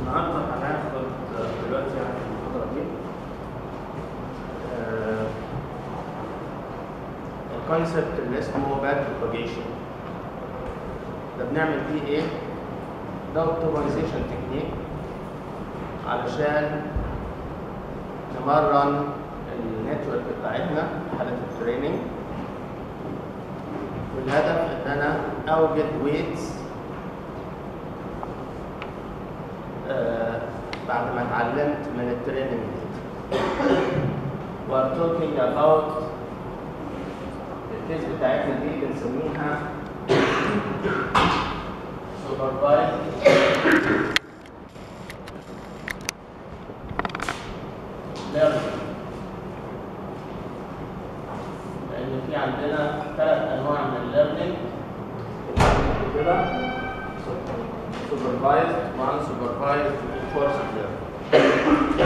النهارده هناخد دلوقتي يعني المحاضرة دي الكونسبت اللي اسمه باك بروباجيشن ده بنعمل فيه ايه؟ ده اوبتمايزيشن تكنيك علشان نمرن النتورك بتاعتنا في حالة التريننج والهدف ان انا اوجد ويتس آه بعد ما اتعلمت من التريننج we're talking about الكيس بتاعتنا دي بنسميها supervised learning لان في عندنا ثلاث انواع من الليرنينج كده supervised unsupervised enforced learning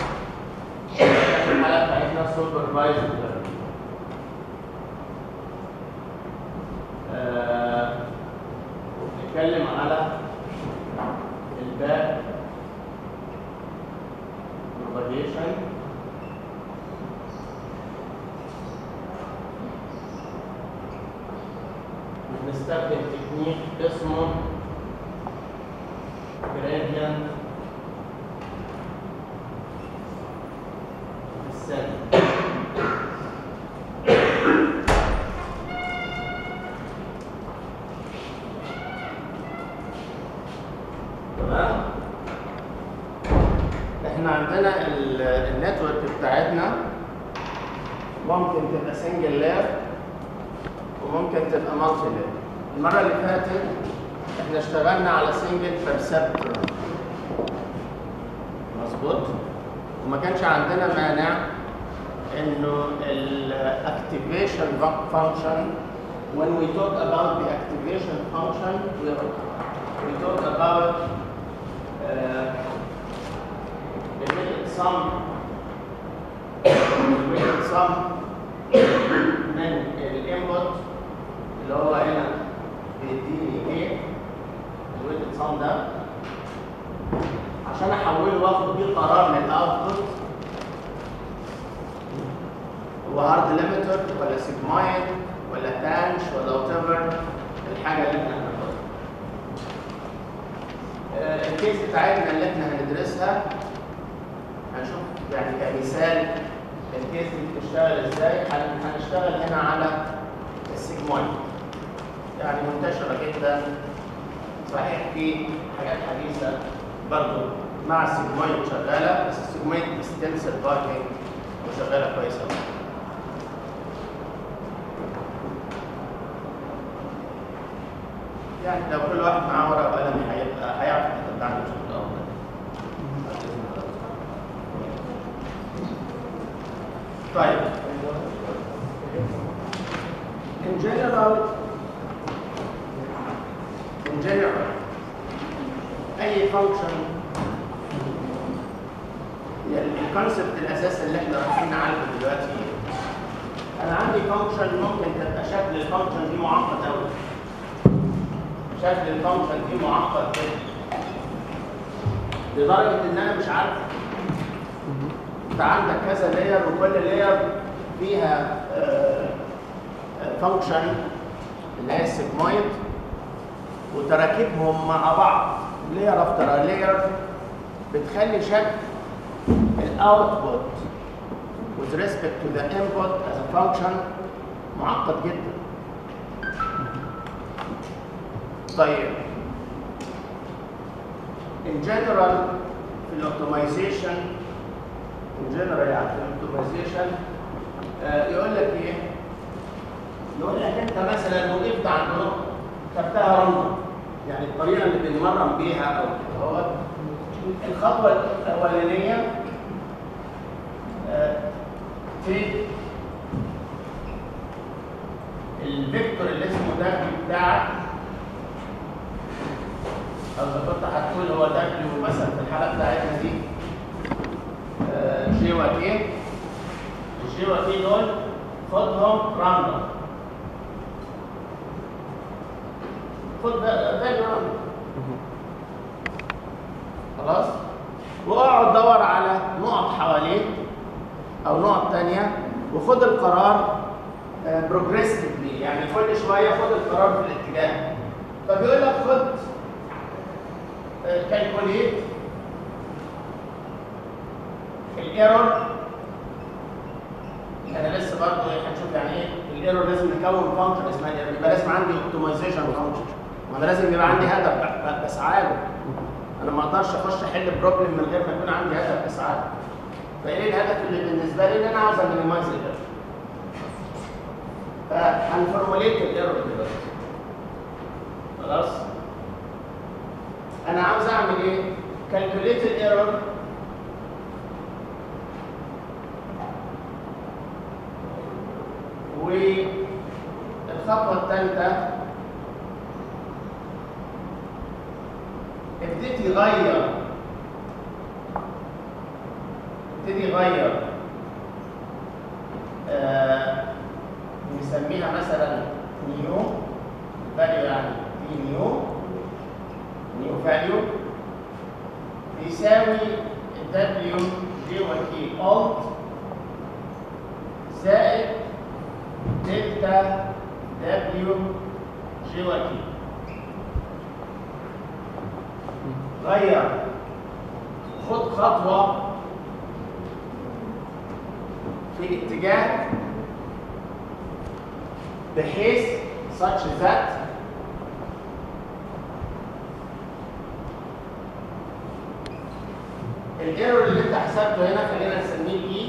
الحالة بتاعتنا supervised learning آه، نتكلم على الباك propagation بنستخدم تكنيك اسمه gradient descent تمام احنا عندنا ال- النتورك بتاعتنا ممكن تبقى سنجل لاب وممكن تبقى مالتي لاب المره اللي فاتت احنا اشتغلنا على سنجل بيرسبتور مظبوط وما كانش عندنا مانع انه الاكتيفيشن فانكشن when we talk about the activation function we, we talk about uh, the weighted sum the weighted sum من الانبوت اللي هو هنا بيديني ايه الويتد سم ده عشان احوله واخد بيه قرار من الاوتبوت هو هارد ليميتر ولا سيجمايد ولا تانش ولا وات ايفر الحاجه اللي احنا هناخدها آه، الكيس بتاعتنا اللي احنا هندرسها هنشوف يعني كمثال الكيس دي بتشتغل ازاي هن- هنشتغل هنا على السيجمايد يعني منتشرة جدا صحيح في حاجات حديثة برضو مع السيجمايد شغالة بس السيجمايد ستيل سرفايفنج وشغالة كويسة يعني لو كل واحد معاه ورقة وقلم هيبقى هيعرف يتبع بشكل أفضل. طيب in general in general اي فانكشن الكونسبت الاساسي اللي احنا رايحين نعالجه دلوقتي ايه؟ انا عندي فانكشن ممكن تبقى شكل الفانكشن دي معقد قوي شكل الفانكشن دي معقد جدا لدرجه ان انا مش عارف انت عندك كذا لاير وكل لاير فيها فانكشن اللي هي السيجمويد وتراكيبهم مع بعض لاير افتر لاير بتخلي شكل الاوتبوت with respect to the input as a function معقد جدا طيب in general في الاوتومايزيشن in general يعني في الاوتومايزيشن يقول لك ايه يقول لك انت مثلا وقفت عند نقطه خدتها رمضه يعني الطريقه اللي بنمرن بيها او كده هو الخطوه الاولانيه آه، في الفيكتور اللي اسمه دبليو بتاعك او اذا كنت هتقول هو دبليو مثلا في الحاله بتاعتنا دي آه، جي وكي الجي وكي دول خدهم راندوم خد ده ده الراندوم خلاص واقعد دور على نقط حواليه او نقط تانية وخد القرار بروجريسفلي يعني كل شويه خد القرار في الاتجاه فبيقول لك خد كالكوليت الايرور انا لسه برضه هنشوف يعني ايه الايرور لازم نكون فانكشن اسمها الايرور يبقى لازم عندي اوبتمايزيشن فانكشن وانا لازم يبقى عندي هدف بسعى له انا ما اقدرش اخش احل بروبلم من غير ما يكون عندي هدف اسعى له فايه الهدف اللي بالنسبه لي ان انا عاوز امينيمايز الايرور فهنفورموليت الايرور دلوقتي خلاص انا عاوز اعمل ايه كالكوليت الايرور والخطوه الثالثه ابتدي غير ابتدي غير آه نسميها مثلا نيو فاليو يعني في نيو نيو فاليو بيساوي دبليو جي وكي الت زائد دلتا دبليو جي وكي غير خد خطوة في اتجاه بحيث such that الايرور اللي انت حسبته هنا خلينا نسميه الاي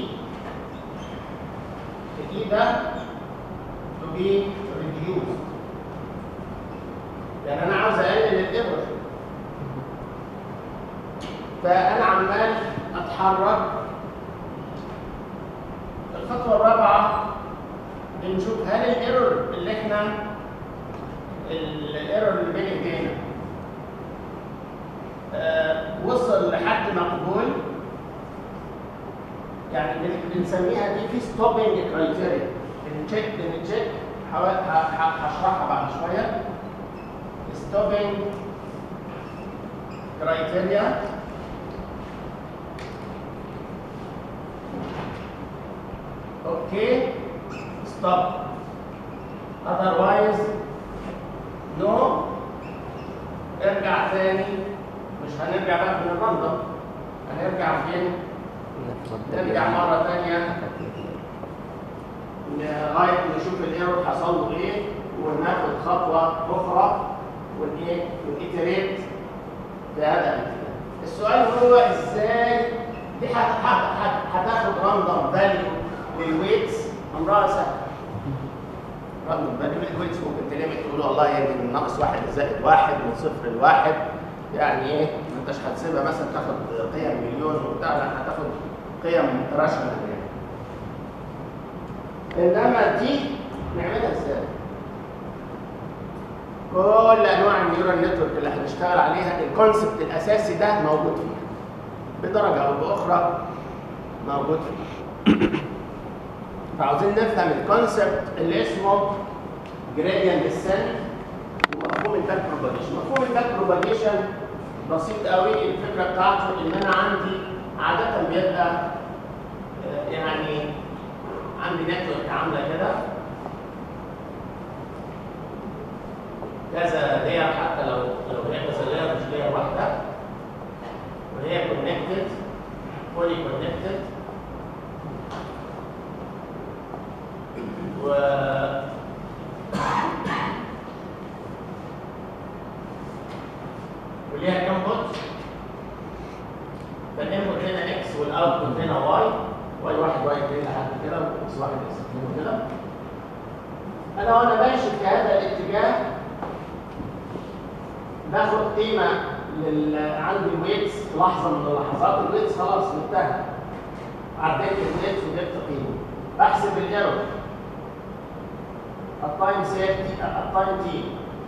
الاي ده to be reduced يعني انا عاوز اقلل الايرور فانا عمال اتحرك الخطوه الرابعه بنشوف هل الايرور اللي احنا الايرور اللي بين ايدينا آه وصل لحد مقبول يعني بنسميها دي في ستوبنج كرايتيريا بنتشيك بنتشيك هشرحها بعد شويه ستوبنج كرايتيريا اوكي stop otherwise no ارجع تاني مش هنرجع بقى من الرندم هنرجع فين نرجع مرة تانية لغاية نشوف الايرور حصل له ايه وناخد خطوة أخرى ونايه ونيتريت في هذا الاتجاه السؤال هو ازاي دي هتاخد راندوم فاليو للويتس امرها سهل رغم الباقي الكويتس ممكن تلاقي تقول والله من ناقص واحد لزائد واحد من صفر لواحد يعني ايه ما انتش هتسيبها مثلا تاخد قيم مليون وبتاع لا هتاخد قيم راشنال يعني انما دي نعملها ازاي؟ كل انواع النيورال نتورك اللي هنشتغل عليها الكونسبت الاساسي ده موجود فيها بدرجه او باخرى موجود فيها فعاوزين نفهم الكونسبت اللي اسمه جريدينت ديسنت ومفهوم الباك بروباجيشن مفهوم الباك بروباجيشن بسيط قوي الفكره بتاعته ان انا عندي عاده بيبقى يعني عندي نتورك عامله كده كذا لير حتى لو لو هي كذا لير مش لير واحده وهي كونكتد فولي كونكتد و وليها كام بوت فالانبوت هنا اكس والاوتبوت هنا واي واي واحد واي اثنين لحد كده واكس واحد اكس اثنين كده انا وانا ماشي في هذا الاتجاه باخد قيمه لل عندي الويتس في لحظه من اللحظات الويتس خلاص انتهى عديت الويتس وجبت قيمه بحسب الايرور التايم سيفتي التايم تي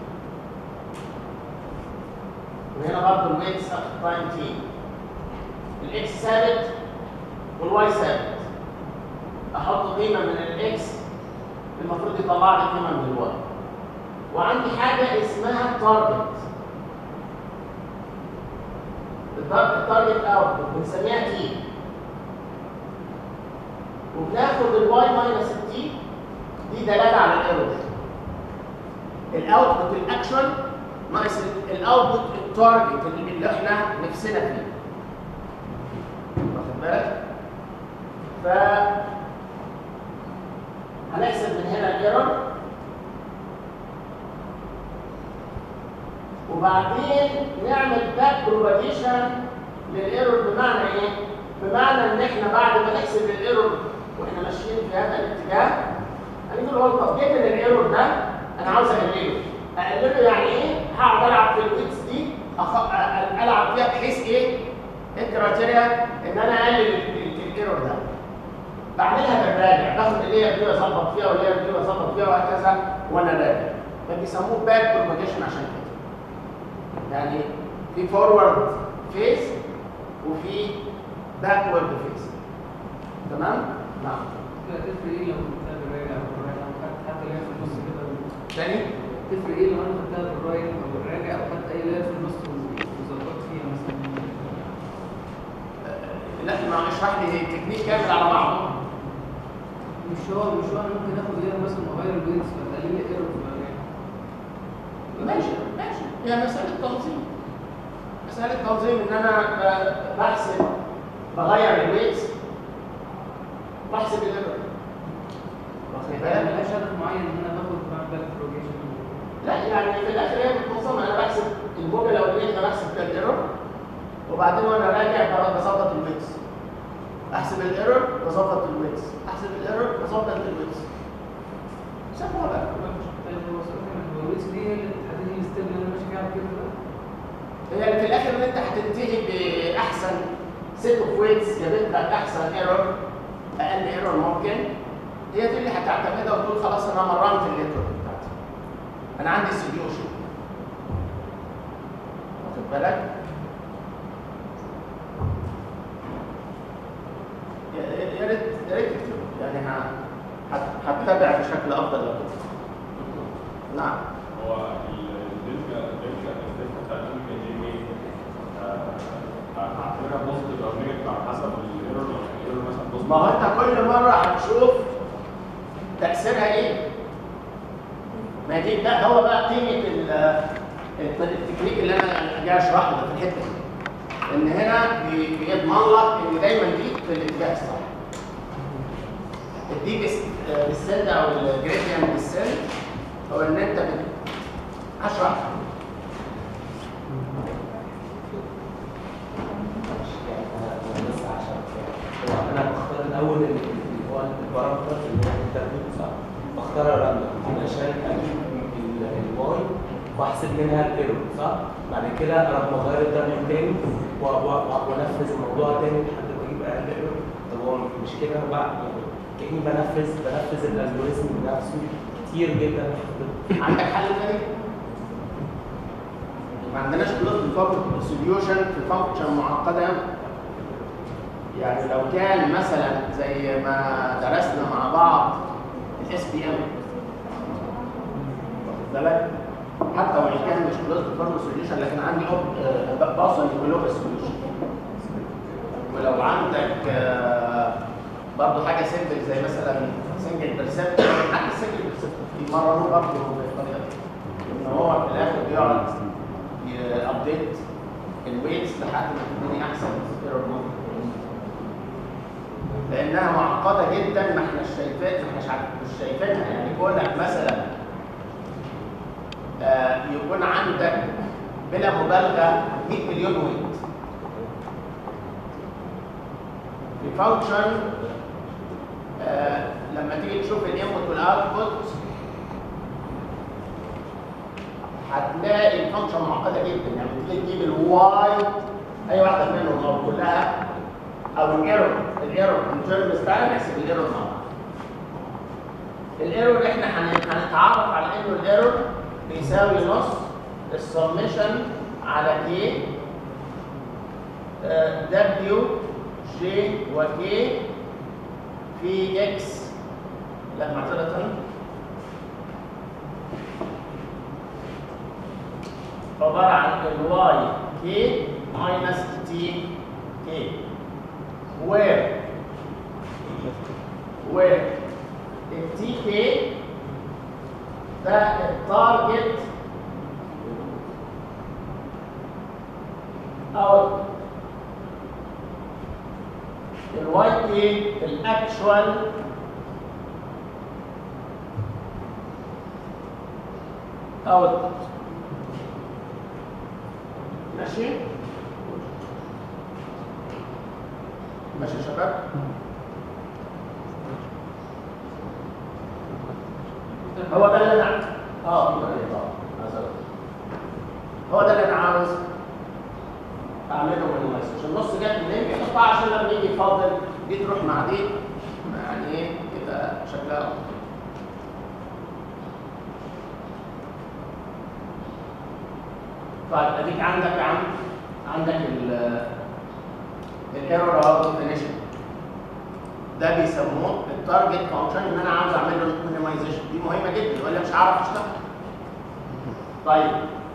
وهنا برضه الويتس التايم تي الاكس ثابت والواي ثابت احط قيمه من الاكس المفروض يطلع لي قيمه من الواي وعندي حاجه اسمها تارجت التارجت اوتبوت بنسميها تي وبناخد الواي ماينس التي دي دلاله على الايرور الاوتبوت الاكشوال ناقص الاوتبوت التارجت اللي احنا نفسنا فيه واخد بالك ف هنحسب من هنا الايرور وبعدين نعمل باك بروباجيشن للايرور بمعنى ايه؟ بمعنى ان احنا بعد ما نحسب الايرور واحنا ماشيين في هذا الاتجاه هنيجي نقول طب جيت الايرور ده انا عاوز اقلله اقلله يعني ايه؟ هقعد العب في الويتس دي أخ... أ- العب فيها بحيث ايه؟ الكرايتيريا ان انا اقلل ال- الايرور ده بعملها بالراجع باخد اللير دي واظبط فيها واللير دي واظبط فيها وهكذا وانا راجع فبيسموه باك بروباجيشن عشان كده يعني في فورورد فيس وفي باكورد فيس تمام؟ نعم لا تفرق ايه لو خدتها بالراجع او بالراجع او خدت حتى اللي هي في النص كده تاني تفرق ايه لو انا خدتها بالرايح او بالراجع او خدت اي اللي هي في النص وظبطت فيها مثلا آه، لا ما اشرح لي التكنيك كامل على بعضه مش هو مش هو انا ممكن اخد ليها مثلا واغير الويتس فتقلل لي ايرور في الراجع ماشي ماشي هي مسألة تنظيم مسألة تنظيم إن أنا ب- بحسب بغير الويتس بحسب الايرور واخد يعني بالك؟ ملهاش هدف معين ان انا باخد بعمل باك بروجيشن لا يعني في الاخر هي متنظمه انا بحسب الموجه الاولانيه انا بحسب كام ايرور وبعدين وانا راجع ب- بظبط الويتس احسب الايرور بظبط الويتس احسب الايرور بظبط الويتس سيبوها بقى طيب هو سؤال هو الويتس دي هي اللي بتحدد لي الستيب اللي انا ماشي فيها على كده ده هي اللي في الاخر ان انت هتنتهي باحسن سيت اوف ويتس جابت لك احسن ايرور اقل ايرور ممكن هي دي اللي هتعتمدها وتقول خلاص انا مرنت النتورك بتاعتي انا عندي سوليوشن واخد بالك يا يا ريت يا ريت تكتبه. يعني ه- هت- هتتابع بشكل افضل لو كده نعم هو الدلتا الدلتا الدلتا بتاع الدلتا دي ايه؟ هعتبرها بوزيتيف او نيجاتيف على حسب الايرور لو الايرور مثلا بوزيتيف ما هو انت كل مره هتشوف تاثيرها ايه ما دي ده هو بقى قيمه ال- ال- التكنيك اللي انا جاي اشرحه ده في الحته دي ان هنا بي- بيضمن لك ان دايما دي في الاتجاه الصح الدي بالسند او الجريديان بالسند هو ان انت بت- هشرح بس عشان هو انا بختار الاول اللي هو البارامتر اللي هو الترتيب صح بختار الراندوم عشان اجيب ال- الواي واحسب منها الايرور صح بعد كده اروح مغير الدبليو تاني و- و- و- وانفذ الموضوع تاني لحد ما اجيب اقل ايرور طب هو مش كده أنا بقى يعني كاني بنفذ بنفذ الالجوريزم بنفسه كتير جدا عندك حل تاني؟ ما عندناش كلوز سوليوشن في فانكشن معقده أوي. يعني لو كان مثلا زي ما درسنا مع بعض الاس بي ام واخد بالك حتى وان كان مش كلوز فورم سوليوشن لكن عندي أوب- آه، بوصل لكلوز سوليوشن ولو عندك آه، برضه حاجه سيمبل زي مثلا سنجل بيرسبت حتى السنجل بيرسبت يمرنوه برضه بالطريقه دي ان هو في الاخر بيقعد يابديت الويتس لحد ما تديني احسن ايرور ممكن لانها معقده جدا ما احنا شايفين ما احنا مش شايفينها يعني كونك مثلا آه، يكون عندك بلا مبالغه 100 مليون ويت في فانكشن آه لما تيجي تشوف الانبوت والاوتبوت هتلاقي الفانكشن معقده جدا يعني تيجي تجيب الواي اي واحده منهم او كلها او الايرور الايرور ان ترمز تعالى نحسب الايرور مع بعض الايرور احنا هن- هنتعرف على انه الايرور بيساوي نص السمشن على كي دبليو جي وكي في اكس لا معذرة عبارة عن الواي كي ماينس تي كي where where التي كي ده التارجت او الواي كي الاكشوال اوتبوت ماشي ماشي يا شباب هو ده اللي انا اه في بعدين اه عايز أقول. هو ده اللي انا عاوز اعمله من المسج النص جت منين بيحطها عشان لما يجي يفاضل دي تروح مع دي يعني ايه يبقى شكلها أفضل. طيب اديك عندك يا عم عندك ال الايرور اهو ديفينيشن ده بيسموه التارجت فانكشن ان انا عاوز اعمل له مينيمايزيشن دي مهمه جدا ولا مش هعرف اشتغل طيب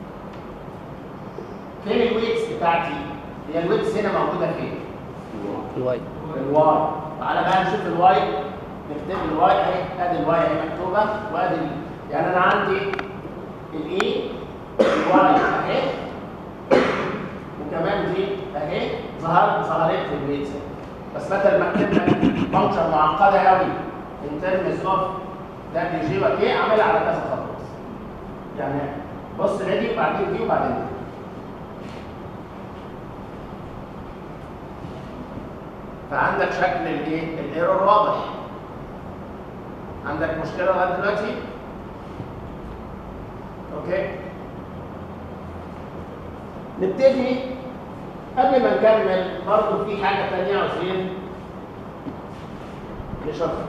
فين الويتس بتاعتي هي الويتس هنا موجوده فين الواي الواي تعالى بقى نشوف الواي نكتب الواي اهي ادي الواي اهي مكتوبه وادي ال- يعني انا عندي الاي الواي اهي وكمان دي اهي ظهرت ظهرت لي الويتس بس بدل ما اكتب لك فانكشن معقده قوي ان ترمز اوف دبليو جي وكي اعملها على كذا خطوه يعني بص لدي وبعدين دي وبعدين دي فعندك شكل الايه الايرور واضح عندك مشكله لغايه دلوقتي اوكي نبتدي قبل ما نكمل برضه في حاجه ثانيه عاوزين نشوفها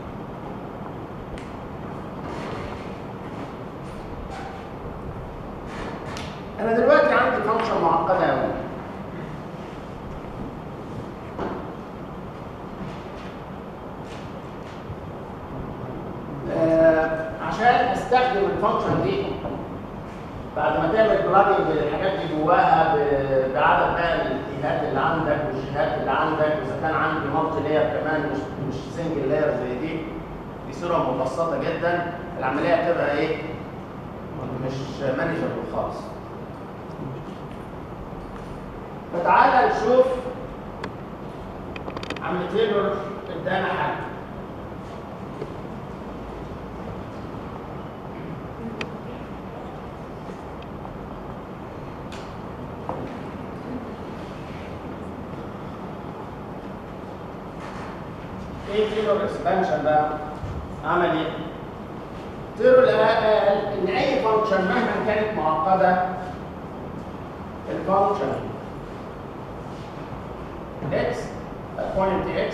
انا دلوقتي عندي فانكشن معقده قوي آه، عشان استخدم الفانكشن دي بعد ما تعمل بلاجنج للحاجات دي جواها ب- بعدد بقى الجينات اللي عندك والجينات اللي عندك واذا كان عندي مالتي لاير كمان مش مش سنجل لاير زي دي دي صوره مبسطه جدا العمليه هتبقى ايه؟ مش مانجبل خالص فتعالى نشوف عم تيلور ادانا حل ايه تيلور اكسبانشن بقى عمل ايه تيلور قال ان اي فانكشن مهما كانت معقده الفانكشن x بوينت x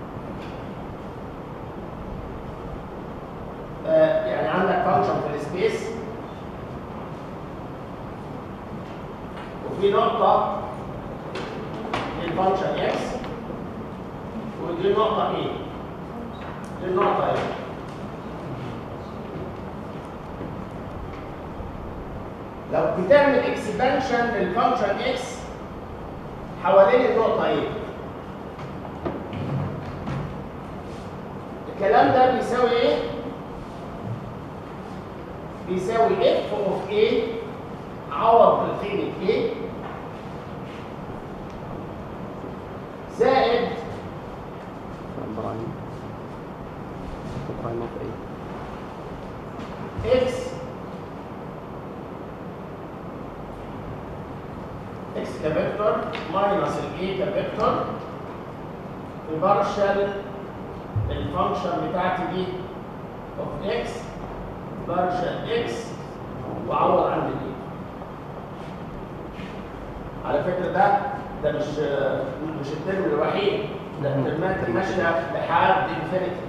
آه، يعني عندك فانكشن في السبيس وفي نقطة للفانكشن x ودي النقطة A دي النقطة A لو بتعمل اكسبانشن للفانكشن x حوالين النقطة A الكلام ده بيساوي ايه؟ بيساوي f of a عوض بالقيمة a زائد برايم برايم اوف ايه x x كفيكتور ماينس ال a كفيكتور في بارشل الفانكشن بتاعتي دي of x بارشل x وعوض عن ال a على فكرة ده ده مش مش الترم الوحيد ده الترمات ماشية لحد انفينيتي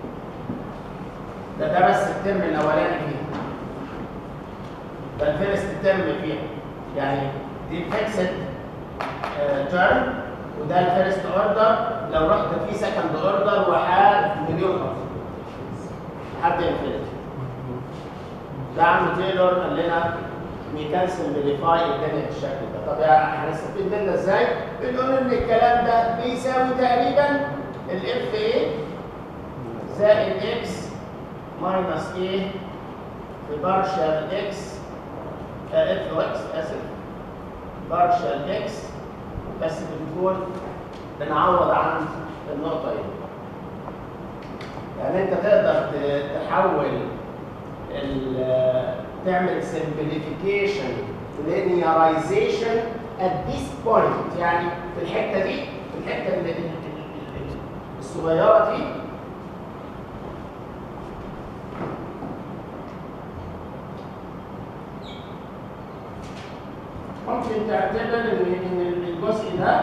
ده ده بس الترم الاولاني فيه ده الفيرست ترم فيها يعني دي الفيكسد ترم وده الفيرست اوردر لو رحت في سكند اوردر وحاد مليون خط لحد انفينيتي ده عم تايلور قال لنا نكنسل موديفاي اداني الشكل ده طب يا هنستفيد منه ازاي؟ بنقول ان الكلام ده بيساوي تقريبا الاف ايه زائد اكس ماينس ايه في بارشال اكس اف او اكس اسف بارشال اكس بس بنقول بنعوض عن النقطه دي يعني انت تقدر ت- تحول ال- تعمل simplification linearization at this point يعني في الحته دي في الحته ال- ال- ال- ال- الصغيره دي ممكن تعتبر ان ان الجزء ده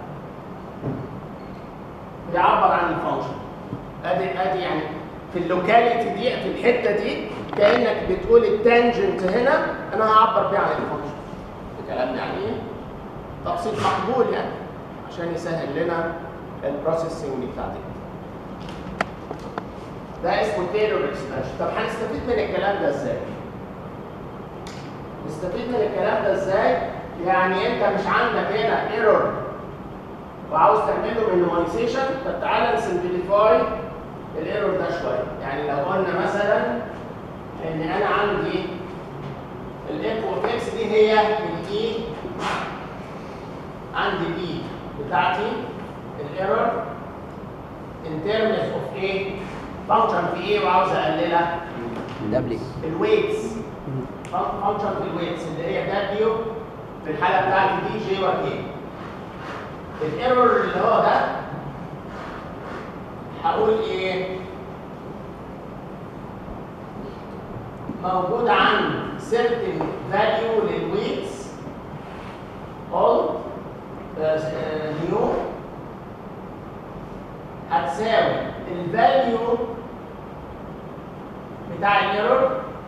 بيعبر عن الفانكشن ادي ادي يعني في اللوكاليتي دي في الحته دي كانك بتقول التانجنت هنا انا هعبر بيه عن الفانكشن الكلام ده يعني ايه تبسيط مقبول يعني عشان يسهل لنا البروسيسنج بتاعتك ده اسمه تيلور اكسبانشن طب هنستفيد من الكلام ده ازاي نستفيد من الكلام ده ازاي يعني انت مش عندك هنا ايرور وعاوز تعمل له مينيمايزيشن طب تعالى نسمبليفاي الايرور ده شويه يعني لو قلنا مثلا ان انا عندي الاف اوف اكس دي هي الاي عندي الاي بتاعتي الايرور ان ترمز اوف ايه فانكشن في ايه وعاوز اقللها دبليو الويتس فانكشن في الويتس اللي هي دبليو في الحاله بتاعتي دي جي وكي الايرور اللي هو ده هقول ايه موجود عند certain value للويتس old نيو هتساوي الفاليو بتاع الايرور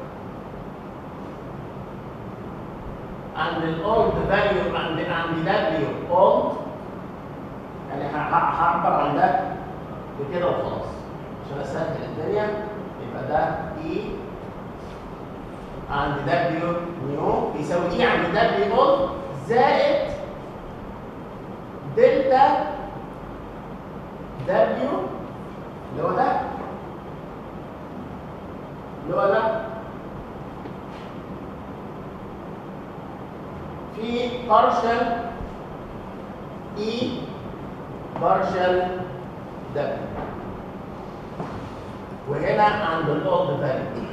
عند الاولد فاليو عند عند دبليو اولد يعني ه- ه- هعبر عن ده بكده وخلاص عشان اسهل الدنيا يبقى ده اي عند دبليو نيو بيساوي اي عند دبليو اولد زائد دلتا دبليو اللي هو ده اللي هو ده في partial E partial W وهنا عند الاولد فاليو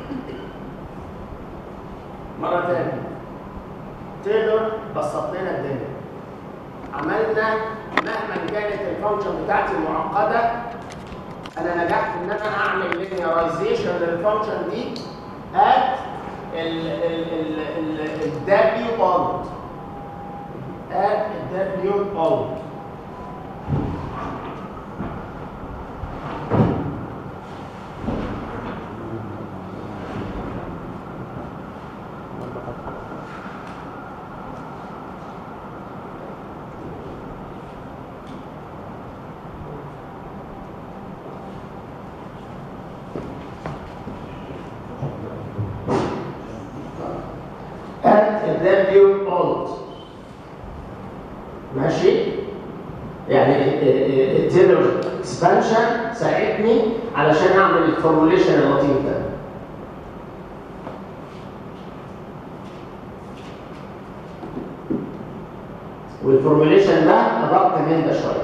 مرة تانية تقدر بسط لنا الدنيا عملنا مهما كانت الفانكشن بتاعتي معقدة انا نجحت ان انا اعمل لينيرايزيشن للفانكشن دي at ال ال ال ال ال W old at W old at W old ماشي يعني التيلر اكسبانشن ساعدني علشان اعمل الفورموليشن اللطيف ده والفورموليشن ده ادق من ده شويه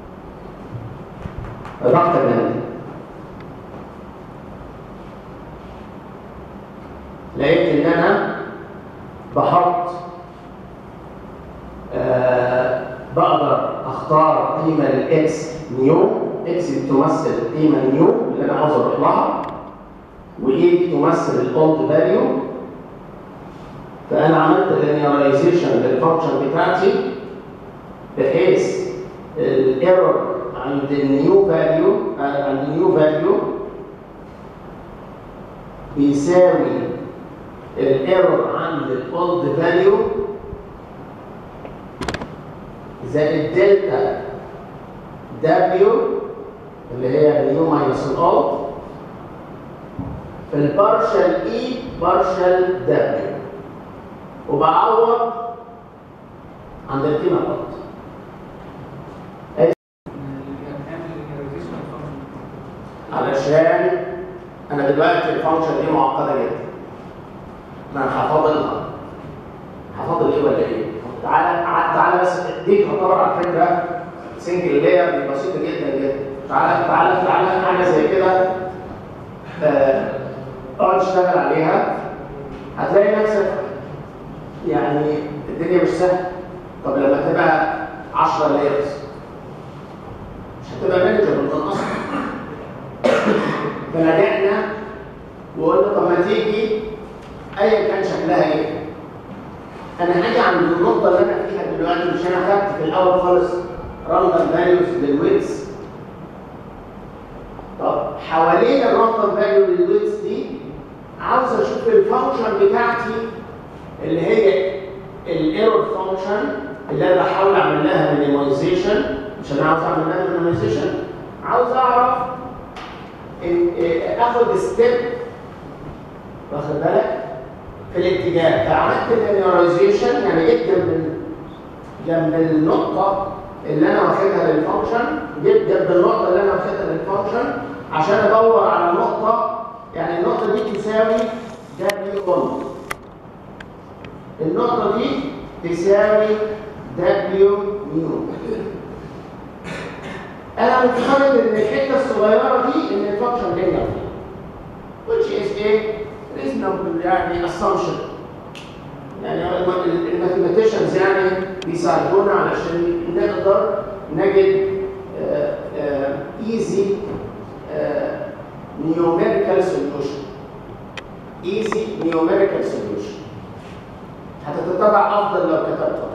ادق من ده لقيت ان انا بحط آه بقدر اختار قيمه للاكس نيو اكس تمثل قيمه نيو اللي انا عاوز اروح لها وايه تمثل الاولد فاليو فانا عملت لينيرايزيشن للفانكشن بتاعتي بحيث الايرور عند النيو فاليو عند النيو فاليو بيساوي الايرور عند الاولد فاليو زائد دلتا دبليو اللي هي نيو ماينس الاولد في البارشال اي بارشال دبليو وبعوض عند القيمه فقط نعمل الريزيشن فانكشن علشان انا دلوقتي الفانكشن دي معقده جدا ما انا هفاضلها هفاضل ايه ولا ايه تعالى تعالى بس دي تعتبر على فكره سنجل لاير دي بسيطه جدا جدا تعالى تعالى تعالى حاجه زي كده آه، اقعد اشتغل عليها هتلاقي نفسك يعني الدنيا مش سهله طب لما تبقى 10 لايرز مش هتبقى مانجر من اصلا فلجأنا وقلنا طب ما تيجي ايا كان شكلها ايه انا هاجي عند النقطه اللي انا فيها دلوقتي مش انا خدت في الاول خالص راندوم فاليوز للويتس طب حوالين الراندوم فاليو للويتس دي عاوز اشوف الفانكشن بتاعتي اللي هي الايرور فانكشن اللي انا بحاول اعمل لها مينيمايزيشن مش انا عاوز اعمل لها مينيمايزيشن عاوز اعرف إن- إيه، اخد ستيب واخد بالك في الاتجاه فعملت اللينيرايزيشن يعني جيت جنب جنب النقطه اللي انا واخدها للفانكشن جيت جنب النقطه اللي انا واخدها للفانكشن عشان ادور على نقطه يعني النقطه دي تساوي دبليو 1 النقطه دي تساوي دبليو نيو انا مفترض ان الحته الصغيره دي ان الفانكشن لينير which is a reasonable يعني assumption يعني الماثيماتيشنز يعني بيساعدونا علشان نقدر نجد ايزي numerical solution easy numerical solution هتتطبع افضل لو كتبتها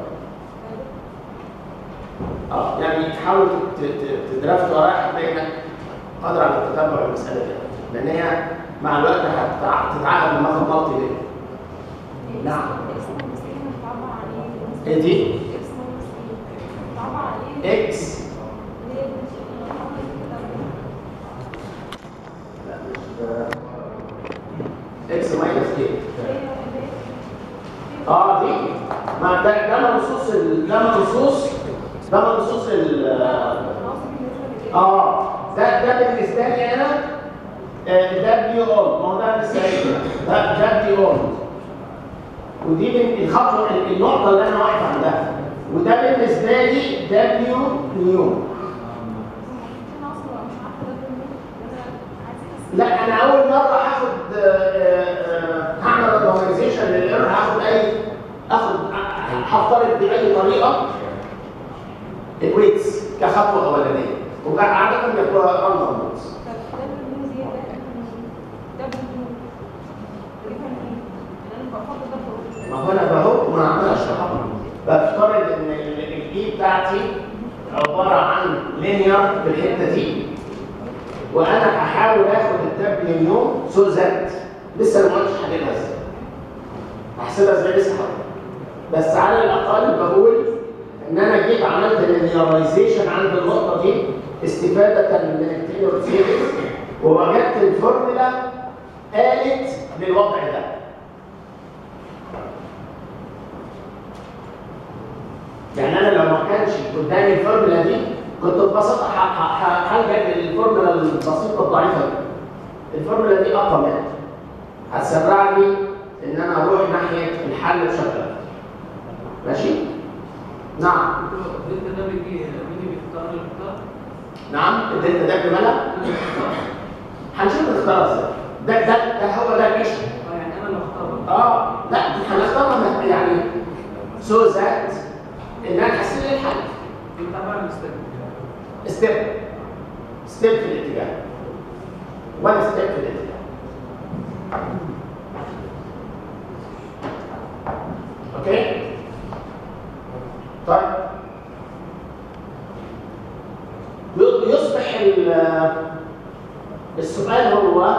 اه يعني تحاول ت- ت- تدرافت ورايا هتلاقي انك قادر على تتبع المساله دي لان هي مع الوقت هتتع- هتتعقد دماغ الضغط دي نعم. ايه دي؟ اكس لا مش اكس ماينس ايه؟ اه دي ما ده ده منصوص ال- ده منصوص ده منصوص ال اه ده ده بالنسبه لي انا آه، ده بي اون ما هو ده لسه قايل ده ده بي اون ودي من الخطوه ال- النقطه اللي انا واقف عندها وده بالنسبه لي دبليو نيو لا انا اول مره هاخد آه، آه، آه، هعمل ريندمايزيشن للايرور هاخد اي اخد هفترض باي طريقه الويتس كخطوه اولانيه وعاده بيكون راندوم ويتس ما هو انا بهو ما عمال اشرحها بفترض ان الاي بتاعتي عباره عن لينير في الحته دي وانا هحاول اخد الدبليو نيو سو ذات لسه انا ما قلتش هحللها ازاي هحسبها ازاي لسه هقول بس على الاقل بقول ان انا جيت عملت لينيرايزيشن عند النقطه دي استفاده من التيلور سيريز ووجدت الفورمولا قالت للوضع ده يعني انا لو ما كانش قدامي الفورمولا دي كنت ببساطه ح- ح- ح- هلجا للفورمولا البسيطه الضعيفه دي الفورمولا دي اقوى منها هتسرع لي ان انا اروح ناحيه الحل بشكل أفضل. ماشي نعم الدلتا ده بيجي مين اللي بيختار اللي بيختار؟ نعم الدلتا ده بملا انا اللي بختار هنشوف نختار ازاي ده ده ده هو ده الايشو اه يعني انا اللي بختار اه لا دي هنختارها يعني سو ذات انها تحسن لي الحل انت بقى مستني ستيب ستيب في الاتجاه وان ستيب في الاتجاه اوكي طيب ي- يصبح ال- السؤال هو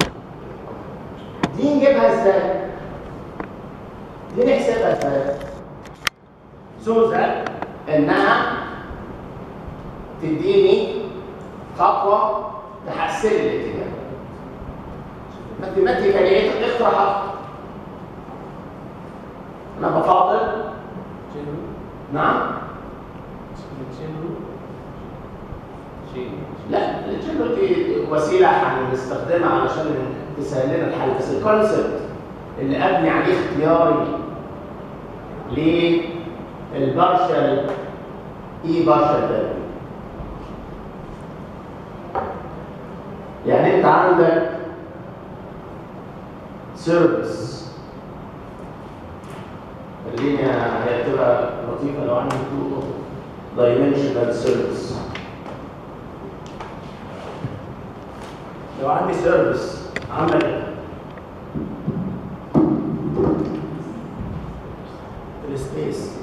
دي نجيبها ازاي دي نحسبها ازاي سوزان انها تديني خطوه تحسن لي الاتجاه ماثيماتيكالي اقتراحات انا بفاضل نعم التشين رول شيء لا الجنرال دي وسيله هنستخدمها علشان تسهل لنا الحل بس الكونسبت اللي ابني عليه اختياري للبارشل اي بارشل ده يعني انت عندك سيرفيس خليني هي تبقى لطيفه لو عندي تو دايمنشنال سيرفيس لو عندي سيرفيس عمل السبيس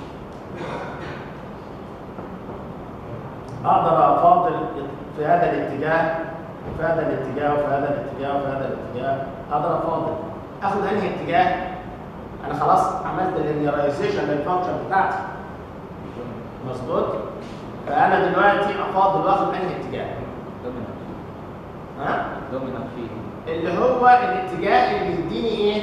اقدر افاضل في هذا الاتجاه وفي هذا الاتجاه وفي هذا الاتجاه وفي هذا الاتجاه اقدر افاضل اخد انهي اتجاه انا خلاص عملت اللينيرايزيشن للفانكشن بتاعتي مظبوط فانا دلوقتي افاضل واخد انهي اتجاه دومينانت ها دومينانت فيه اللي هو الاتجاه اللي يديني ايه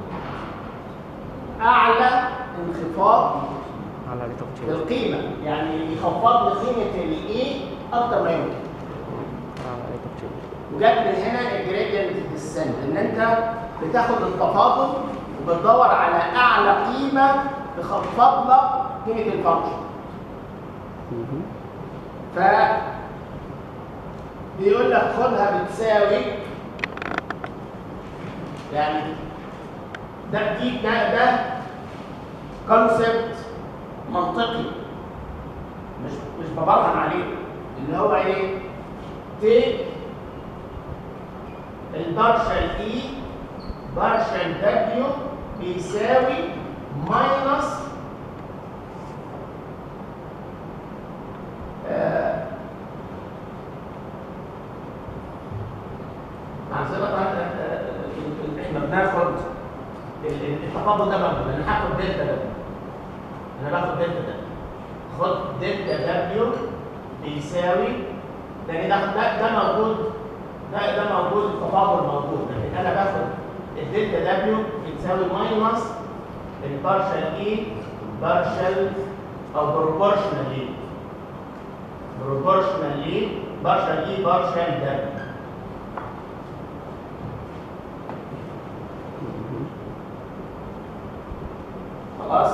اعلى انخفاض على ريت اوف في تشينج القيمه يعني يخفض لي قيمه الايه اكتر ما يمكن على ريت اوف تشينج وجات من هنا الجريدينت ديسنت ان انت بتاخد التفاضل وبتدور على اعلى قيمه تخفض لك قيمه الفانكشن ف بيقول لك خدها بتساوي يعني ده دي ده ده كونسبت منطقي مش مش ببرهن عليه اللي هو ايه تيك البارشل اي بارشل دبليو بيساوي ماينس آه معذرة احنا بناخد ال- ال- التفاضل ده موجود انا هاخد دلتا ده انا باخد دلتا ده خد دلتا دبليو بيساوي لان ده ده ده موجود ده ده موجود التفاضل موجود لكن انا باخد الدلتا دبليو بتساوي ماينس البارشل اي بارشل او بروبورشنالي بروبورشنالي بارشل اي بارشل دبليو خلاص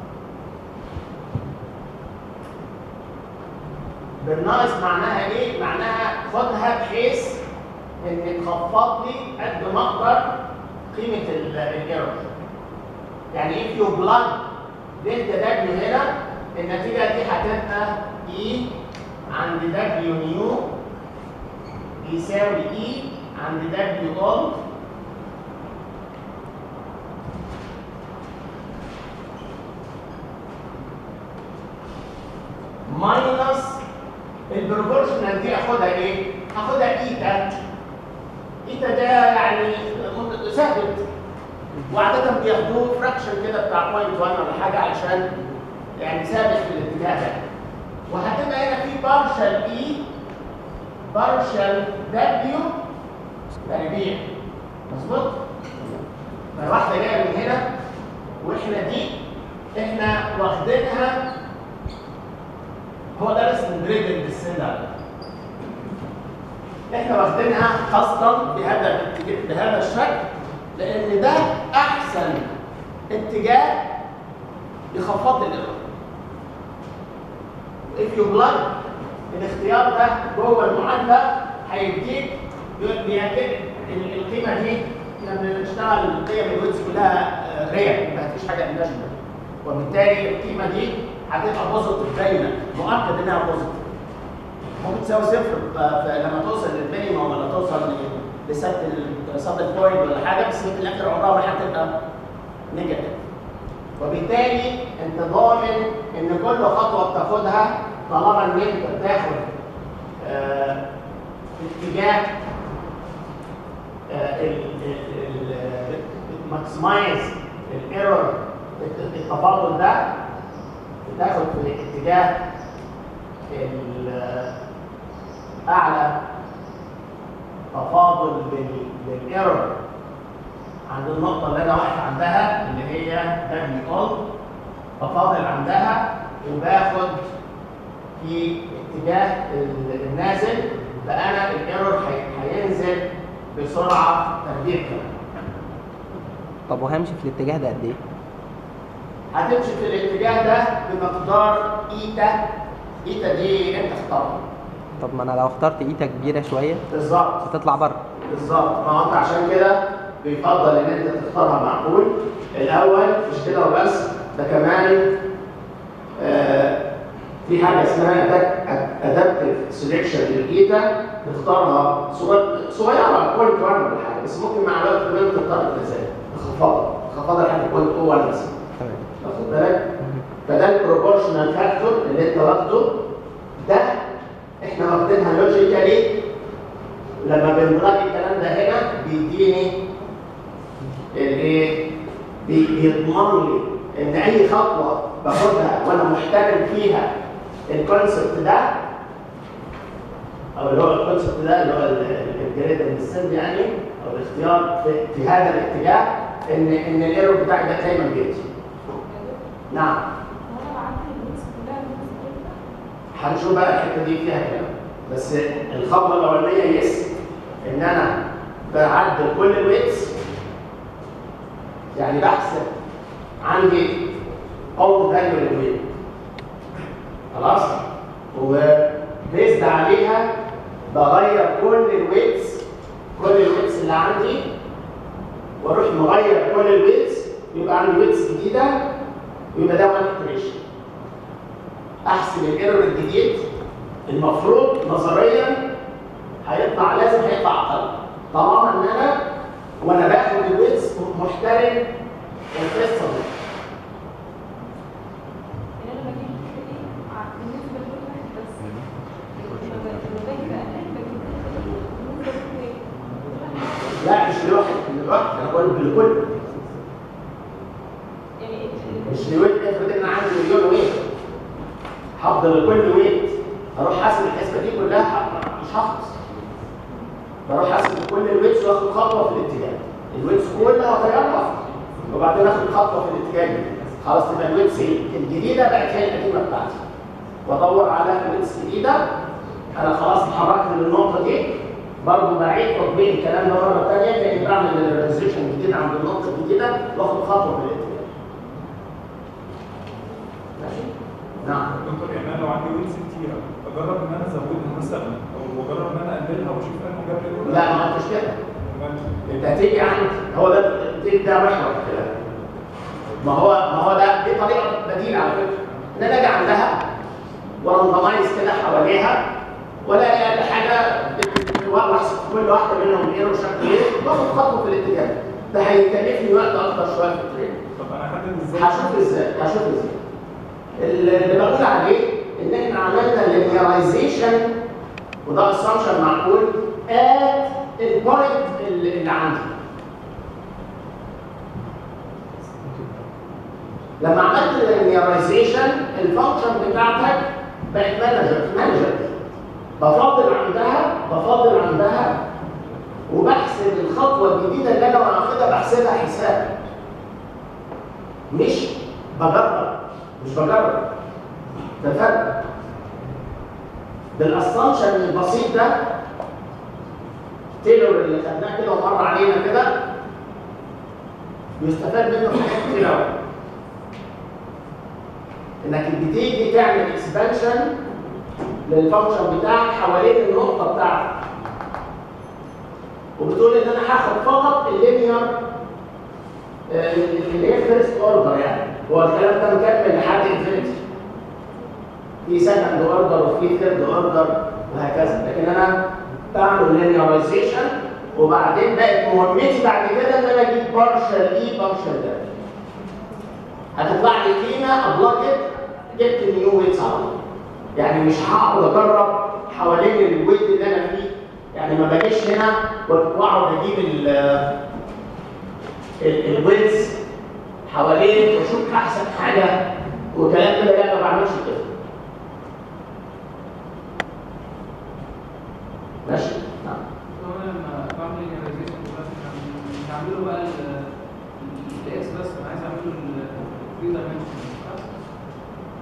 بالناقص معناها ايه معناها خدها بحيث ان تخفض لي قد ما اقدر قيمه الايرور يعني if you plug دلتا دبليو هنا النتيجه دي هتبقى اي عند دبليو نيو يساوي اي عند دبليو اولد ماينس البروبورشنال دي اخدها ايه؟ اخدها ايتا ايتا ده يعني مت- ثابت وعادة بياخدوه فراكشن كده بتاع بوينت 1 ولا حاجة علشان يعني ثابت في الاتجاه ده وهتبقى هنا في بارشل اي بارشل دبليو تربيع مظبوط؟ فواحدة جاية من هنا واحنا دي احنا واخدينها هو ده اسمه جريدنج السنة احنا واخدينها اصلا بهذا الاتجاه بهذا الشكل لان ده احسن اتجاه يخفض لي الايرور if you plug الاختيار ده جوه المعادله هيديك بيديك ال- القيمه دي لما بنشتغل القيم الويتس كلها ريال ما فيش حاجه ايماجينري وبالتالي القيمه دي هتبقى بوزيتيف دايما مؤكد انها بوزيتيف ممكن تساوي صفر ف- فلما توصل للمينيموم ولا توصل ل- لسد السد بوينت ولا حاجه بس في الاخر عمرها ما هتبقى نيجاتيف وبالتالي انت ضامن ان كل خطوه بتاخدها طالما ان انت بتاخد آه، في اتجاه ماكسمايز الايرور التفاضل ده بتاخد في اتجاه ال- اعلى تفاضل لل- للايرور عند النقطة اللي أنا واقف عندها اللي هي دبليو اول بفاضل عندها وباخد في اتجاه ال- النازل فانا الايرور هي- هينزل بسرعه تربيع كمان طب وهمشي في الاتجاه ده قد ايه؟ هتمشي في الاتجاه ده بمقدار ايتا ايتا دي انت اختارها طب ما انا لو اخترت ايتا كبيره شويه بالظبط هتطلع بره بالظبط ما هو انت عشان كده بيفضل ان انت تختارها معقول الاول مش كده وبس ده كمان آه في حاجه اسمها ادابتيف سelection للايتا تختارها صغير- صغيره بوينت 1 ولا حاجه بس ممكن مع الوقت كمان تختار الازاي تخفضها تخفضها لحد بوينت 1 مثلا تمام واخد بالك فده البروبورشنال فاكتور اللي انت واخده ده احنا واخدينها لوجيكالي لما بنراجع الكلام ده هنا بيديني الايه بي- بيضمن لي ان اي خطوه باخدها وانا محترم فيها الكونسبت ده او اللي هو الكونسبت ده اللي هو الجريد السند يعني او الاختيار في, في هذا الاتجاه ان ان الايرور بتاعي ده دايما بيجي نعم هنشوف بقى الحته دي فيها كلام بس الخطوه الاولانيه يس ان انا بعدل كل الويتس يعني بحسب عندي قوه فاليو للويت خلاص وبيزد عليها بغير كل الويتس كل الويتس اللي عندي واروح مغير كل الويتس يبقى عندي ويتس جديده ويبقى ده مانيبيوليشن احسب الايرور الجديد المفروض نظريا هيطلع لازم هيطلع اقل طالما ان انا وانا باخد الويتس محترم القصه دي لا مش لوحدي لوحدي انا بقول بالكل مش لويت افرض ان عندي مليون ويت هفضل كل ويت اروح حاسب الحسبه دي كلها ه- مش هخلص بروح حاسب كل الويتس واخد خطوه في الاتجاه الويتس كلها غيرها وبعدين اخد خطوه في الاتجاه دي خلاص تبقى الويتس الجديده بقت هي القديمه بتاعتي وادور على ويتس جديده انا خلاص اتحركت للنقطه دي برضه بعيد تطبيق الكلام ده مره ثانيه كاني بعمل الريزيشن جديد عند النقطه الجديده واخد خطوه في الاتجاه ماشي نعم دكتور يعني انا لو عندي وينز كتيره اجرب ان انا ازودها مثلا او اجرب ان انا اقللها واشوف انا جاب لي ولا لا ما انتش كده ما- انت هتيجي عند هو ده دي ده محور الكلام ما هو ما هو ده دي طريقه بديله على فكره ان انا اجي عندها وانضمايز كده حواليها ولا اقل حاجه واحسب كل واحده منهم ايه وشكل ايه واخد خطوه في الاتجاه ده هيكلفني وقت اكتر شويه في التريننج طب انا احدد ازاي هشوف ازاي هشوف ازاي اللي بقول عليه ان احنا عملنا لينيرايزيشن وده اسامبشن معقول ات البوينت اللي اللي عندي لما عملت اللينيرايزيشن الفانكشن بتاعتك بقت مانجر مانجر بفاضل عندها بفاضل عندها وبحسب الخطوه الجديده اللي انا واخدها بحسبها حساب مش بجرب مش بجرب ده فرق بالاسامبشن البسيط ده تيلور اللي خدناه كده ومر علينا كده بيستفاد منه حاجات كتير قوي انك بتيجي تعمل اكسبانشن للفانكشن بتاعك حوالين النقطه بتاعتك وبتقول ان انا هاخد فقط اللينير اللي هي فيرست اوردر يعني هو الكلام ده مكمل لحد انفينيتي في سكند اوردر وفي ثيرد اوردر وهكذا لكن انا بعمل لينيرايزيشن وبعدين بقت مهمتي بعد كده ان انا اجيب بارشل اي بارشل ده هتطلع لي قيمه ابلكت جبت النيو ويتس على طول يعني مش هقعد اجرب حوالين الويت اللي انا فيه يعني ما باجيش هنا واقعد اجيب ال ال- الويتس حوالين واشوف احسن حاجه وكلام كده لا ما بعملش كده ماشي نعم هو انا لما بعمل لينيرايزيشن دلوقتي مش هعمله بقى الاكس بس انا عايز اعمله الثري دايمنشن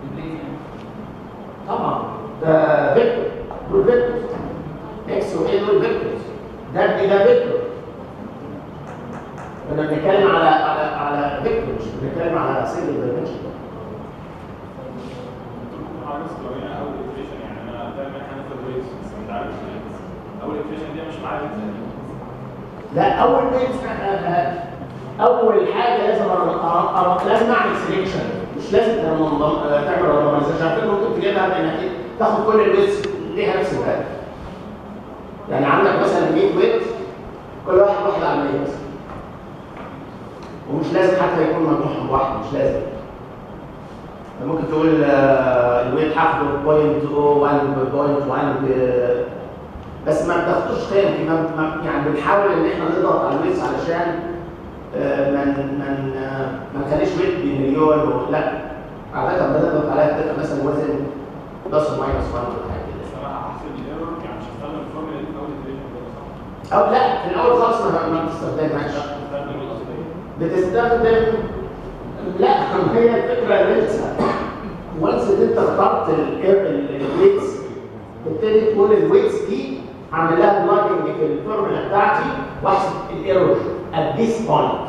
البلين يعني طبعا ده فيكتور دول فيكتورز اكس واي دول فيكتورز ده دي ده فيكتور كنا بنتكلم على على على فيكتور مش بنتكلم على سنجل دايمنشن حاجه سلوية اول اكسبريشن يعني انا فاهم ان احنا هناخد ويتس بس انت عارف يعني اول اكسبريشن دي مش معايا لا اول بيت اول حاجه لازم أر- أر- أر- لازم اعمل سelection مش لازم تعمل- تعمل رندمايزيشن عشان كده ممكن تجيبها بانك إيه؟ تاخد كل الويتس ليها نفس الفاليو يعني عندك مثلا 100 ويت كل واحد واحد على 100 مثلا ومش لازم حتى يكون مجموعهم واحد مش لازم ممكن تقول آه، الويت هاخده بوينت 1 بوينت 1 بس ما بتاخدوش خير ما ما- يعني بنحاول ان احنا نضغط على الويتس علشان آه، ما ن- ما ن- آه، ما نخليش ويت بمليون و- لا عادة بنضغط عليها بتبقى مثلا وزن بلس وماينس 1 ولا حاجه كده بس انا هحسب الايرور يعني مش هستخدم الفورمولا دي في اول اكسبريشن صح؟ او لا في الاول خالص ما ما بتستخدمهاش هستخدم الاصليه بتستخدم لا ما هي الفكره ان انت وانس ان انت اخترت الويتس تبتدي تقول الويتس دي اعمل لها بلاجنج في الفورمولا بتاعتي واحسب الايرور at this point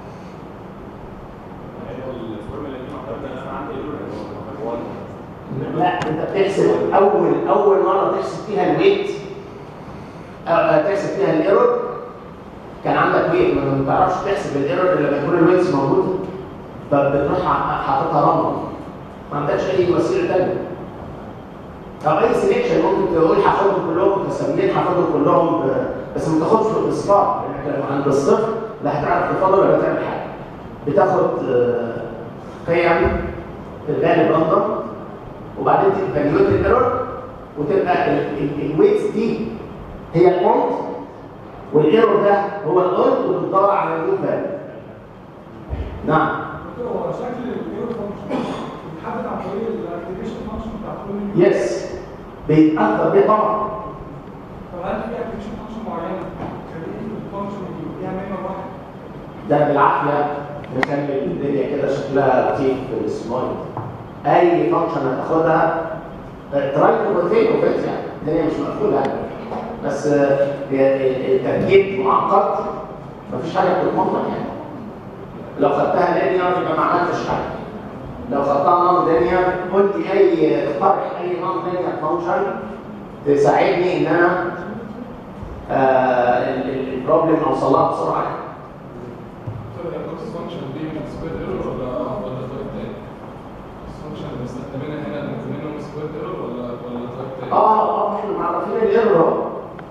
هي الفورمولا دي معتمده ان انا عندي ايرور لا انت بتحسب اول اول مره تحسب فيها الويت أو أو تحسب فيها الايرور كان عندك ويت ما بتعرفش تحسب الايرور الا لما يكون الويتس موجود فبتروح ح- حاططها رمل ما عندكش اي وسيله ثانيه او اي سelection ممكن تقول هاخدهم كلهم متساويين هاخدهم كلهم ب... بس ما تاخدش في الاصفار لانك لما عند الصفر لا هتعرف تفضل ولا تعمل حاجه بتاخد آه، قيم في الغالب راندوم وبعدين تيفاليوت الايرور وتبقى الويتس دي هي الاونت والايرور ده هو الاونت وبتدور على النيو فاليو نعم هو شكل الايرور فانكشن بيتحدد عن طريق الاكتيفيشن فانكشن بتاع كل يس بيتاثر بيه طبعا طب هل في اكتيفيشن فانكشن معينه تخلي الفانكشن ليها نمره واحد ده بالعافيه نخلي الدنيا كده شكلها لطيف في السمايل اي فانكشن هتاخدها تراي تو فين وفيت يعني الدنيا مش مقفوله يعني بس آه، هي التركيب معقد مفيش حاجه بتتمنطق يعني لو خدتها لينير يبقى ما عملتش حاجه لو خدتها نون لينير قول لي اي اقترح اي نون لينير فانكشن تساعدني ان انا البروبلم اوصل لها بسرعه يعني. الكوكس فانكشن دي من سكوير ايرور ولا ولا تايب تاني؟ الفانكشن اللي مستخدمينها هنا ممكن منهم سكوير ايرور ولا ولا تايب تاني؟ اه اه احنا معرفين الايرور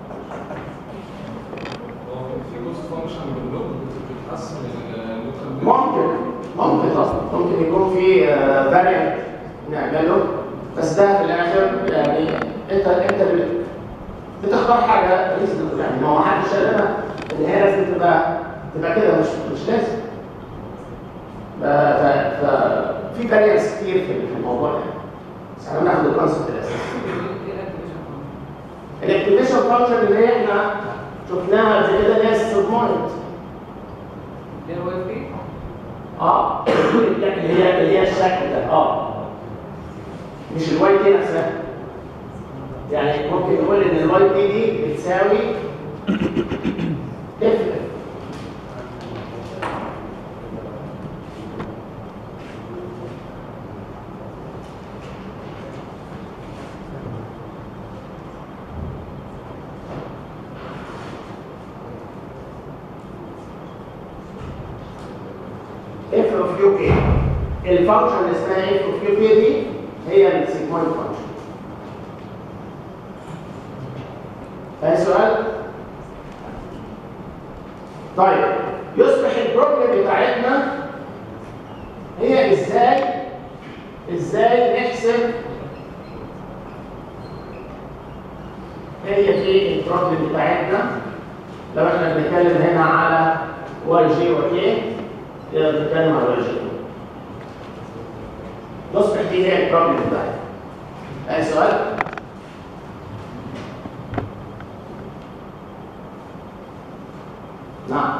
هو في جزء فانكشن باللوج بتحسن اللوكال ممكن ممكن اصلا ممكن يكون في فاريانت نعمله بس ده في الاخر يعني انت انت اللي بتختار حاجه reasonable يعني ما هو حدش قال لنا ان هي لازم تبقى تبقى كده مش مش لازم ف ف ف- في فاريانتس كتير في في الموضوع يعني بس احنا بناخد الكونسبت الاساسي ايه الاكتيفيشن فانكشن؟ الاكتيفيشن فانكشن اللي احنا شفناها زي كده اللي هي السبموينت اللي هو اف بي اه اللي هي اللي هي الشكل ده اه مش الواي دي نفسها يعني ممكن نقول ان الواي دي دي بتساوي اف اف اوف يو كي الفانكشن اللي اسمها اف اوف يو كي دي هي السيجمويد فانكشن اي سؤال طيب يصبح البروبلم بتاعتنا هي ازاي ازاي نحسب هي دي البروبلم بتاعتنا لو احنا بنتكلم هنا على واي جي وكي يبقى بنتكلم على واي جي تصبح دي هي البروبلم بتاعتنا اي سؤال؟ نعم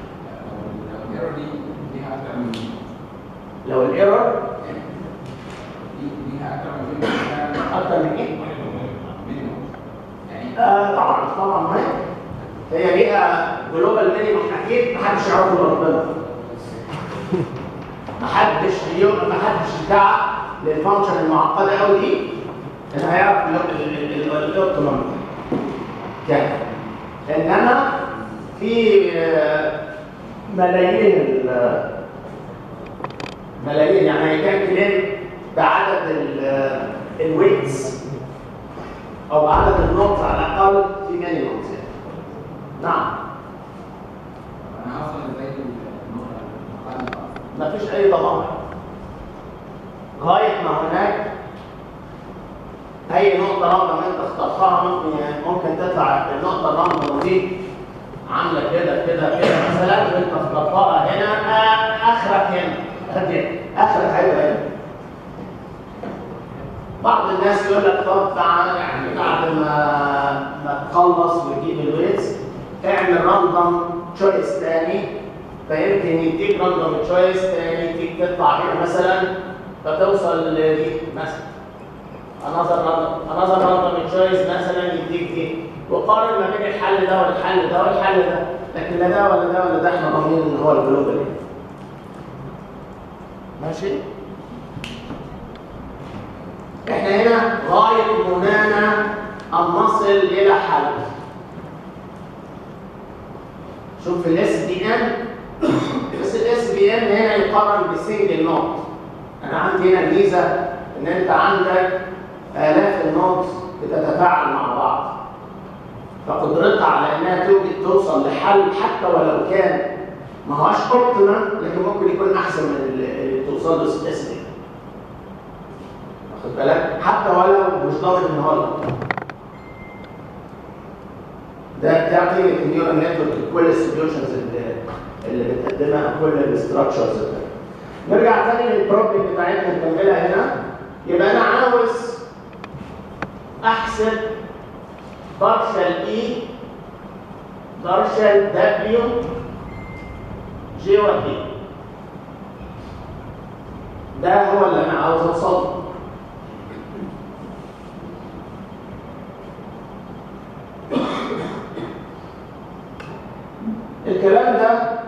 الايرور دي دي هتعمل لو الايرور اكتر من ايه؟ آه طبعا طبعا ما هي هي ليها جلوبال مينيمم اكيد محدش يعرفه الا ربنا محدش اليوم محدش دعا للفانكشن المعقده قوي دي ان هيعرف الاوبتيمم كام انما في آه، ملايين ال- ملايين يعني هي كان كلام بعدد ال- الويتس او بعدد النقط على الاقل في مينيمم يعني نعم ما فيش اي ضمان غايه ما هناك اي نقطه راندوم انت اخترتها ممكن ممكن تطلع النقطه الراندوم دي عامله كده كده كده مثلا وانت اخترتها هنا آه، اخرك هنا هدي اخرك هيبقى هنا بعض الناس يقول لك طب تعالى يعني بعد ما ما تخلص وتجيب الويتس اعمل راندوم تشويس تاني فيمكن يديك راندوم تشويس تاني يديك تطلع هنا مثلا فتوصل لدي مثلا انظر راندوم انظر راندوم تشويس مثلا يديك دي وقارن ما بين الحل ده والحل ده والحل ده لكن لا ده ولا ده ولا ده احنا ضامنين ان هو الجلوبال ماشي احنا هنا غايه منانا ان نصل الى حل شوف الاس بي ام بس الاس بي ام هنا يقارن بسنجل نوت انا عندي هنا الميزه ان انت عندك الاف النوتس بتتفاعل مع بعض فقدرتها على انها توجد توصل لحل حتى ولو كان ما هوش اوبتيمم لكن ممكن يكون احسن من اللي توصل له اس بي واخد بالك حتى ولو مش ضامن ان هو الأفضل. ده بتاع قيمه النيورال نتورك كل السوليوشنز اللي اللي بتقدمها كل الاستراكشرز نرجع تاني للبروبلم بتاعتنا نكملها هنا يبقى انا عاوز احسب بارشال اي بارشال دبليو جي وكي ده هو اللي انا عاوز اوصله الكلام ده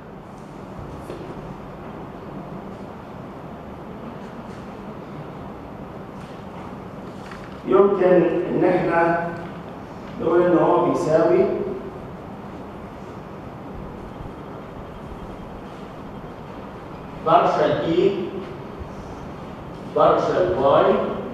يمكن ان احنا نقول ان هو بيساوي بارشل اي بارشل واي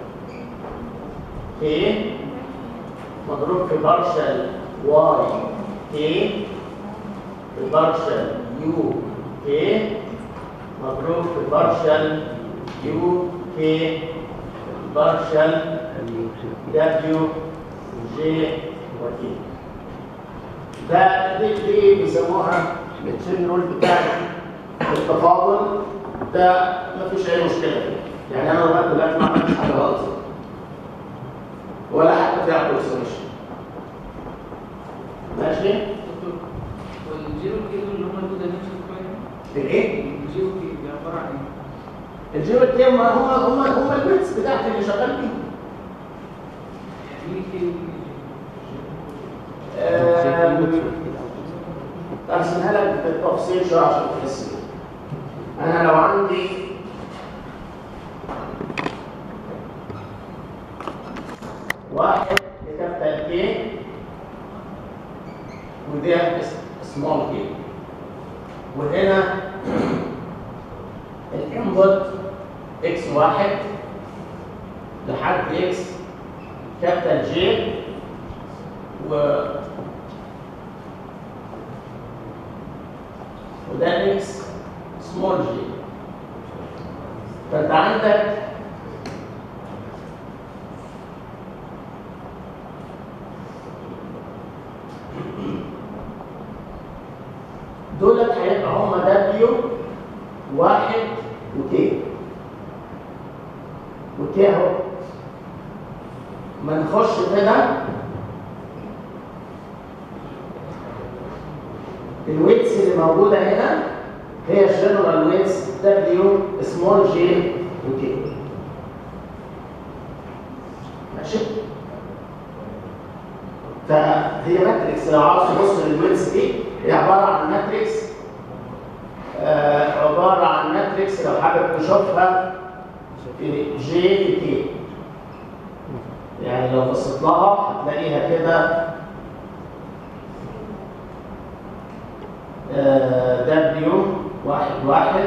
كي مضروب في بارشل واي كي في بارشل يو كي مضروب في بارشل يو كي في بارشل دبليو جي وكي ده دي دي بيسموها التشين رول بتاع التفاضل ده مفيش اي مشكله فيه يعني انا لغايه دلوقتي ما عملتش حاجه غلط ولا حتى فيها ابروكسيميشن ماشي دكتور والجيرو كي دول اللي هم التو دايمنشن كويس الايه الجيرو كي دي عباره عن ايه؟ الجيرو تيم هم هم هم البيتس بتاعتي اللي شغال فيهم يعني مين كي ومين آم، ارسمها لك بالتفصيل شويه عشان تحس بيها. انا لو عندي واحد بكابيتال كي وده سمول كي وهنا الانبوت اكس واحد لحد اكس كابيتال جي و وده اكس سمول جي فانت عندك دولت هيبقى هما دبليو واحد وكي وكي اهو ما نخش كده الويتس اللي موجوده هنا هي جنرال ويتس دبليو سمول جي وكي فهي ماتريكس لو عاوز تبص للويدز دي هي عباره عن ماتريكس آه عباره عن ماتريكس لو حابب تشوفها في جي في كي يعني لو بصيت لها هتلاقيها كده دبليو واحد واحد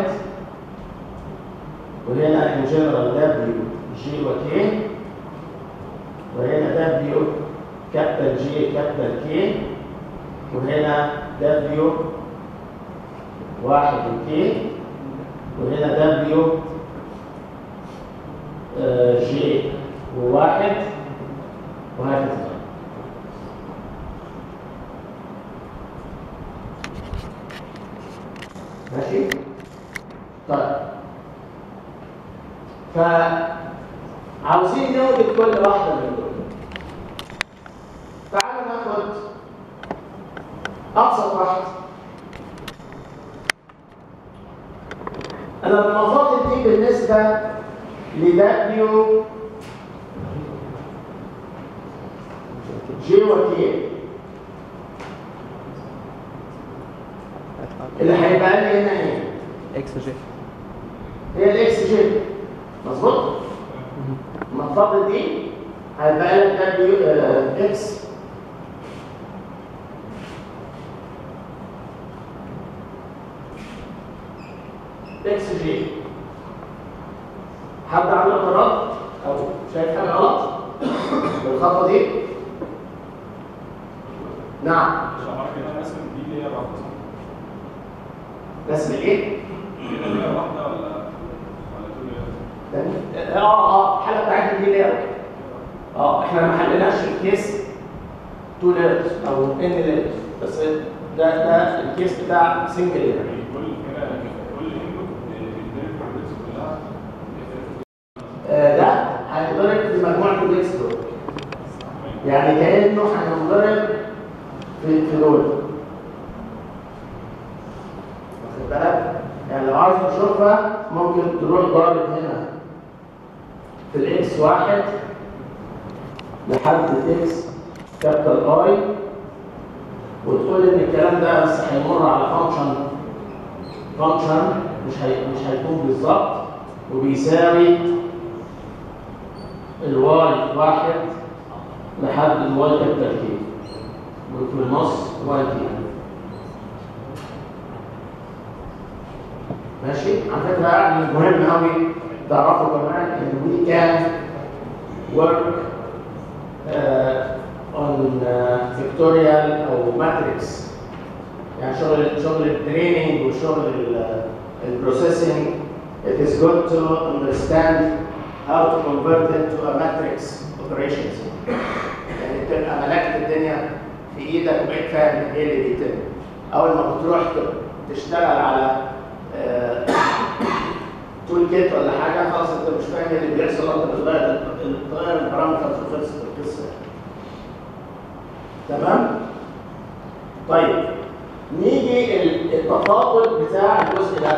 وهنا ان جنرال دبليو جي وكي وهنا دبليو كابيتال جي كابيتال كي وهنا دبليو واحد وكي وهنا دبليو جي وواحد وهكذا ماشي طيب فعاوزين نوجد كل واحده من دول تعالوا ناخد ابسط واحد انا المفاضل دي بالنسبه لدبليو جي وكي اللي هيبقى لي هنا ايه؟ اكس جي هي الاكس جي مظبوط؟ المفاضل دي هيبقى لك دبليو اكس اكس جي حد عنده اعتراض او شايف حاجه غلط بالخطوه دي؟ نعم مش عارف كده رسم دي اللي هي واحده صح؟ رسم الايه؟ دي اللي هي واحده ولا ولا تو layers؟ اه اه الحاله بتاعتنا دي لير اه احنا ما حليناش الكيس تو ليرز او ان ليرز بس ده ده الكيس بتاع سنجل لير يعني كل كده كل انبوت بيتضرب في البيتس كلها آه ده هينضرب في مجموعه البيكس دول يعني كانه هينضرب في في دول واخد بالك يعني لو عايز تشوفها ممكن تروح ضارب هنا في الاكس واحد لحد الاكس كابيتال اي وتقول ان الكلام ده بس هيمر على فانكشن فانكشن مش هي مش هيكون بالظبط وبيساوي الواي واحد لحد الواي كابيتال كي وفي النص واي كي ماشي على فكره يعني مهم قوي تعرفوا كمان ان وي كان work uh, on uh, vectorial او matrix يعني شغل شغل التريننج وشغل البروسيسنج it is good to understand how to convert it to a matrix operations يعني تبقى ملكت الدنيا في ايدك وبقيت فاهم ايه اللي بيتم اول ما بتروح تشتغل على تول كيت ولا حاجه خلاص انت مش فاهم ايه اللي بيحصل انت بتغير بتغير البارامترز وخلصت القصه تمام؟ طيب نيجي التفاضل بتاع الجزء ده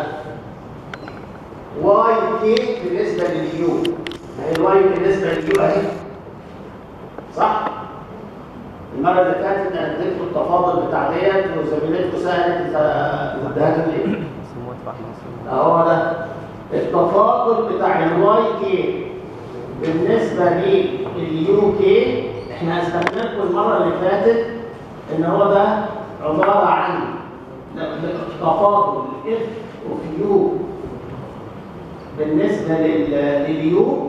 واي كي بالنسبه لليو يعني الواي بالنسبه لليو اهي صح؟ المره اللي فاتت انا اديتكم التفاضل بتاع ديت وزميلتكم سالت تديها ليه؟ سموات واحدة اهو ده التفاضل بتاع الواي كي بالنسبه لليو كي احنا اثبتنا لكم المره اللي فاتت ان هو ده عباره عن تفاضل اف اوف يو بالنسبه لل- لليو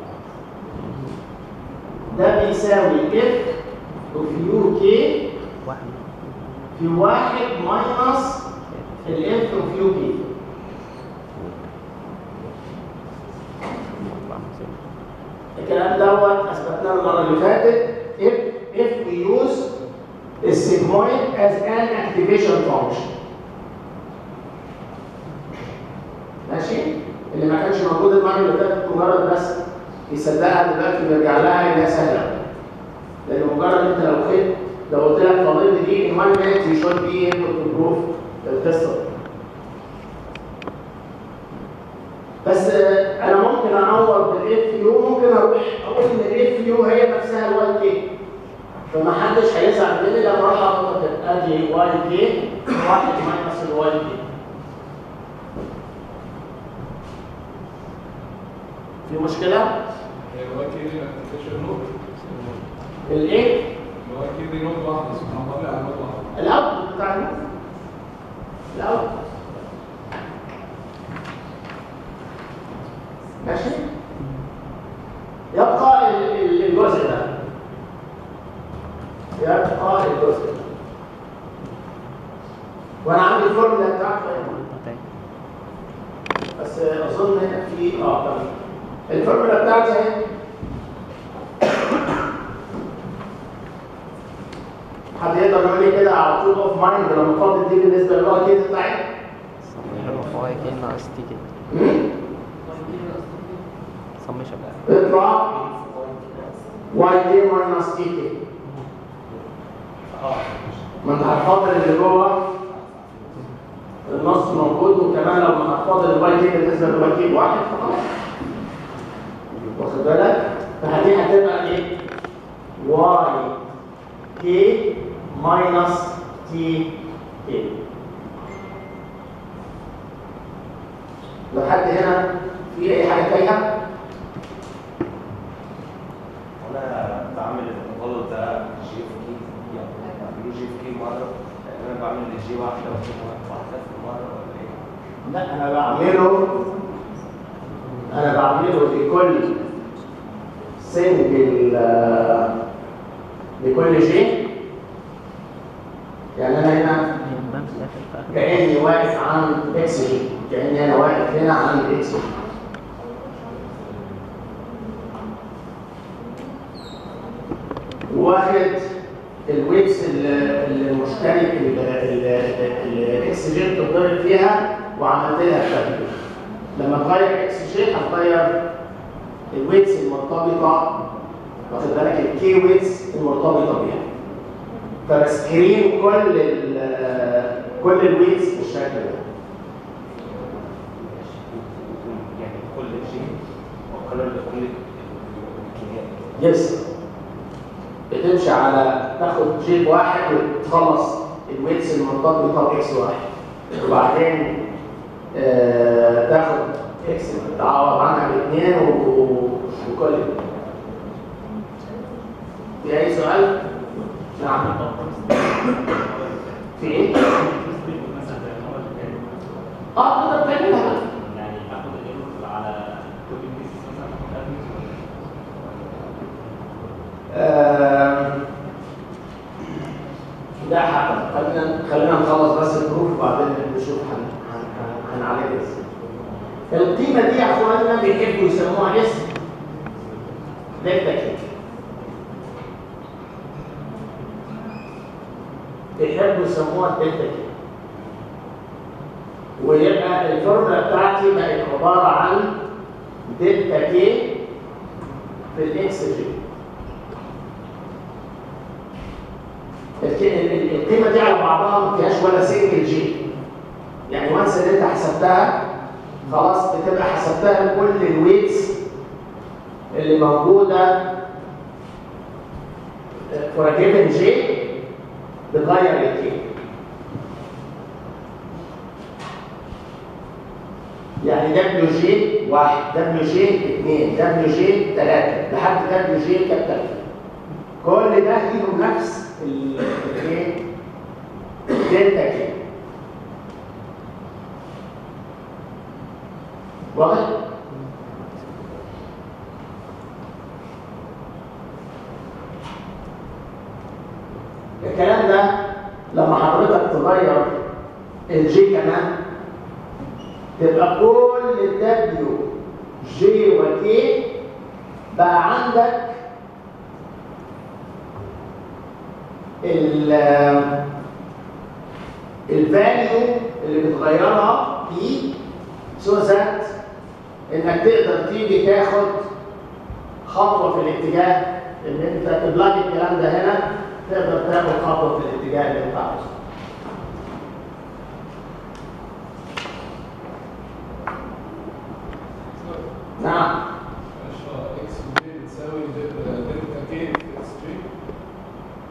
ده بيساوي اف اوف يو كي واحد في واحد ماينس الاف اوف يو كي الكلام دوت اثبتناه المره اللي فاتت if if we use the sigmoid as an activation function ماشي اللي ما كانش موجود المره اللي فاتت مجرد بس يصدقها دلوقتي ويرجع لها انها سهله لان مجرد انت لو خدت لو قلت لك فاضل لي دي in one minute you should be able to prove القصه دي. بس آه، انا ممكن انور بالاف يو ممكن اروح اقول ان الاف يو هي نفسها الواي كي فمحدش هيزعل مني لما اروح احط كده ادي واي كي واحد ماينس الواي كي في مشكلة؟ هي الواي كي دي ما بتبقاش نوت الايه؟ الواي كي دي نوت واحده سبحان الله على نوت واحده الاوت بتاع الناس الاوت ماشي يبقى ال- ال- الجزء ده يبقى الجزء ده وانا عندي الفورمولا بتاعته هنا. بس اظن هنا في اه تمام الفورمولا بتاعتي اهي حد يقدر يقول لي كده على طول اوف مايند لما فاضل دي بالنسبه للواي كي بتاعي واي كي ناقص تي كي مم؟ سميشن اطلع واي كي ماينس تي كي ما انت هتفضل اللي جوه النص موجود وكمان لو ما هتفضل الواي كي بالنسبه للواي كي بواحد فخلاص واخد بالك فهدي هتبقى ايه واي كي ماينس تي كي لحد هنا في اي حاجه تايهه انا بعمل الغلط ده جي في كي يعني بعمله جي في كي مره يعني انا بعمل الجي واحده واحده في مره ولا ايه؟ لا انا بعمله انا بعمله لكل سنجل آه، لكل شيء يعني انا هنا يبان في الاخر في اخر كاني واقف عند اكس جي كاني انا واقف هنا عند اكس جي واخد الويبس ال- المشترك الاكس جي بتتضرب فيها وعملت لها التغيير لما تغير اكس جي هتغير الويتس المرتبطه واخد بالك الكي ويتس المرتبطه بيها فبسكرين كل ال كل الويتس بالشكل ده يعني كل جي وقرر لكل الكميات يس بتمشي على تاخد جيب واحد وتخلص الويتس المرتبطه باكس واحد وبعدين آه تاخد اكس تعوض عنها باثنين و- وكل في اي سؤال؟ نعم في ايه؟ اه تقدر تعملها يعني اخد الايرور على كل بيس مثلا آم، لا حق خلينا خلينا نخلص بس البروف وبعدين نشوف هن هن- هن- هنعالجها ازاي. القيمة دي يا اخوانا بيحبوا يسموها اسم دلتا كي. بيحبوا يسموها دلتا كي. ويبقى الفورمولا بتاعتي بقت عبارة عن دلتا كي في الاكس جي. الك- ال- ال- القيمه دي على بعضها ما فيهاش ولا سنجل جي يعني وانس ان انت حسبتها خلاص بتبقى حسبتها لكل الويتس اللي موجوده فور جيفن جي بتغير الكي يعني دبليو جي واحد دبليو جي اثنين دبليو جي ثلاثه لحد دبليو جي كابيتال كل ده ليهم نفس ال- الايه دلتا كي واضح الكلام ده لما حضرتك تغير الجي كمان تبقى كل الدبليو جي وكي بقى عندك ال الفاليو اللي بتغيرها بي سو ذات انك تقدر تيجي تاخد خطوه في الاتجاه ان انت تبلاج الكلام ده هنا تقدر تاخد خطوه في الاتجاه اللي انت عاوزه نعم معلش هو اكس جي بتساوي دل- دلتا كي في اكس جي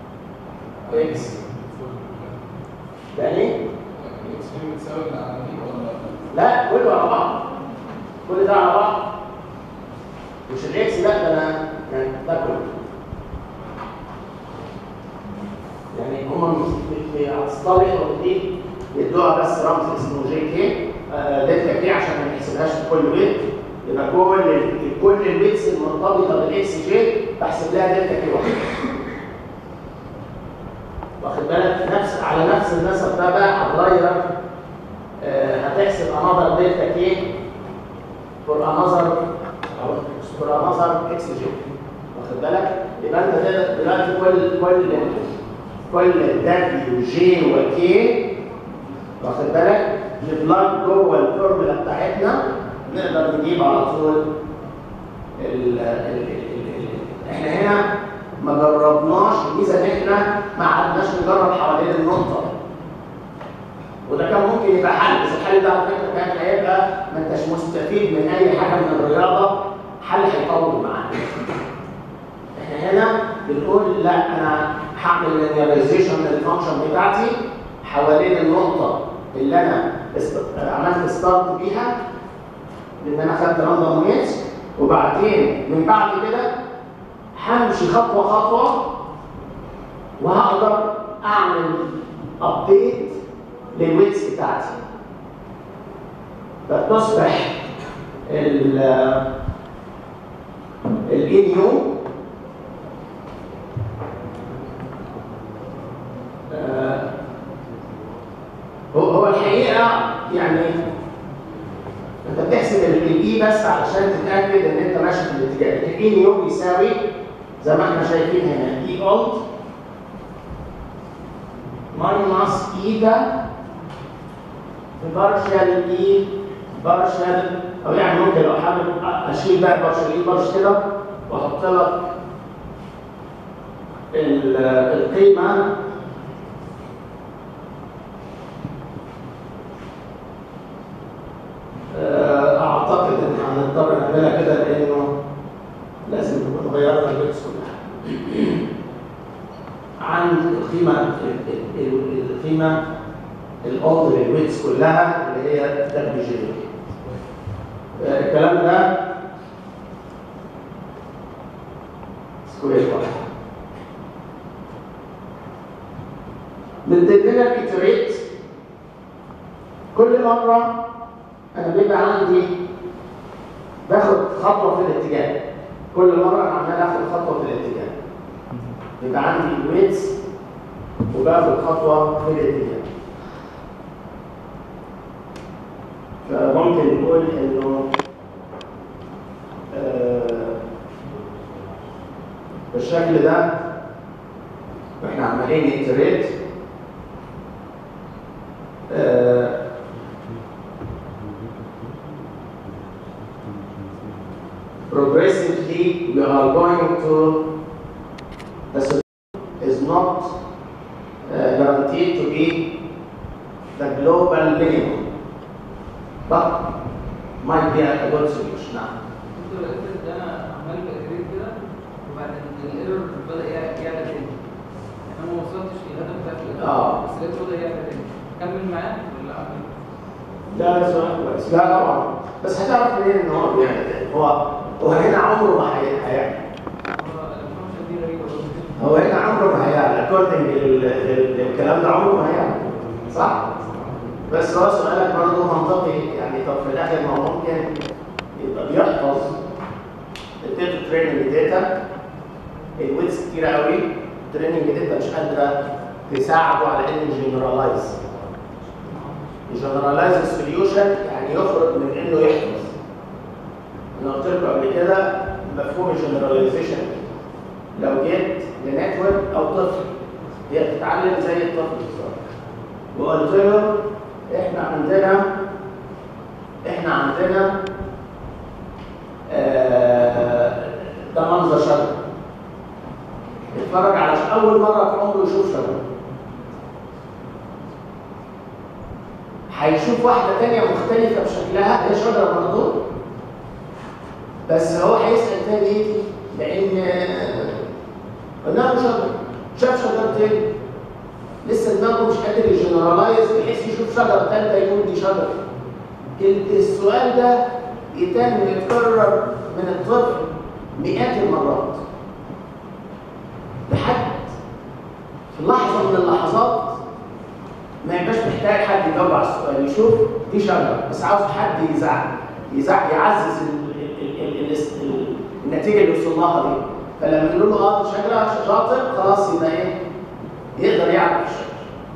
اكس يعني اكس ام بتساوي اللي على دي ولا لا كله على بعض كل ده على بعض مش الاكس لا ده انا يعني ده كله يعني هم في هتستطيعوا دي يدوها بس رمز اسمه جي كي آه، دلتا كي عشان ما نحسبهاش في كل بيت يبقى كل ال- كل البيتس المرتبطه بالاكس جي بحسب لها دلتا كي واحده واخد بالك نفس على نفس النسب ده بقى هتغير آه، هتحسب انذر دلتا كي فور انذر او فور انذر اكس جي واخد بالك يبقى انت تقدر دلوقتي كل كل كل دبليو جي وكي واخد بالك نبلج جوه الفورمولا بتاعتنا نقدر نجيب على طول ال ال ال ال ال احنا هنا ما جربناش الميزه ان احنا ما قعدناش نجرب حوالين النقطه وده كان ممكن يبقى حل بس الحل ده على فكره كان هيبقى ما انتش مستفيد من اي حاجه من الرياضه حل هيطول معانا احنا هنا بنقول لا انا هعمل لينيرايزيشن للفانكشن بتاعتي حوالين النقطه اللي انا است... عملت ستارت بيها لان انا خدت راندوم ويتس وبعدين من بعد كده همشي خطوه خطوه وهقدر اعمل ابديت للويتس بتاعتي فتصبح ال الاي نيو هو هو الحقيقه يعني انت بتحسب الاي بس علشان تتاكد ان انت ماشي في الاتجاه الاي نيو بيساوي زي ما احنا شايفين هنا اي اولت ماينس ايتا بارشال اي بارشال او يعني ممكن لو حابب اشيل بقى بارشال اي بارش كده واحط لك ال- القيمه آه، اعتقد ان هنضطر نعملها كده لانه لازم نكون غيرنا البيتس كلها عن القيمه ال- ال- القيمه الاولد للويتس كلها اللي هي دبليو جي آه، الكلام ده سكوير واحد من ضمننا الاتريت كل مره انا بيبقى عندي باخد خطوه في الاتجاه كل مره انا عمال اخد خطوه في الاتجاه بيبقى عندي ويتس وباخد خطوه في الاتجاه فممكن نقول انه آه، بالشكل ده واحنا عمالين نيتريت آه، progressively we are going to the solution is not uh, guaranteed to be the global minimum but might be a good solution now انتوا الاساس ده انا عمال بقريت كده وبعدين الايرور بدا يع- يعلى تاني انا ما وصلتش للهدف بتاع الايرور آه. بس لقيته بدا يعلى تاني كمل معاه ولا اعمل لا ده سؤال كويس لا طبعا بس هتعرف منين ان هو بيعمل كده هو هو هنا عمره ما هي- هيعمل هو الفانكشن دي غريبه برضه هو هنا عمره ما هيعمل اكوردنج للكلام ده عمره ما هيعمل صح؟ بس هو سؤالك برضه منطقي يعني طب في الاخر ما هو ممكن يبقى بيحفظ الداتا تريننج داتا الويتس كتير قوي التريننج داتا مش قادره تساعده على انه جنرالايز يجنرالايز السوليوشن يعني يخرج من انه يحفظ انا قلت لكم قبل كده مفهوم الجنراليزيشن لو جيت لنتورك او طفل هي بتتعلم زي الطفل بالظبط وقلت له احنا عندنا احنا عندنا آه، ده منظر شجر اتفرج على ش- اول مره في عمره يشوف شجره هيشوف واحده تانية مختلفه بشكلها هي شجره برضه بس هو هيسال تاني لان قلنا له شجره شاف شجرتين لسه دماغه مش قادر يجنرالايز بحيث يشوف شجره ثالثه يقول دي شجره ال- السؤال ده يتم يتكرر من الطفل مئات المرات لحد في لحظه من اللحظات ما يبقاش محتاج حد يجاوب على السؤال يشوف دي شجره بس عاوز حد يزعل يزعل يعزز ال ال ال ال ال النتيجه اللي وصل لها دي فلما يقولوا له اه دي شجره شاطر خلاص يبقى ايه يقدر يعرف الشجره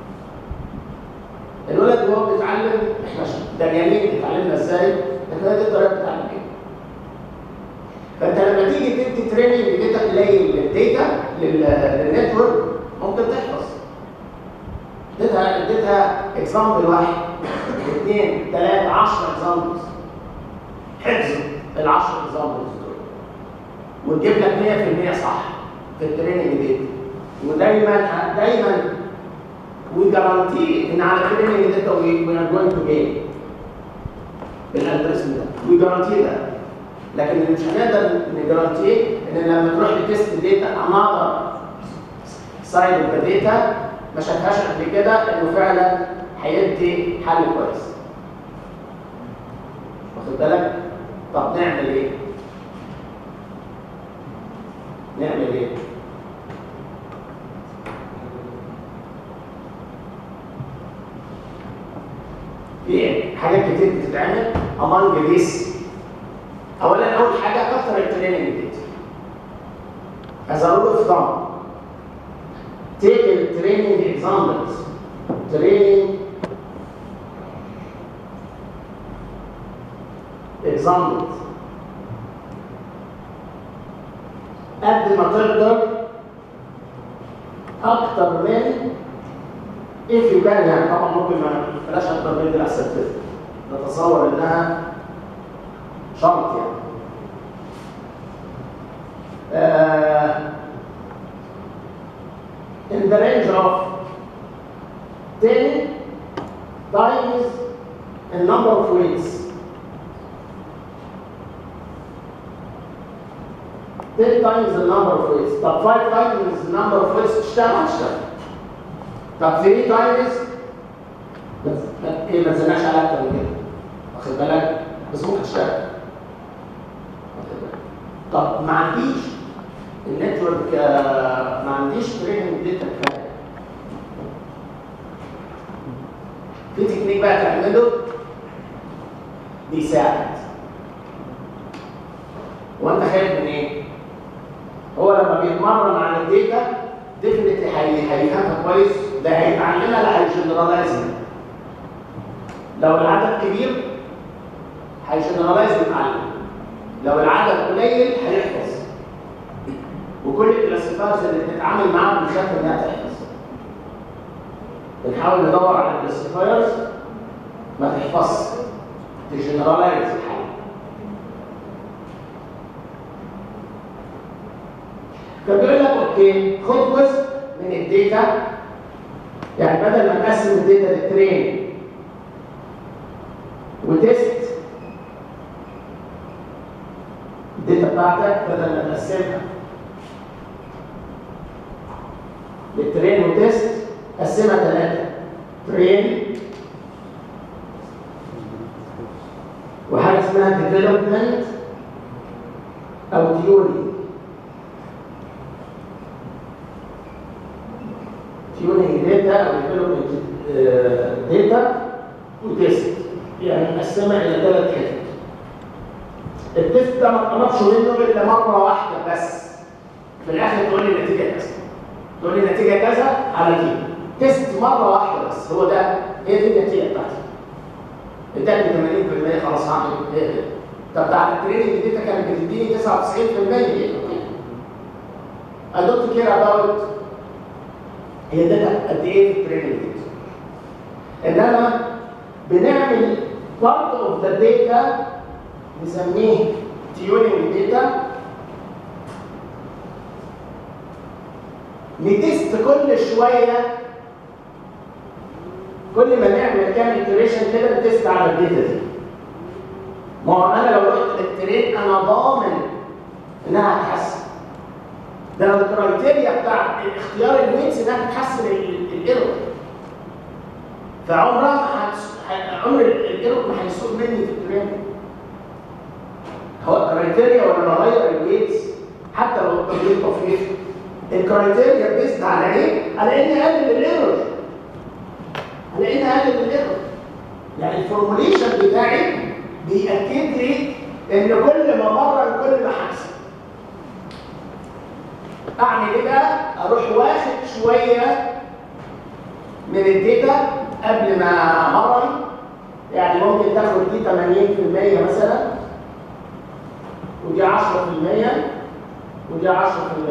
الولد وهو بيتعلم احنا دانيالين اتعلمنا ازاي لكن هذه الطريقه بتتعلم بيها فانت لما تيجي تدي تريننج داتا قليل للداتا لل- للنتورك ممكن تحفظ اديتها اديتها اكزامبل واحد اثنين ثلاثة 10 اكزامبلز حفظ ال 10 اكزامبلز دول وتجيب لك 100% صح في التريننج داتا ودايما دايما we guarantee ان على training data we, we are going to gain بالالجوريثم ده we guarantee ده لكن اللي مش هنقدر نجارانتيه ان لما تروح لتست داتا another side of the data ما شافهاش قبل كده انه فعلا هيدي حل كويس واخد بالك طب نعمل ايه نعمل ايه في حاجات كتير بتتعمل among this اولا اول حاجه كتر التريننج داتا as a rule of thumb take the training examples training examples قد ما تقدر اكتر من if you can يعني طبعا ممكن ما بلاش اكتر من دي احسن نتصور انها شرط يعني uh, in the range of 10 times the number of weights 10 times the number of weights طب 5 times the number of weights تشتغل تشتغل طب 3 times بس لا، ايه ما تزنقش على اكتر من كده واخد بالك بس ممكن تشتغل واخد بالك؟ طب ما عنديش النتورك آه، ما عنديش تريننج داتا كفايه في تكنيك بقى تعمله بيساعد وانت خايف من ايه؟ هو لما بيتمرن على الداتا ديفنتلي هيفهمها كويس ده هيتعلمها لا هيجنرالايزها لو العدد كبير هيجنرالايز يتعلم لو العدد قليل هيحفظ وكل الكلاسيفايرز اللي بنتعامل معاها بنخاف انها تحفظ بنحاول ندور على الكلاسيفايرز ما تحفظش تجنرالايز الحل فبيقول لك اوكي خد جزء من الداتا يعني بدل ما نقسم الداتا للترين وتست الداتا بتاعتك بدل ما تقسمها للترين وتست قسمها ثلاثة ترين وحاجة اسمها ديفلوبمنت أو تيوري تيورينج داتا أو ديفلوبمنت داتا وتست يعني نقسمها إلى ثلاث حتت التست ده ما تقربش منه إلا مرة واحدة بس في الآخر تقول لي النتيجة كذا تقول لي النتيجة كذا على دي تست مرة واحدة بس هو ده هي دي النتيجة بتاعتي اداني 80% خلاص هعمل ايه إيه. طب ده على التريننج داتا كانت بتديني 99% ايه I don't care about هي داتا قد ايه في التريننج داتا انما بنعمل part of the data نسميه tuning data نتست كل شويه كل ما نعمل كام iteration كده نتست على الداتا دي ما هو انا لو رحت للترين انا ضامن انها هتحسن ده الكرايتيريا بتاع اختيار الويتس انها تحسن الايرور فعمرها ما هتس- ه- عمر الايرور ما هيسوق مني في الترين هو الكرايتيريا ولا بغير الويتس حتى لو التغيير طفيف الكرايتيريا بيزد على ايه؟ على اني اقلل الايرور على اني اقلل الايرور يعني الفورموليشن بتاعي بيأكد لي ان كل ما مرة كل ما هحسن اعمل ايه بقى؟ اروح واخد شويه من الداتا قبل ما امرن يعني ممكن تاخد دي 80% مثلا ودي 10% ودي 10%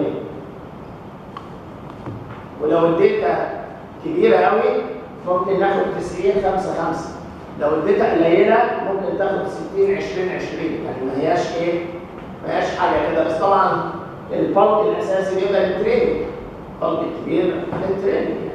ولو الداتا كبيره قوي ممكن ناخد 90 5 5 لو الداتا قليله ممكن تاخد 60 20 20 يعني ما هياش ايه ما هياش حاجه كده بس طبعا البلك الاساسي بيبقى للتريننج البلك الكبير للتريننج يعني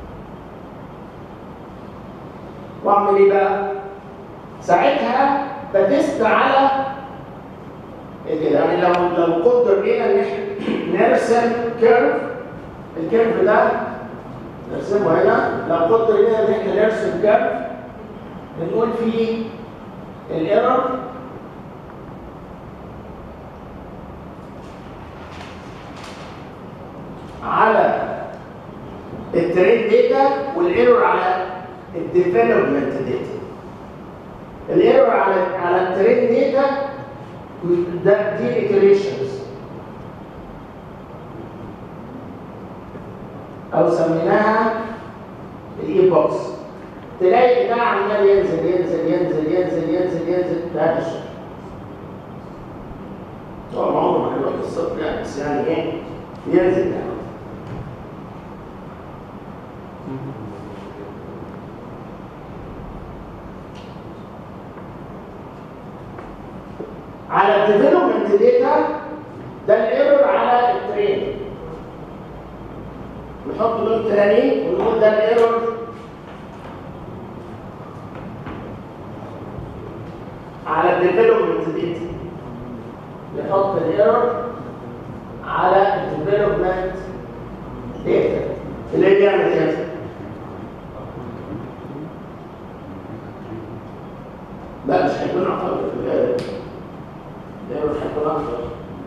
واعمل ايه بقى؟ ساعتها بتست على إيه كده يعني لو لو قدر بينا ان احنا نرسم كيرف الكيرف ده نرسمه هنا لو قدر بينا ان احنا نرسم كيرف بنقول فيه الايرور على الترين داتا والايرور على الديفلوبمنت داتا الايرور على على الترين داتا ده دي ايتريشنز او سميناها الاي بوكس تلاقي ده عمال ينزل ينزل ينزل ينزل ينزل ينزل بهذا الشكل طبعا عمره ما هيروح للصفر يعني بس يعني ايه ينزل يعني على الديفلوبمنت داتا ده الايرور على الترين نحط لون تاني ونقول ده الايرور على الديفلوبمنت داتا نحط الايرور على الديفلوبمنت داتا اللي هي بيعمل كده لا مش هيكون اعتقد في الغالب ده مش هيكون اكتر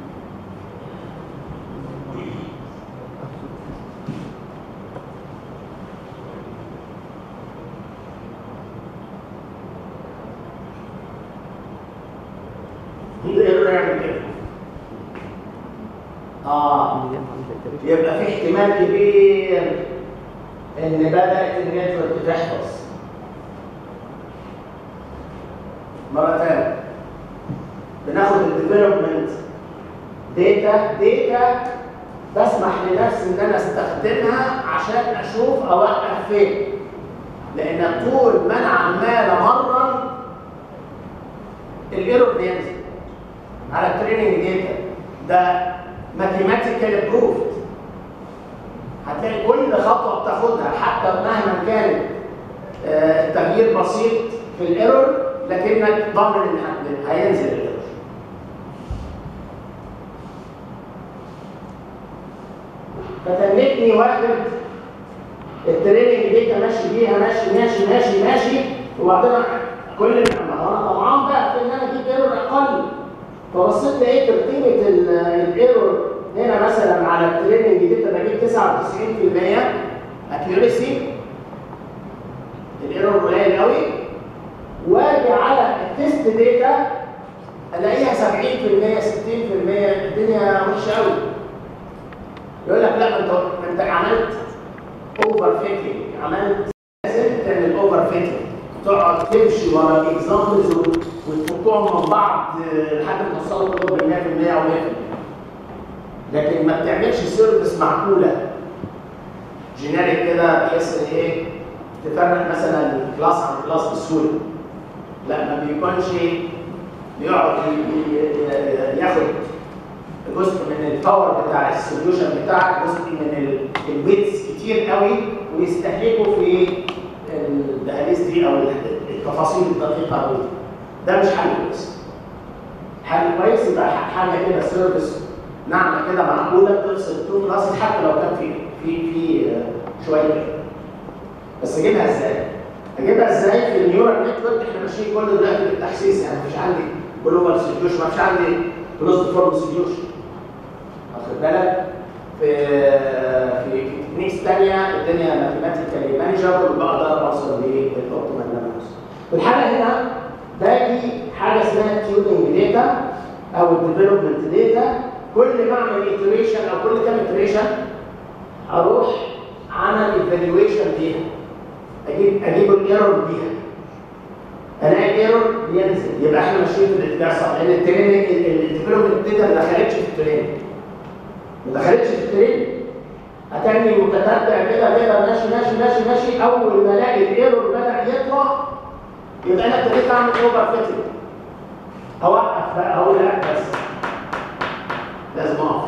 يقدر يعمل كده اه يبقى في احتمال كبير ان بدات النتورك تحفظ مره ثانيه بناخد الديفلوبمنت داتا داتا بسمح لنفسي ان انا استخدمها عشان اشوف اوقف فين لان طول ما انا عمال امرن الايرور بينزل على التريننج داتا ده ماثيماتيكال بروفد هتلاقي كل خطوه بتاخدها حتى مهما كان آه، التغيير بسيط في الايرور لكنك ضامن ان هينزل الايرور فتنتني واخد التريننج داتا ماشي بيها ماشي ماشي ماشي ماشي وبعدين كل ما هو انا طمعان بقى في ان انا اجيب ايرور اقل فبصيت لقيت قيمه ال- الايرور هنا مثلا على التريننج داتا بجيب 99% اكيوريسي الايرور قليل قوي واجي على التست داتا الاقيها 70% 60% الدنيا وحشه قوي يقول لك لا ما انت ما انت عملت اوفر فيتنج عملت لازم تعمل اوفر فيتنج تقعد تمشي ورا الاكزامبلز وتحطهم من بعض آه، لحد ما توصلوا كلهم ب 100% او 100% لكن ما بتعملش سيرفيس معقوله جينيريك كده بحيث ان ايه تفرق مثلا كلاس عن كلاس بسهوله لا ما بيكونش بيقعد ي- ي- ياخد جزء من الباور بتاع السوليوشن بتاعك جزء من الويتس كتير قوي ويستهلكوا في الدهاليز دي او التفاصيل الدقيقه قوي ده مش حل كويس حل كويس يبقى ح- حاجه كده سيرفيس ناعمه كده معقوله بتفصل تو كلاسز حتى لو كان في في في آه، شويه كده. بس اجيبها ازاي؟ اجيبها ازاي في النيورال نتورك احنا ماشيين كل دلوقتي بالتحسيس يعني مفيش عندي جلوبال سوليوشن مفيش عندي كلوزد فورم سوليوشن واخد بالك في في في تكنيكس ثانيه الدنيا ماثيماتيكالي مانجبل وبقدر اوصل للاوبتيمال ليفلز في الحاله هنا باجي حاجه اسمها تيودنج داتا او الديفلوبمنت داتا كل ما اعمل ايتريشن او كل كام ايتريشن اروح عمل ايفالويشن ليها اجيب اجيب الايرور بيها الاقي الايرور بينزل يبقى احنا ماشيين في الاتجاه الصح لان التريننج الديفلوبمنت داتا ما دخلتش في التريننج ما دخلتش في التريننج اتاني متتبع كده كده ماشي ماشي ماشي ماشي اول ما الاقي الايرور بدا يطلع يبقى انا ابتديت اعمل اوفر فيتنج اوقف بقى اقول لا بس لازم اقف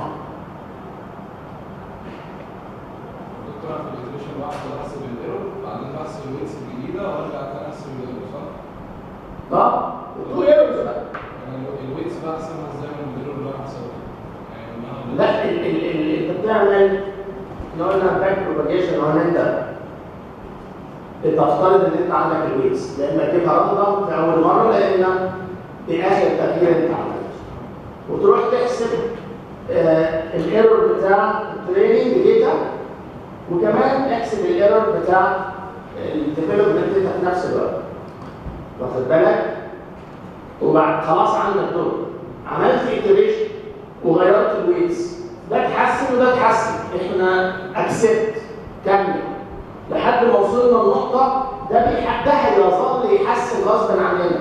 دكتور في الإيتريشن بحسب بحسب الايرور بعدين بحسب الويتس الجديدة وارجع تاني احسب الايرور صح؟ طب التو ايرورز بقى يعني الويتس بقى احسبها ازاي من الايرور اللي انا حسبته؟ يعني ما- لا ال- ال- ال- انت بتعمل لو قلنا باك بروباجيشن هو ان انت بتفترض ان انت عندك الويتس لان تجيبها راندوم في اول مره لان دي اخر تغيير انت عملته وتروح تحسب آه الايرور بتاع التريننج داتا وكمان احسب الايرور بتاع الديفلوبمنت داتا في نفس الوقت واخد بالك وبعد خلاص عندك دول عملت ايتريشن وغيرت الويتس ده اتحسن وده اتحسن احنا اكسبت كمل لحد ما وصلنا لنقطه ده بيح- ده هيظل يحسن غصبا عننا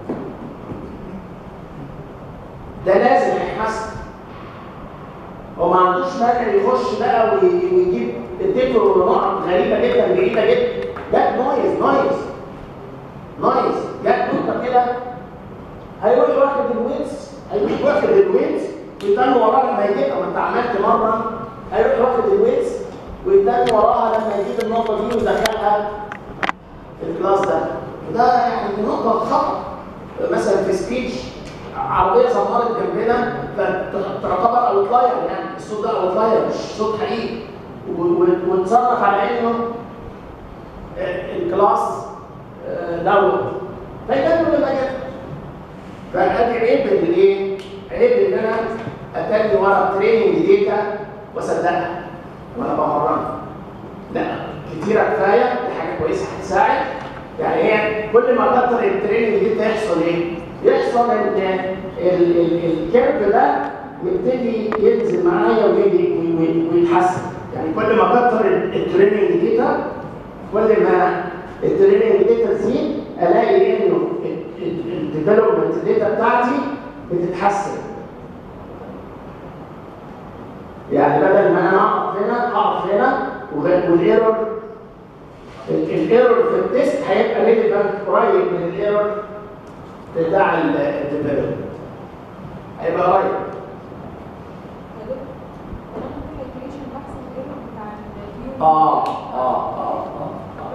ده لازم هيحسن هو ما عندوش مانع يخش بقى وي- ويجيب اديته نقط غريبه جدا بعيده جدا ده نويز نويز نويز جت نقطه كده هيروح واخد الويتس هيروح واخد الويتس ويتاني وراها لما يجيبها ما انت عملت مره هيروح واخد الويتس ويتاني وراها لما يجيب النقطه دي ويدخلها في الكلاس ده وده يعني نقطه خطا مثلا في سبيتش عربيه زمرت جنبنا فتعتبر اوتلاير يعني الصوت ده اوتلاير مش صوت حقيقي و- و- وتصنف على انه آه، الكلاس آه، دوت فيكمل كده كده فادي عيب الايه؟ عيب ان انا اتني ورا تريننج داتا واصدقها وانا بمرنها. لا كتيره كفايه دي حاجه كويسه هتساعد يعني هي كل ما كتر التريننج داتا يحصل ايه؟ يحصل ان ال- ال- الكيرف ده يبتدي ينزل معايا ويجي وي- وي- ويتحسن يعني كل ما كتر التريننج داتا كل ما التريننج داتا تزيد الاقي انه الديفلوبمنت داتا بتاعتي بتتحسن يعني بدل ما انا اقف هنا اقف هنا وغ- والايرور ال- الايرور في التيست هيبقى ريليفنت قريب من الايرور بتاع الديفلوبمنت هيبقى قريب اه اه اه اه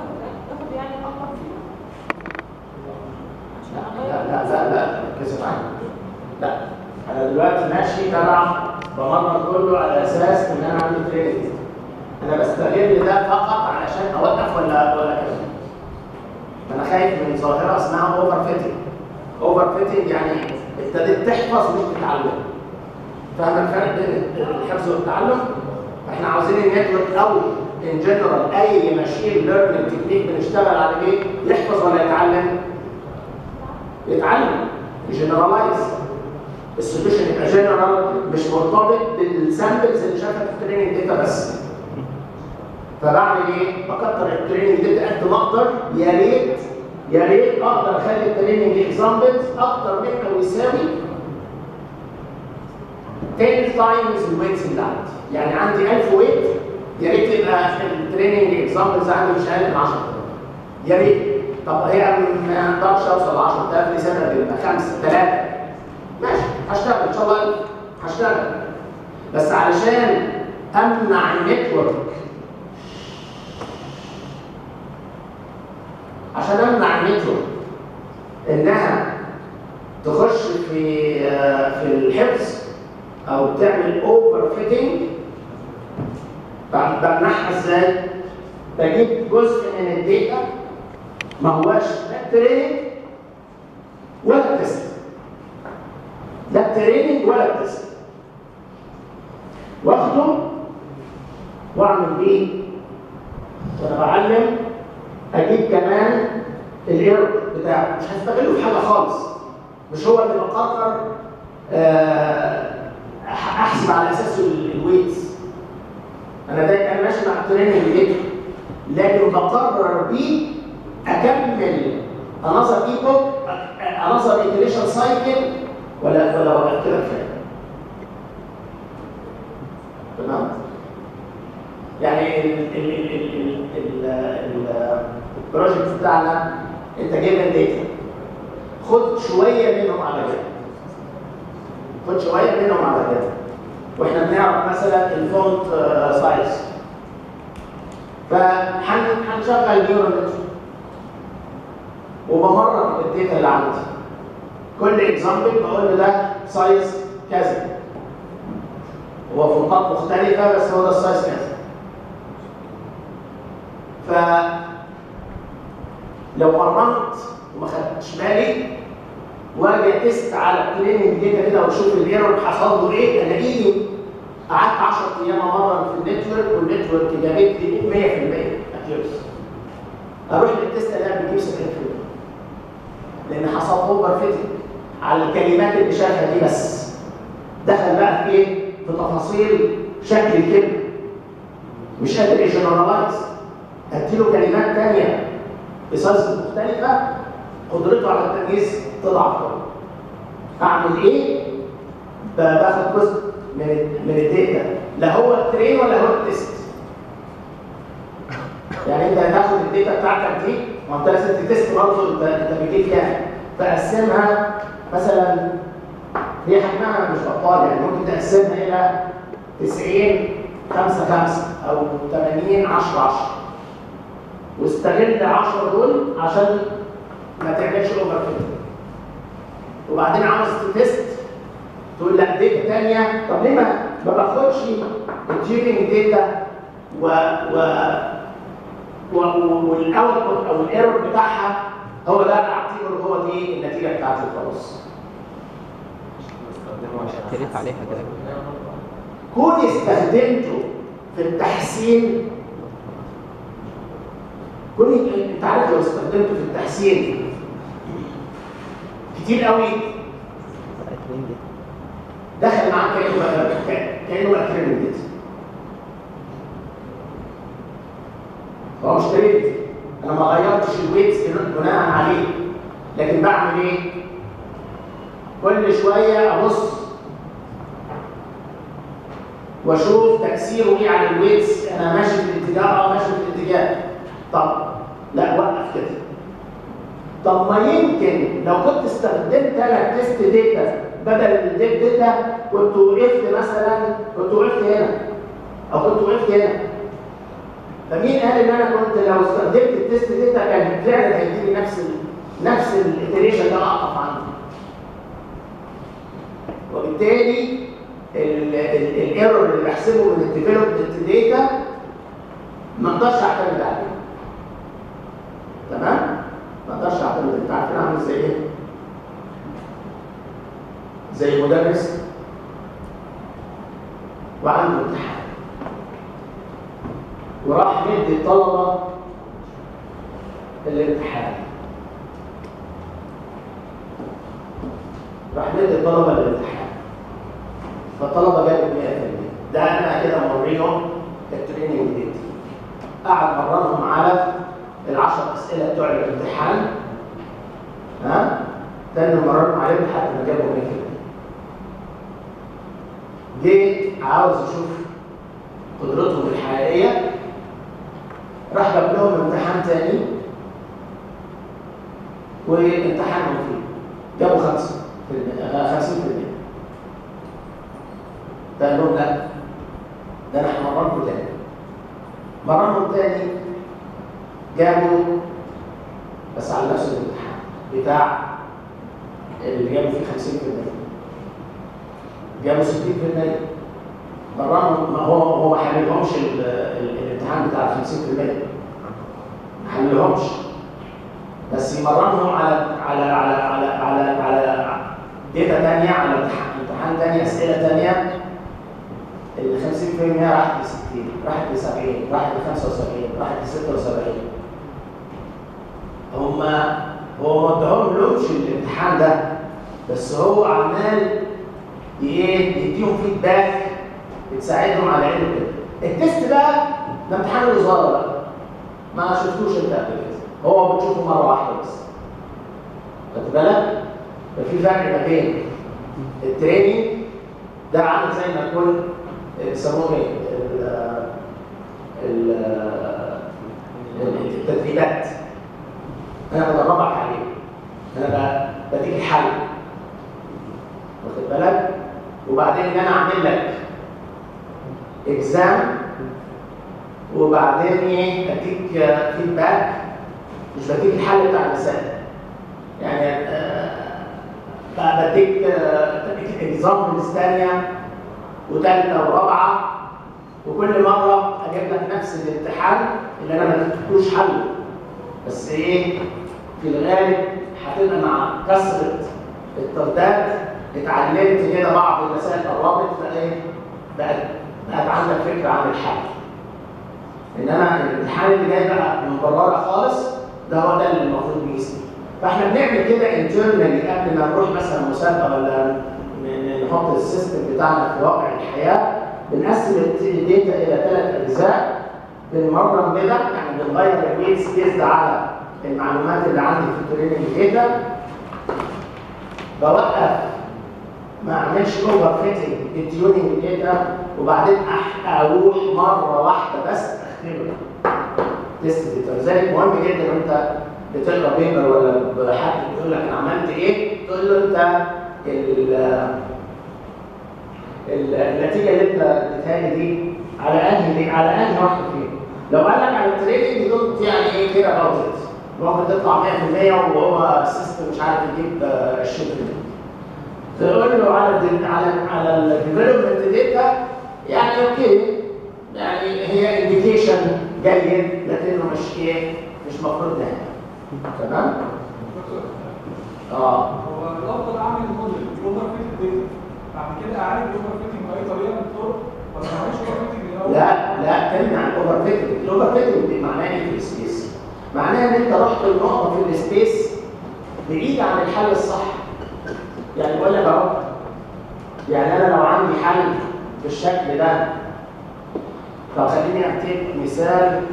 لا لا لا لا ركزي معايا لا انا دلوقتي ماشي تبع بمرن كله على اساس ان انا عندي تريننج انا بستغل ده فقط علشان اوقف ولا ولا كده انا خايف من ظاهره اسمها اوفر فيتنج اوفر فيتنج يعني ابتديت تحفظ مش تتعلم فاهم الفرق بين الحفظ والتعلم احنا عاوزين النتورك او ان جنرال اي ماشين ليرنينج تكنيك بنشتغل عليه يحفظ ولا يتعلم يتعلم يجنرالايز السوليوشن يبقى جنرال مش مرتبط بالسامبلز اللي شافها في التريننج داتا بس فبعمل ايه؟ بكتر التريننج داتا قد ما اقدر يا ريت يا ريت اقدر اخلي التريننج اكزامبلز اكتر من او يساوي 10 تايمز الويتس اللي عندي يعني عندي 1000 ويت يا ريت يبقى التريننج اكزامبلز عندي مش اقل من 10000 يا ريت طب هي ما اقدرش اوصل ل 10000 لسبب يبقى خمسه ثلاثه ماشي هشتغل ان شاء الله هشتغل بس علشان امنع النتورك عشان امنع النتورك انها تخش في آه، في الحفظ او تعمل اوفر فيتنج بمنعها ازاي؟ بجيب جزء من الداتا ما هواش لا تريننج ولا تيست لا تريننج ولا تيست واخده واعمل بيه وانا بعلم اجيب كمان الايرور بتاعه مش هستغله في حاجه خالص مش هو اللي بقرر آه، أح- احسب على اساسه ال- الويتس انا دايما انا ماشي مع التريننج دي لكن بقرر بيه اكمل انظر ايبوك انظر ايتريشن سايكل ولا ولا ولا كده كفايه تمام يعني ال- ال- ال- ال- ال- ال- البروجكت بتاعنا انت جايب داتا خد شويه منهم على كده خد شويه منهم على كده واحنا بنعرف مثلا الفونت سايز فهنشغل نيورال وبمرر الداتا اللي عندي كل اكزامبل بقول له ده سايز كذا هو فونتات مختلفه بس هو ده السايز كذا ف لو مرنت وما خدتش بالي واجي اتست على التريننج داتا كده واشوف الايرور حصل له ايه الاقيني قعدت 10 ايام امرن في النتورك والنتورك جابت لي 100% اكيورسي اروح للتست الاقي بيجيب 70% لان حصل اوفر فيتنج على الكلمات اللي شافها دي بس دخل بقى في ايه؟ في تفاصيل شكل الكلمه مش قادر يجنرالايز اديله كلمات ثانيه بسايز مختلفه قدرته على التمييز تضعف اعمل ايه؟ ب- باخد جزء من ال- من الداتا لا هو الترين ولا هو التست يعني انت هتاخد الداتا بتاعتك دي ما انت لازم تتست برضه انت انت بتجيب كام فقسمها مثلا هي حجمها مش بطال يعني ممكن تقسمها الى 90 5 5 او 80 10 10 واستغل 10 دول عشان ما تعملش اوفر فيت وبعدين عاوز تتست تقول لا داتا ثانيه طب ليه ما ما باخدش التيوننج داتا و و و- والاوتبوت او الايرور بتاعها هو ده اللي اعتبره هو دي النتيجه بتاعتي خلاص تريت عليها كده كوني استخدمته في التحسين كوني انت عارف لو استخدمته في التحسين كتير قوي بقت مين دي دخل معاك كانه بقى- كانه بقى تريننج داتا هو مش تريننج انا ما غيرتش الويتس بناء عليه لكن بعمل ايه؟ كل شويه ابص واشوف تاثيره ايه على الويتس انا ماشي في الاتجاه اه ماشي في الاتجاه طب لا وقف كده طب ما يمكن لو كنت استخدمت انا تيست داتا بدل الديب داتا كنت وقفت مثلا كنت وقفت هنا او كنت وقفت هنا فمين قال ان انا كنت لو استخدمت التيست داتا كان فعلا هيديني نفس ال نفس الايتريشن ده اقف عنه وبالتالي الايرور اللي بحسبه من الديفلوبمنت داتا ما اقدرش اعتمد عليه تمام ما اقدرش اعتمد انت عارفين عامل زي ايه زي مدرس وعنده امتحان وراح يدي الطلبه الامتحان راح ندي الطلبه الامتحان فالطلبه جابت 100% ده انا كده موريهم التريننج ديت قعد مرنهم على العشر اسئله بتوع الامتحان ها تاني مرنهم عليهم لحد ما جابوا 100% جيت عاوز اشوف قدرتهم الحقيقيه راح جاب لهم امتحان تاني وامتحانهم فيه جابوا خمسة في المية خمسين في المية فقال لهم لا ده انا همرنكم تاني مرنهم تاني جابوا بس على نفس الامتحان بتاع اللي جابوا فيه 50% جابوا 60% مرنهم ما هو هو ما حللهمش ال- ال- الامتحان بتاع 50% ما حللهمش بس يمرنهم على على على على على على داتا ثانيه على امتحان امتحان ثاني اسئله ثانيه ال 50% راحت ل 60 راحت ل 70 راحت ل 75 راحت ل 76 هم هو ما اداهم لهمش الامتحان ده بس هو عمال ايه يديهم فيدباك بتساعدهم على علم كده التست بقى ده امتحان الوزاره بقى ما شفتوش انت قبل كده هو بتشوفه مره واحده بس خدت بالك ففي فرق ما بين التريننج ده عامل زي ما يكون بيسموه ايه ال- ال- التدريبات انا بدربك عليه انا ب- بديك الحل واخد بالك وبعدين ان انا اعمل لك اكزام وبعدين ايه اديك فيدباك مش بديك الحل بتاع المثال يعني آه، بقى بديك آه، بديك اكزامبلز ثانيه وثالثه ورابعه وكل مره اجيب لك نفس الامتحان اللي انا ما اديتكوش حله بس ايه في الغالب هتبقى مع كثره الترداد اتعلمت كده بعض المسائل قربت فايه بقت بقت عندك فكره عن الحل انما الامتحان اللي جاي بقى من بره خالص ده هو ده اللي المفروض بيقيسني فاحنا بنعمل كده انترنالي قبل ما نروح مثلا مسابقه ولا ن- ن- نحط السيستم بتاعنا في واقع الحياه بنقسم الداتا الى ثلاث اجزاء بنمرن بدا يعني بنغير الويتس بيزد على المعلومات اللي عندي في التريننج داتا بوقف ما اعملش اوفر فيتنج التيوننج داتا وبعدين أح- اروح مره واحده بس اختبر تيست داتا لذلك مهم جدا انت بتقرا بيبر ولا حد بيقول لك انا عملت ايه تقول له انت ال ال- النتيجه اللي انت اديتها لي دي على انهي على انهي واحده فيهم لو قال لك على التريننج دول يعني ايه كده غلطت ممكن تطلع 100% وهو السيستم مش عارف يجيب آه، 20% تقول له على ال على على الديفلوبمنت داتا يعني اوكي يعني هي انديكيشن جيد لكنه مش ايه مش مفروض نهائي تمام؟ اه هو الافضل اعمل موديل اوفر فيت داتا بعد كده اعالج الاوفر فيتنج باي طريقه من الطرق ولا ما اعملش اوفر فيتنج الاول لا لا تمنع الاوفر فيتنج الاوفر فيتنج دي معناه ايه في السبيس معناها ان انت رحت لنقطه في السبيس بعيده عن الحل الصح يعني بقول لك اهو يعني انا لو عندي حل بالشكل ده طب خليني اعطيك مثال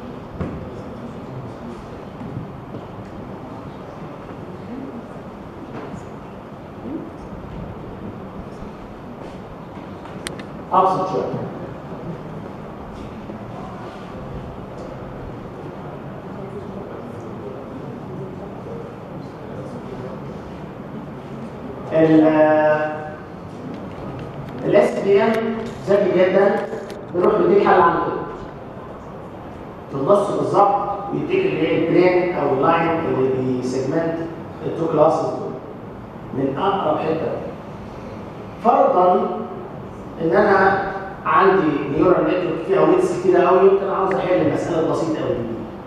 ابسط شويه الاس بي ام ذكي جدا بيروح يديك حل عنده في النص بالظبط ويديك اللي هي البلين او اللاين اللي بيسيجمنت التو كلاسز دول من اقرب حته فرضا ان انا عندي نيورال نتورك فيها ويتس كتير قوي يمكن عاوز احل المساله البسيطه قوي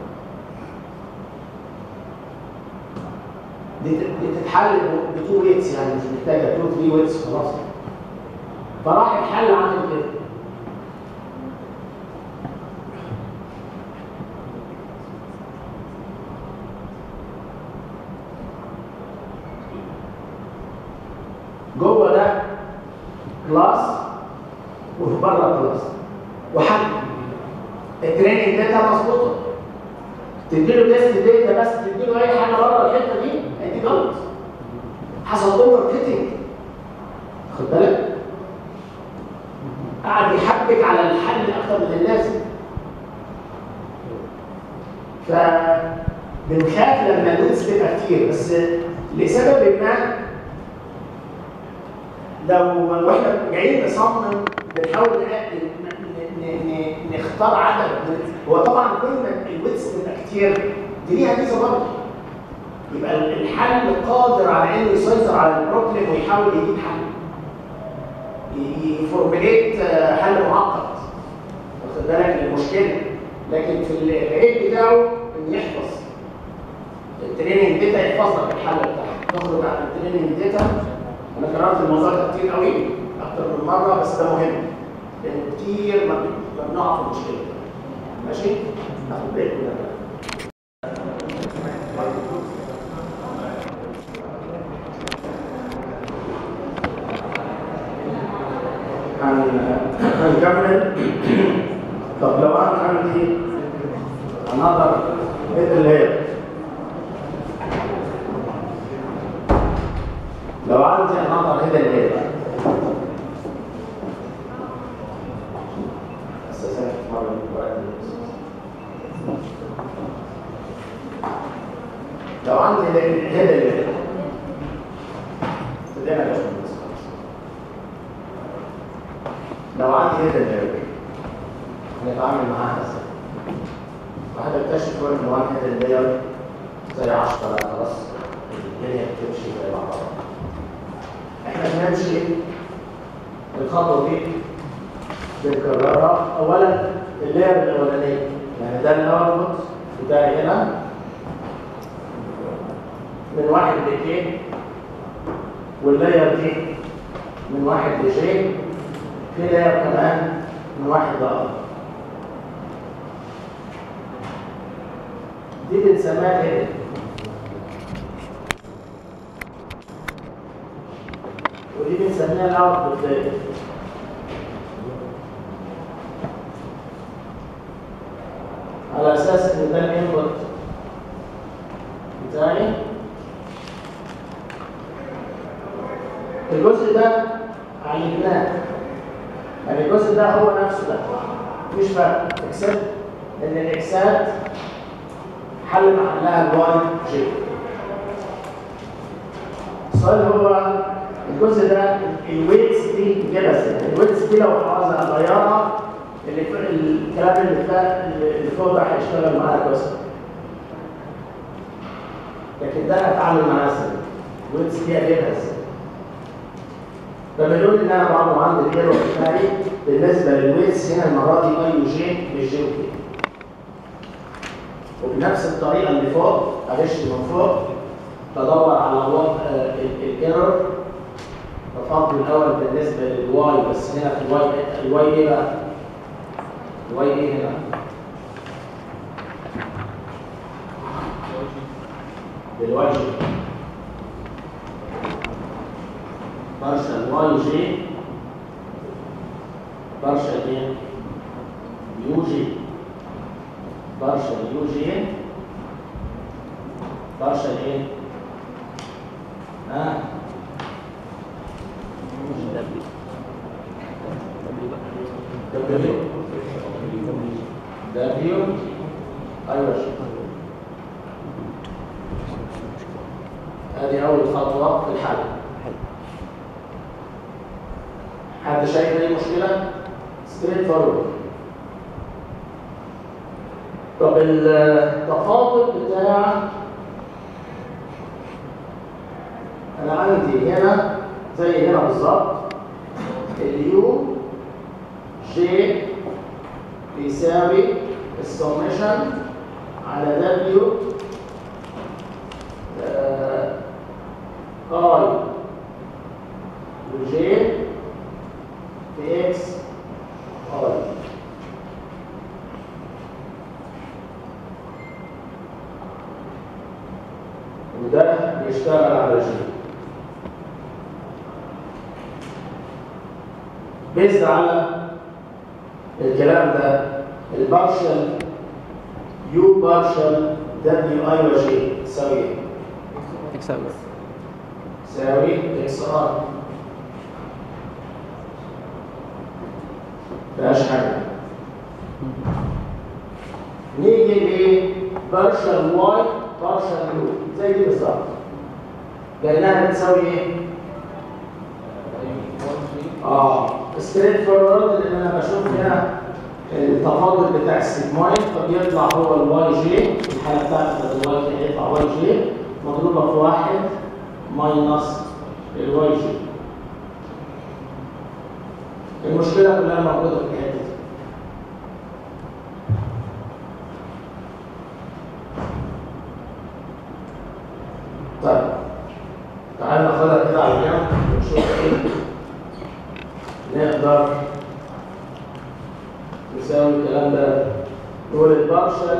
دي دي دي تتحل بتو ويتس يعني مش محتاجه تو ثري ويتس خلاص فراح الحل عامل كده جوه ده كلاس وفي بره كلاس وحل التريننج داتا مظبوطه تديله تيست داتا بس تديله اي حاجه بره الحته دي دي غلط حصل اوفر فيتنج خد بالك قعد يحبك على الحل اكتر من اللازم فبنخاف لما النودز تبقى كتير بس لسبب ما لو واحنا جايين نصمم بنحاول نقلل- ن- ن- ن- نختار عدد هو طبعا كل ما الويتس تبقى كتير دي ليها ميزه برضه يبقى الحل قادر على انه يسيطر على البروبلم ويحاول يجيب حل يفورميليت حل معقد واخد بالك للمشكله لكن في العيب بتاعه انه يحفظ التريننج داتا يحفظ لك الحل بتاعك تخرج عن التريننج داتا انا كررت الموضوع ده كتير قوي اكتر من مره بس ده مهم لان كتير ما بنقع في المشكله ماشي ناخد بريك ونرجع هن- هنكمل طب لو انا عندي another middle layer لو عندي another hidden layer استاذنك مرة من الوقت. لو عندي hidden layer ابتدينا يا باشمهندس. لو عندي hidden layer هنتعامل معاها ازاي؟ واحد اكتشف ان واحد اللير زي 10 لا خلاص الدنيا بتمشي زي بعضها احنا بنمشي الخطوه دي بنكررها اولا اللير الاولانيه يعني ده الاوتبوت بتاعي هنا من واحد لكي واللاير دي من واحد لجي في لاير كمان من واحد لآخر دي بنسميها ايه؟ ودي بنسميها الاوتبوت داتا على اساس ان ده الانبوت بتاعي الجزء ده عيناه يعني الجزء ده هو نفسه ده مفيش فرق اكسبت ان الاكسات حل محلها الواي جي السؤال هو الجزء ده الويتس دي نجيبها ازاي؟ الويتس دي لو عاوز اغيرها اللي ف... الكلام اللي فات اللي فوق ده هيشتغل معايا كويس لكن ده هتعامل معاه ازاي؟ الويتس دي اجيبها ازاي؟ فبنقول ان انا برضه عندي الايرور بتاعي بالنسبه للويتس هنا المره دي اي وجي مش جي وكي وبنفس الطريقه اللي فوق اغش من فوق بدور على وضع الايرور بفضل الاول بالنسبه للواي بس هنا في الواي الواي ايه بقى؟ الواي ايه هنا؟ بالواي جي برشا واي جي برشا ايه؟ يو جي برشا يو جي برشا ايه؟ ها؟ دبليو دبليو بقى دبليو دبليو ايوه شكرا هذه اول خطوه في الحل حد شايف اي مشكله ستريت فورورد طب التفاضل بتاع انا عندي هنا زي هنا بالظبط اليو جي بيساوي السمشن على دبليو اي وجي في اكس اي وده بيشتغل على جي بيزد على الكلام ده البارشل يو بارشل دبليو اي وجي تساوي ايه؟ اكسبت تساوي اكس ار مفيهاش حاجه نيجي لبارشل واي بارشل يو زي دي بالظبط كانها بتساوي ايه؟ اه ستريت فورورد لان انا بشوف هنا التفاضل بتاع السيجمويد فبيطلع هو الواي جي الحاله بتاعت الواي جي هيطلع واي جي مضروبه في واحد ماينس الواي جي المشكله كلها موجوده في الحته دي طيب تعال ناخدها كده على جنب ونشوف ايه نقدر نساوي الكلام ده نقول البارشل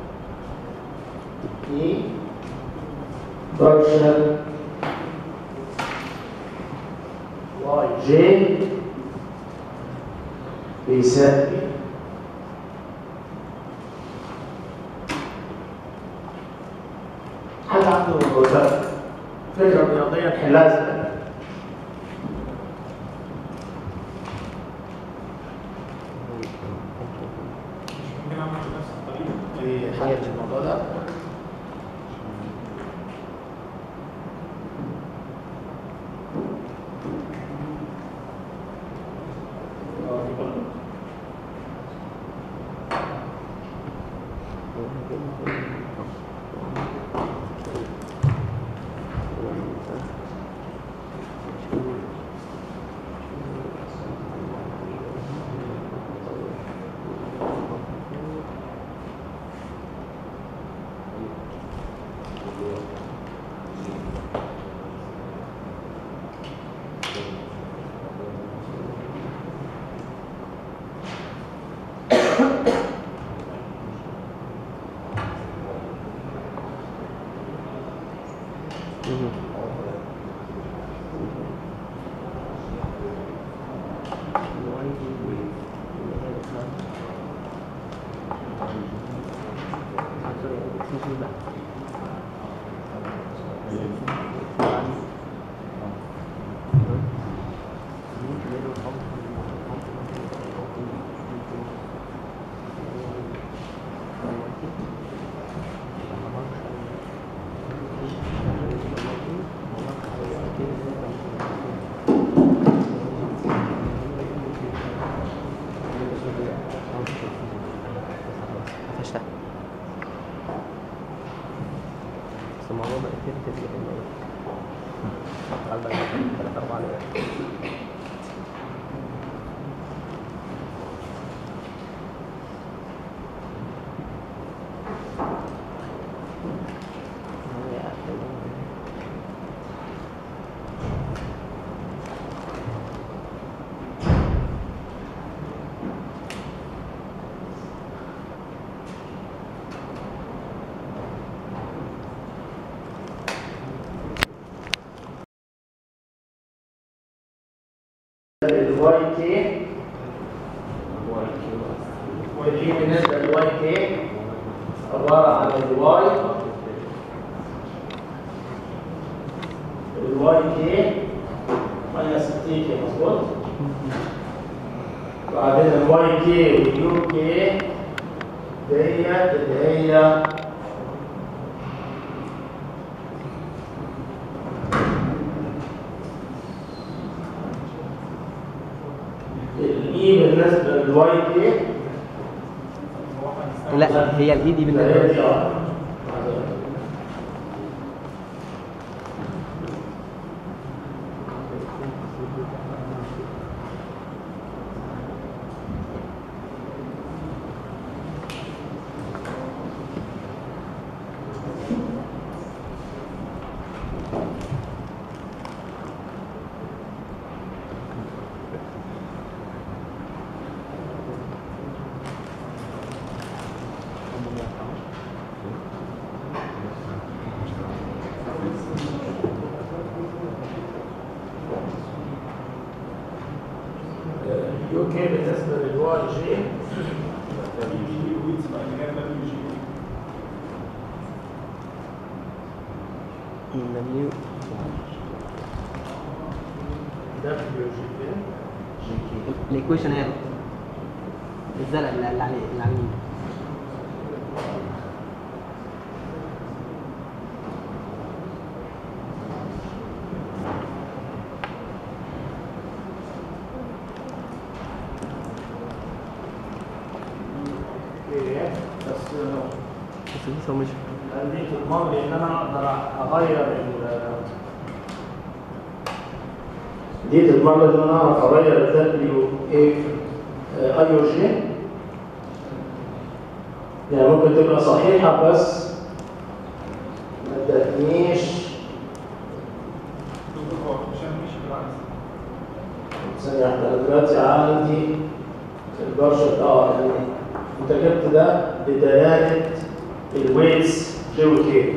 اي بارشل واي جي بيساوي حد عنده فكرة رياضية نحلها ازاي؟ ممكن اعمل بنفس الطريقه في حاجة في الموضوع ده؟ قفشتها بس الموضوع ده كتير كتير والله تعال بقى ثلاث أربع دقايق الواي كي والكي بالنسبة للواي كي عبارة عن الواي الواي كي ماينس التي كي مظبوط بعدين الواي كي واليو كي ديت اللي هي الاي بالنسبه للواي كي لا هي الاي دي اللي هي بالنسبه دي ار يو كي بالنسبه للواي جي دبليو دبليو جي كي الايكويشن هي الزرق اللي اللي عليه اللي على اليمين اوكي بس بس دي سمشن دي تضمن لي ان انا اقدر اغير ال دي تضمن لي ان انا اعرف اغير الدبليو اي اي او جي يعني ممكن تبقى صحيحه بس ما ادتنيش ثانية واحدة أنا دلوقتي عندي البرشة اه يعني انت جبت ده بدلالة الويتس جي وكي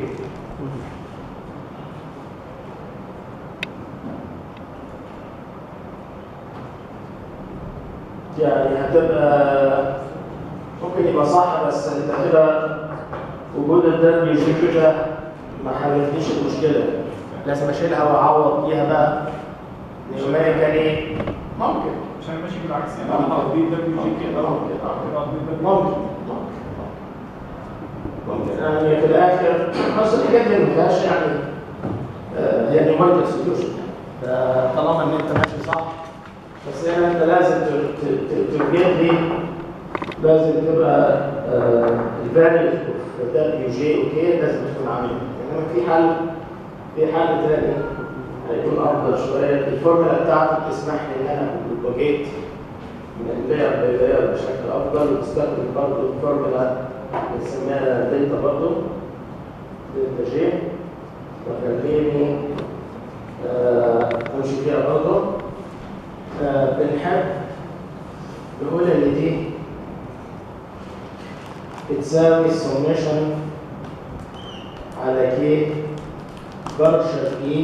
يعني هتبقى ممكن يبقى صح بس انت كده وجود الدم يجي كده ما حلتليش المشكلة لازم اشيلها واعوض بيها بقى نيوميريكالي ممكن عشان ماشي بالعكس يعني انا هقضي دبليو جي كده ممكن هقضي ممكن ممكن ممكن يعني في الاخر بس الحاجات دي ما فيهاش يعني آه، هي نيوميريكال سوليوشن طالما ان انت ماشي صح بس هنا انت لازم تجيب لي لازم تبقى الفاليو اوف دبليو جي اوكي لازم تكون عاملها انما في حل في حل تاني هيكون افضل شويه الفورمولا بتاعته بتسمح لي ان انا بروباجيت من اللاير للاير بشكل افضل وتستخدم برضه الفورمولا بنسميها دلتا برضه دلتا جي وخليني آه، امشي فيها برضه آه، بنحب نقول ان دي بتساوي السميشن على كي برشل اي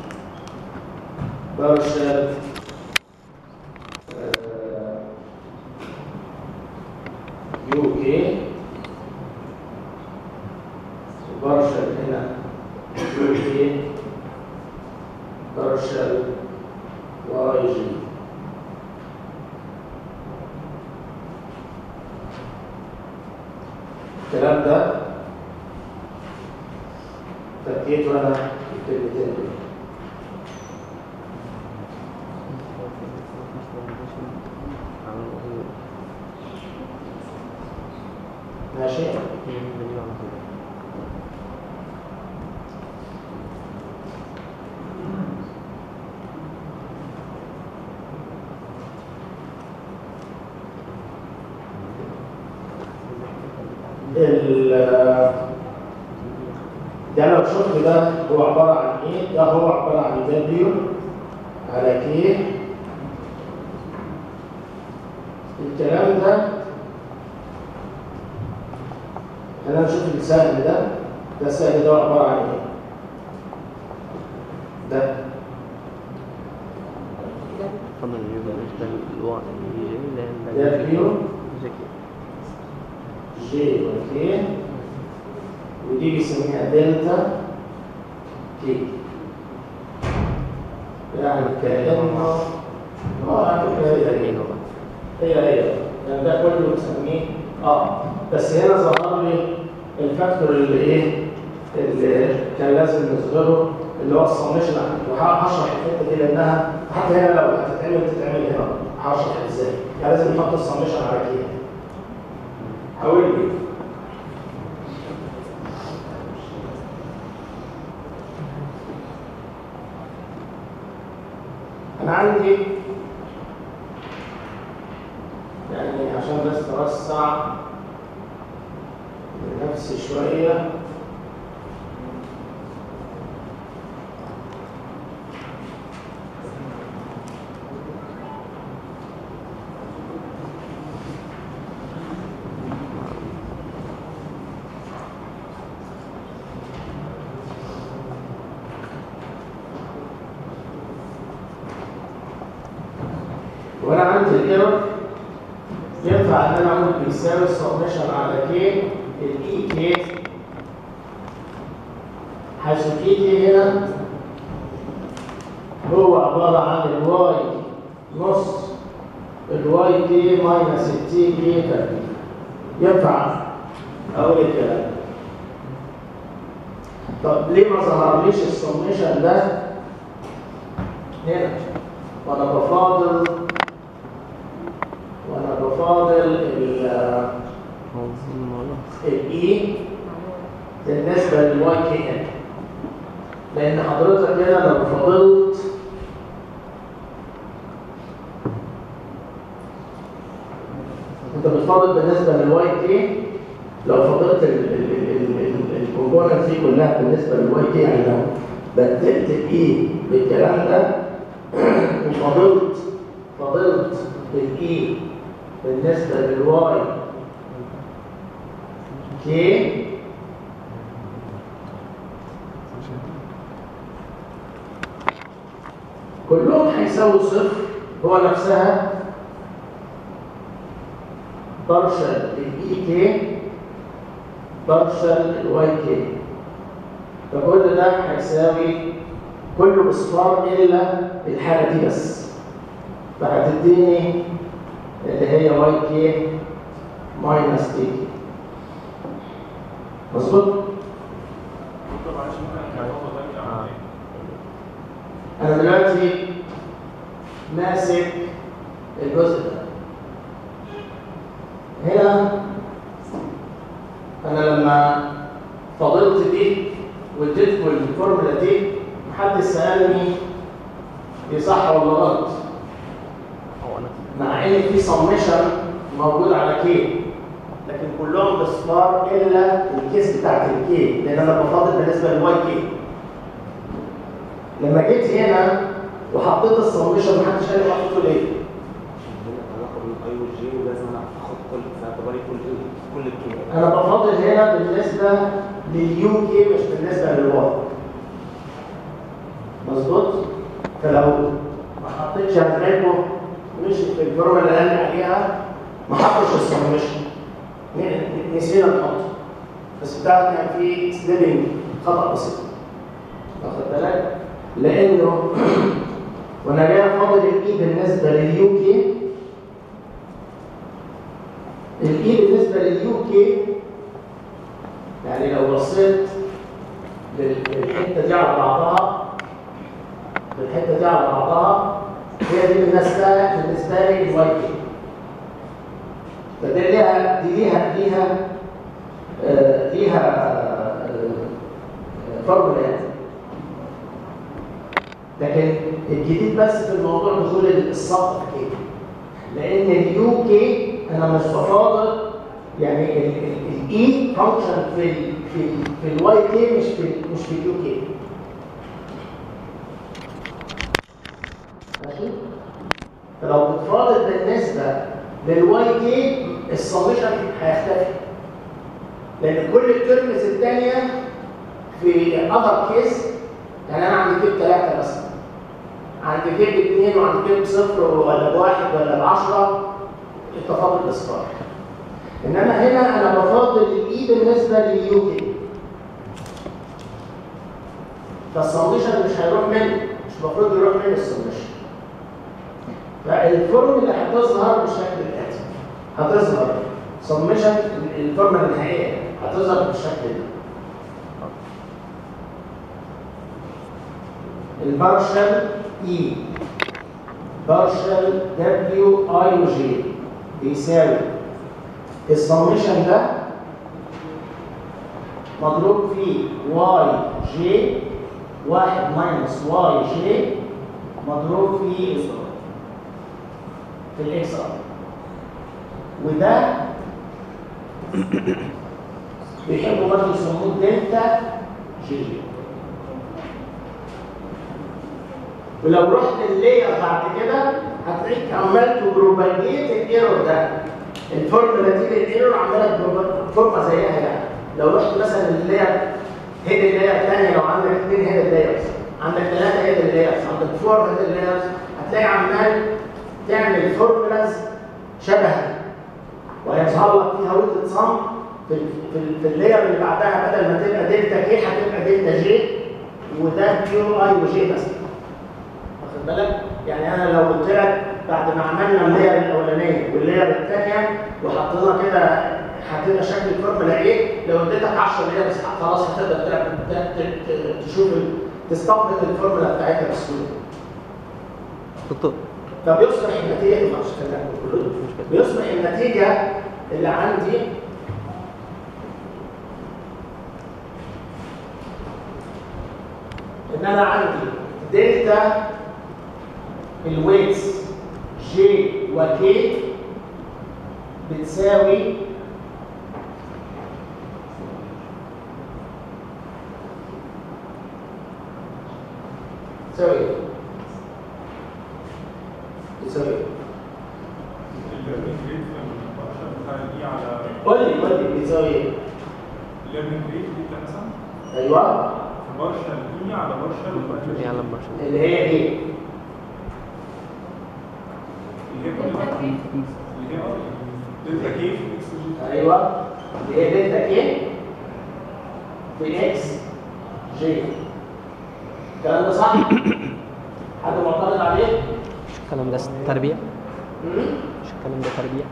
برشل يو كي برشل هنا يو كي برشل واي جي الكلام ده فكيت وانا الكلمتين دول ماشي ال ده لو شفت ده هو عبارة عن ايه؟ ده هو عبارة عن دبليو على كي الكلام ده خلينا نشوف السهم ده ده السهم ده عبارة عن ايه؟ ده فضل بالنسبة للوعي لأن دبليو ذكي جي وكي ودي بيسميها دلتا كي يعني كأنه اه يعني هي هي هي هي يعني ده كله بنسميه اه بس هنا ظهر لي الفاكتور اللي ايه اللي كان لازم نظهره اللي هو السمشن وهشرح الحته دي لانها حتى هنا لو هتتعمل تتعمل هنا هشرح ازاي يعني لازم نحط السمشن على كده حاول لي انا عندي يعني عشان بس اوسع نفسي شويه وانا عندي الايرور ينفع ان انا اقول بيساوي السمشن على كي الاي كي حيث كي كي هنا هو عباره عن الواي نص الواي كي ماينس التي كي تربيع ينفع اقول الكلام طب ليه ما ظهرليش السمشن ده هنا وانا بفاضل وانا بفاضل ال الاي بالنسبه للواي كي ان لان حضرتك هنا لو فضلت انت بتفاضل بالنسبه للواي كي لو فضلت الكومبوننت دي كلها بالنسبه للواي كي يعني لو بدلت الاي بالكلام ده وفضلت فضلت بالاي بالنسبه للواي كي كلهم هيساووا صفر هو نفسها بارشل الاي كي بارشل الواي كي فكل ده هيساوي كله بصفار الا الحاله دي بس فهتديني اللي هي واي كي ماينس تي كي مظبوط دكتور معلش ممكن نحفظه تاني او آه. ايه؟ انا دلوقتي ماسك الجزء ده هنا انا لما فضلت دي واديتكم الفورمولا دي محدش سالني دي صح ولا غلط هو انا مع ان في سمشن موجود على كي لكن كلهم بصفار الا الكيس بتاعت الكي لان انا بفاضل بالنسبه للواي كي لما جيت هنا وحطيت السمشن محدش قال لي حطيته ليه عندنا علاقه بالاي والجي ولازم انا اخد كل في اعتباري كل كل الكي انا بفاضل هنا بالنسبه لليو كي مش بالنسبه للواي مظبوط فلو ما حطيتش هتلاقوا مش في الفورمولا اللي قال لي عليها ما حطش السمشن ن- نسينا نحطه بس بتاع كان في سليبنج خطا بسيط واخد بالك لانه وانا جاي افاضل الاي بالنسبه لليو كي الاي بالنسبه لليو كي يعني لو بصيت لل- للحته دي على بعضها للحته دي على بعضها هي دي بالنسبه بالنسبه لي الواي كي فدي ليها دي ليها ليها آه، ليها آه، فورمولا يعني لكن الجديد بس في الموضوع دخول السطح كي لان اليو كي انا مش بفاضل يعني الاي فانكشن في ال في ال في الواي كي مش في ال- مش في اليو كي ماشي فلو بتفاضل بالنسبه للواي كي السمشن هيختفي لان كل الترمز الثانيه في اذر كيس يعني انا عندي كيب ثلاثه مثلا عندي كيب اثنين وعندي كيب صفر ولا بواحد ولا بعشره التفاضل اصفار انما هنا انا بفاضل الاي بالنسبه لليو كي فالسمشن مش هيروح منه مش المفروض يروح منه السمشن فالفورمولا هتظهر بالشكل الاتي هتظهر سمشن الفورمولا النهائيه هتظهر بالشكل ده البارشل اي بارشل دبليو اي وجي بيساوي السمشن ده مضروب في واي جي واحد ماينس واي جي مضروب في في الاكس ار وده بيحبوا برضه يسموه دلتا جي جي ولو رحت اللاير بعد كده هتلاقيك عمال تبروباجيت الايرور ده الفورمولا دي للايرور عماله تبروباجيت فورمه زيها يعني لو رحت مثلا اللاير هيد اللاير الثانيه لو عندك اثنين هيد اللايرز عندك ثلاثه هيد اللايرز عندك فور هيد اللايرز هتلاقي عمال تعمل فورمولاز شبه وهيظهر لك فيها روت صم في في, في اللاير اللي بعدها بدل ما تبقى دلتا كي هتبقى دلتا جي وده كيو اي وجي مثلا واخد بالك؟ يعني انا لو قلت لك بعد ما عملنا اللاير الاولانيه واللاير الثانيه وحطينا كده هتبقى شكل الفورمولا ايه؟ لو اديتك 10 لاير بس خلاص هتقدر تعمل- ت- ت- ت- تشوف ال- تستنبط الفورمولا بتاعتها بسهوله. دكتور فبيصبح النتيجه معلش خلينا نقول بيصبح النتيجه اللي عندي ان انا عندي دلتا الويتس جي وكي بتساوي تساوي ايه؟ بتساوي ايه؟ بيساوي ايه؟ ليفل ريت دي مثلا ايوه بارشل اي على بارشل ايه على المارشال اللي هي ايه؟ اللي هي كل اللي هي دلتا كيف اكس جي ايوه اللي هي دلتا كي في اكس جي الكلام ده صح؟ حد معترض عليه؟ مش الكلام ده تربيع مم؟ مش الكلام ده تربيع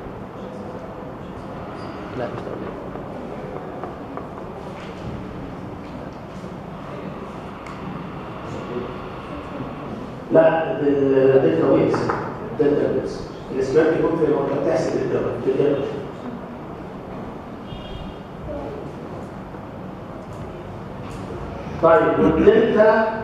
لا مش تربيع لا الدلتا ويكس الدلتا ويكس الاسباب بيكون في وانت بتحسب الدلتا الدلتا طيب والدلتا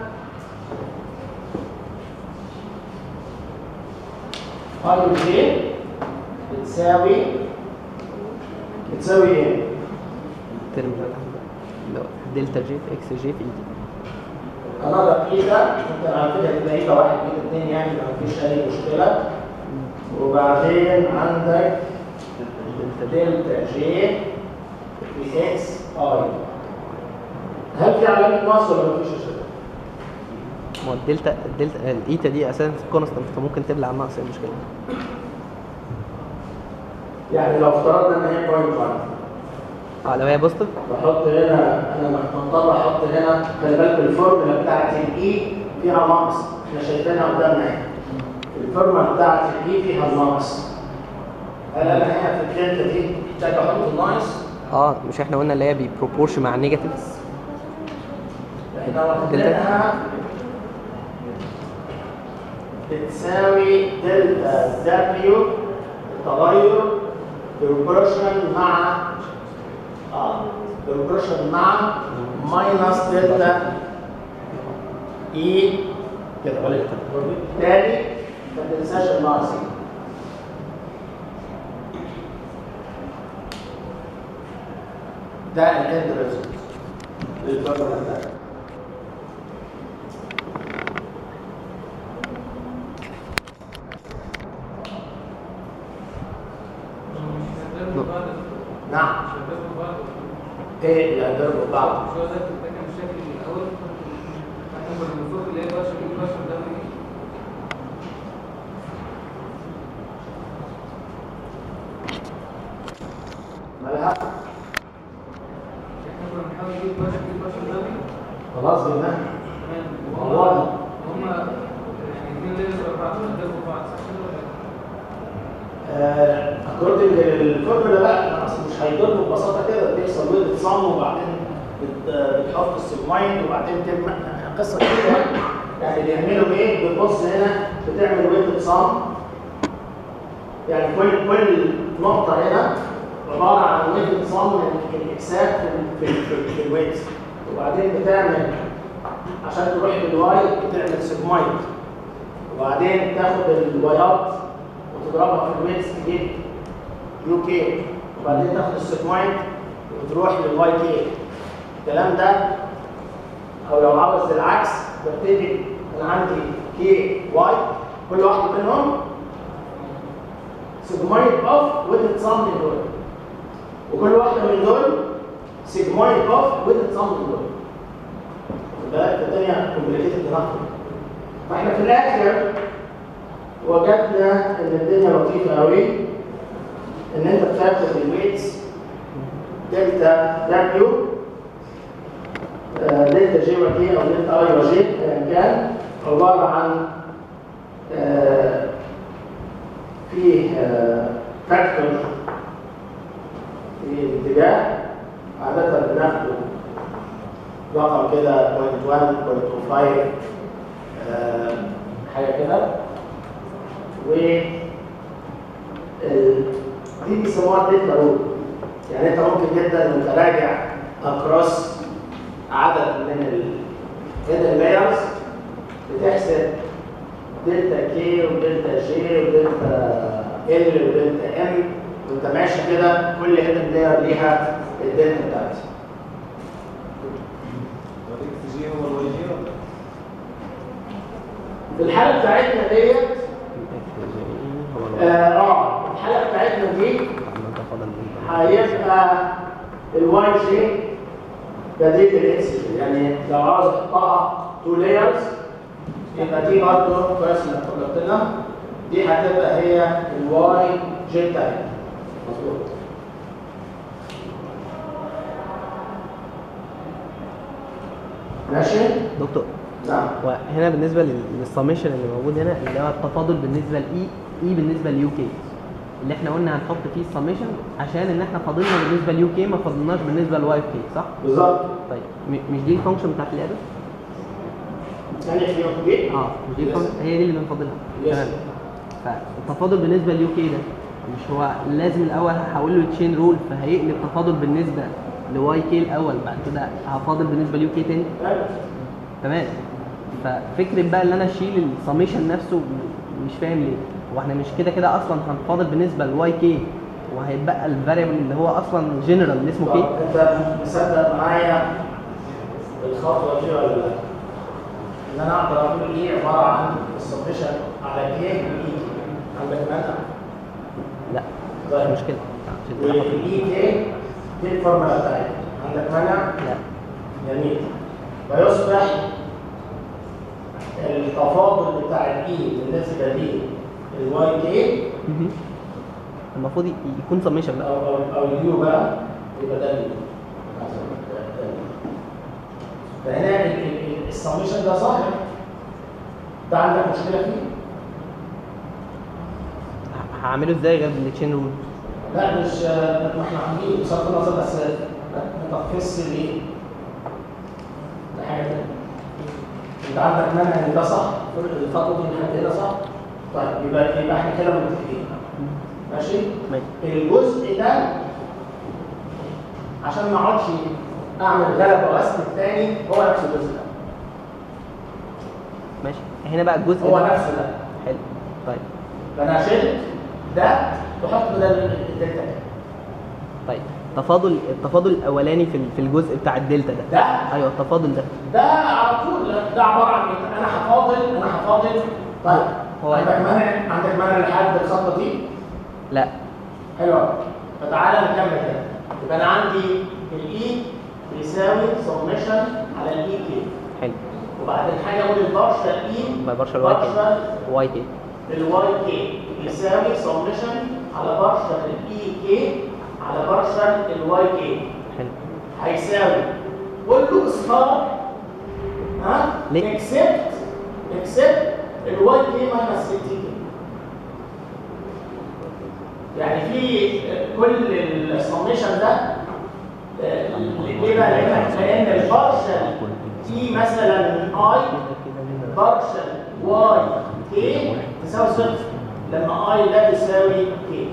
اي جي بتساوي بتساوي ايه؟ الترم ده اللي هو دلتا جي في اكس جي في اي دي انظر ايتا ممكن على فكره تبقى ايتا واحد ايتا اتنين يعني ما فيش اي مشكله وبعدين عندك دلتا جي في اكس اي هل في علامه ناقص ولا مفيش يا شباب؟ ما هو الدلتا الدلتا الايتا دي اساسا كونستنت فممكن تبلع النقص ايه المشكله يعني لو افترضنا ان هي بوينت 1 اه لو هي بوزيتيف بحط هنا انا مضطر احط هنا خلي بالك الفورمولا بتاعت الاي فيها ناقص احنا شايفينها قدامنا اهي الفورمولا بتاعت الاي فيها الناقص هل انا هنا في الدلتا دي محتاج احط الناقص؟ اه مش احنا قلنا اللي هي بيبروبورش مع النيجاتيف احنا واخدينها بتساوي دلتا دبليو التغير بروبورشن مع اه بروبورشن مع ماينس دلتا اي كده تاني ما تنساش الناقص ده الاند ريزلت للفورمولا بتاعتك نعم ايه اللي هيضربوا بعض مش هو ده ده كان الشكل الاول احنا كنا المفروض اللي هي بشر ايه بشر ده ايه مالها احنا كنا بنحاول نجيب بشر ايه بشر ده ايه خلاص جبناها تمام والله. وهم هم يعني الاثنين ليفل اربعه بيضربوا بعض صح كده ولا إيه؟ اكوردنج للفورمولا بقى اصل مش هيضربوا ببساطه كده بيحصل ويل صم وبعدين بت- بتحط السيجمايند وبعدين تجمع قصه كده يعني. يعني بيعملوا ايه بتبص هنا بتعمل ويل صم يعني كل كل نقطه هنا عباره عن ويل صم من الاكسات في ال- في ال- في, ال- في الويت وبعدين بتعمل عشان تروح بالواي بتعمل سيجمايند وبعدين تاخد الوايات وتضربها في الويتس تجيب يو كي وبعدين تاخد السيجمايند وتروح للواي كي الكلام ده او لو عاوز العكس ببتدي انا عندي كي واي كل واحده منهم سيجمايند اوف وتتصم من دول وكل واحده من دول سيجمايند اوف وتتصم من دول خد بالك الدنيا كومبليكيتد enough فاحنا في الاخر وجدنا ان الدنيا لطيفه قوي ان انت بتاخد الويتس دلتا دبليو آه، دلتا جي وكي او دلتا اي وجي ايا كان عباره عن آه، فيه آه، فاكتور في الاتجاه عاده بناخده رقم كده 0.1 0.25 آه، حاجه كده و ال- دي بيسموها دلتا رول يعني انت ممكن جدا وانت راجع اكروس عدد من الهيدن لايرز بتحسب دلتا كي ودلتا جي ودلتا ال ودلتا ام وانت ماشي كده كل هيدن لاير ليها الدلتا بتاعتها الاكس جي هو الواي جي ولا في الحاله بتاعتنا ديت هو اه آه، الحاله بتاعتنا دي عمال ده فاضل من هيبقى الواي جي بديل الاكس جي يعني لو عاوز احطها تو لايرز يبقى دي برضه كويس انك قلت لنا دي هتبقى هي الواي جي تايب مظبوط ماشي؟ دكتور نعم وهنا بالنسبه لل- للسميشن اللي موجود هنا اللي هو التفاضل بالنسبه لاي اي بالنسبه ليو كي اللي احنا قلنا هنحط فيه السميشن عشان ان احنا فاضلنا بالنسبه ليو كي ما فاضلناش بالنسبه لواي كي صح؟ بالظبط طيب م- مش دي الفانكشن بتاعت الادر؟ ثاني في يوم دي اه مش دي الفانكشن هي دي اللي بنفضلها Yes. تمام فالتفاضل بالنسبه ليو كي ده مش هو لازم الاول هحول له تشين رول فهيقلب تفاضل بالنسبه لواي كي الاول بعد كده هفاضل بالنسبه ليو كي تاني تمام ففكره بقى ان انا اشيل السميشن نفسه م- مش فاهم ليه هو احنا مش كده كده اصلا هنفاضل بالنسبه لواي كي وهيتبقى الفاريبل اللي هو اصلا جنرال اللي اسمه طب كي انت مصدق معايا الخطوه دي ولا لا؟ ان انا اقدر اقول ايه عباره عن السبمشن على كي والاي كي عندك مانع؟ لا طيب. مش مشكله عشان كده حاطط- والاي كي دي الفورمولا بتاعتي عندك مانع؟ لا جميل فيصبح التفاضل بتاع الاي بالنسبه لي الواي كي مهم. المفروض ي- يكون سميشن بقى او او او اليو بقى يبقى ده اليو فهنا ال- ال- ال- السميشن ده ظاهر ده عندك مشكله فيه؟ ه- هعمله ازاي غير بالتشين رول لا مش ما احنا عاملين بصرف النظر بس ما تقفزش ليه؟ ده حاجه تانيه انت عندك مانع ان ده صح الخطوه دي لحد هنا صح؟ طيب يبقى يبقى احنا كده متفقين ماشي؟ ماشي الجزء ده عشان ما اقعدش اعمل غلبه واسم الثاني هو نفس الجزء ده ماشي هنا بقى الجزء هو ده نفسه ده حلو طيب فانا شلت ده وحط بدل الدلتا ده طيب تفاضل التفاضل الاولاني في ال- في الجزء بتاع الدلتا ده ده ايوه التفاضل ده ده على طول ده عباره عن ايه؟ انا هفاضل انا هفاضل طيب هو- عندك مانع عندك مانع لحد الخطه دي لا حلو قوي فتعالى نكمل كده يبقى انا عندي الاي بيساوي سمشن على الاي كي حلو وبعدين حاجه اقول البارشل اي ما بارشل واي كي بارشل واي كي الواي كي يساوي سمشن على بارشل الاي كي على بارشل الواي كي حلو هيساوي قول له اصفار ها ليه؟ اكسبت اكسبت الواي كي ماينس 60 كي يعني في كل السميشن ده آه، ليه بقى؟ لان لان البارشل تي مثلا اي بارشل واي كي تساوي صفر لما اي لا تساوي كي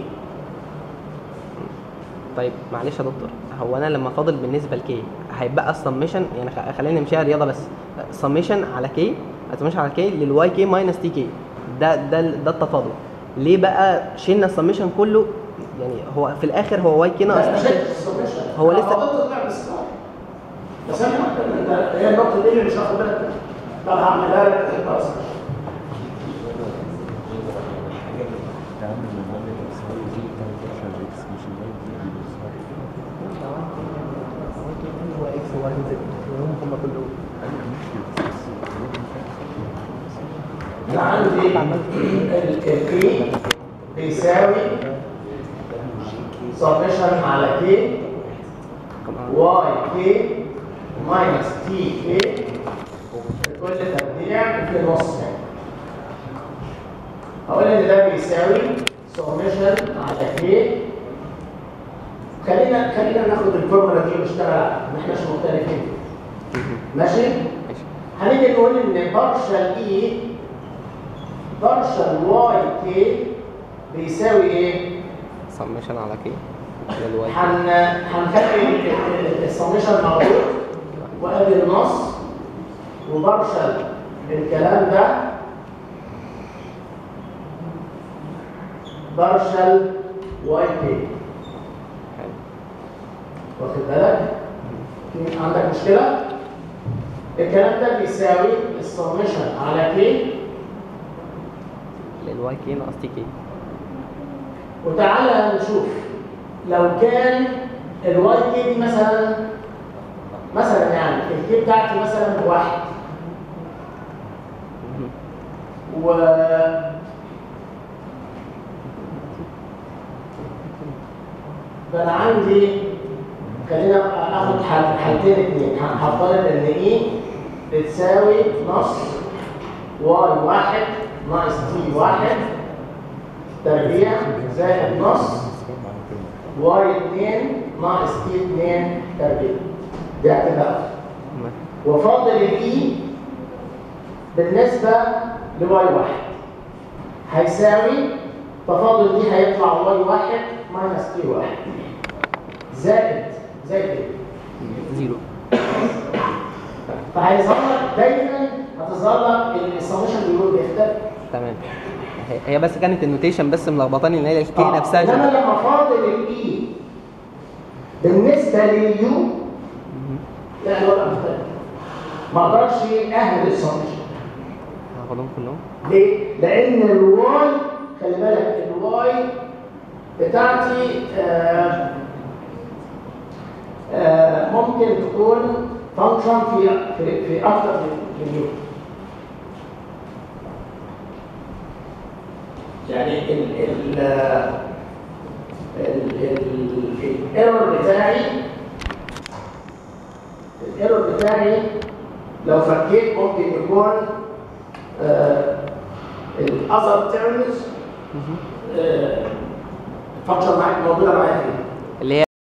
طيب معلش يا دكتور هو انا لما فاضل بالنسبه لكي هيبقى السميشن يعني خ- خلينا نمشيها رياضه بس سميشن على كي سميشن على كي للواي كي ماينس تي كي ده ده ال- ده التفاضل ليه بقى شلنا السميشن كله يعني هو في الاخر هو واي كي لا، ناقص ما تي كي شلتش السميشن. هو أنا لسه- فضلت طلع باستمرار. بس انا انت هي النقطه دي اللي مش واخد بالك منها. طب هعملها لك خلاص هو اكس واي زد هم هم كلهم انا عندي الكي بيساوي سميشن على كي واي كي ماينس تي كي كل تبديع في نص يعني هقول ان ده بيساوي سميشن على كي خلينا خلينا ناخد الفورمولا دي ونشتغل عليها ما احناش مختلفين ماشي ماشي هنيجي نقول ان بارشل اي بارشل واي كي بيساوي ايه سميشن على كي للواي كي هن هنخلي السميشن موجود وادي النص وبرشل الكلام ده برشل واي كي حلو واخد بالك في عندك مشكله الكلام ده بيساوي السميشن على كي للواي كي ناقص تي كي وتعالى نشوف لو كان الواي كي دي مثلا مثلا يعني الكي بتاعتي مثلا واحد و فانا عندي خلينا اخد حل- حالتين اتنين ه- هفترض ان ايه بتساوي نص واي واحد ناقص تي واحد تربيع زائد نص واي اتنين ناقص تي اتنين تربيع دي هتبقى وفاضل الاي بالنسبة لواي واحد هيساوي تفاضل دي هيطلع واي واحد ماينس تي واحد زائد زائد ايه؟ زيرو فهيظهر لك دايما هتظهر لك السمشن بيقول بيختلف تمام هي- هي بس كانت النوتيشن بس ملخبطاني ان هي الكي آه، نفسها انما جنب. لما فاضل الاي بالنسبه لليو لا الوضع مختلف ما اقدرش اهمل السمشن هاخدهم كلهم ليه؟ لان الواي خلي بالك الواي بتاعتي آه آه ممكن تكون فانكشن في في في اكتر من من يوم يعني ال ال ال الايرور بتاعي الايرور بتاعي لو فكيت ممكن يكون الاذر تيرمز فانكشن معاك موجوده معايا فين اللي هي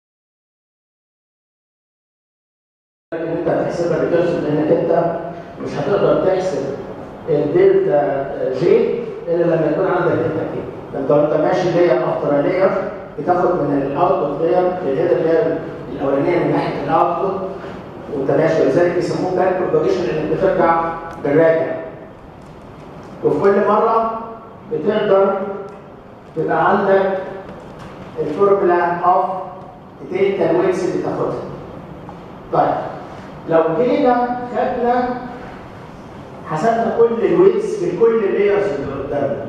ان انت هتحسبها ريكيرسيف لانك انت مش هتقدر تحسب الدلتا جي الا لما يكون عندك دلتا كي فانت وانت ماشي لاير افتر لاير بتاخد من الاوتبوت لاير الهيدر لاير الاولانيه من ناحيه الاوتبوت وانت ماشي ولذلك بيسموه باك بروباجيشن لانك بترجع بالراجع وفي كل مره بتقدر تبقى عندك الفورمولا اوف الدلتا الويتس اللي تاخدها طيب لو جينا خدنا حسبنا كل الويتس في كل اللايرز اللي قدامنا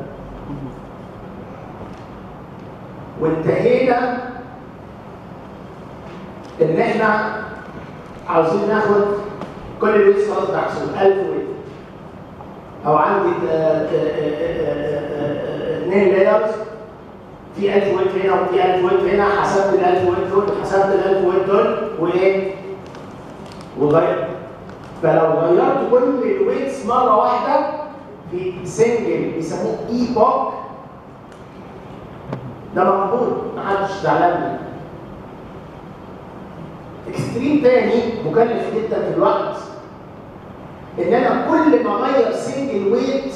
وانتهينا ان احنا عاوزين ناخد كل الويتس خلاص محسوب 1000 ويت او عندي اثنين لايرز في 1000 ويت هنا وفي 1000 ويت هنا حسبت ال 1000 ويت دول حسبت ال 1000 ويت دول وايه؟ وغير فلو غيرت كل الويتس مره واحده في سنجل بيسموه اي بوك ده مقبول محدش زعلان منه اكستريم تاني مكلف جدا في الوقت ان انا كل ما اغير سنجل ويت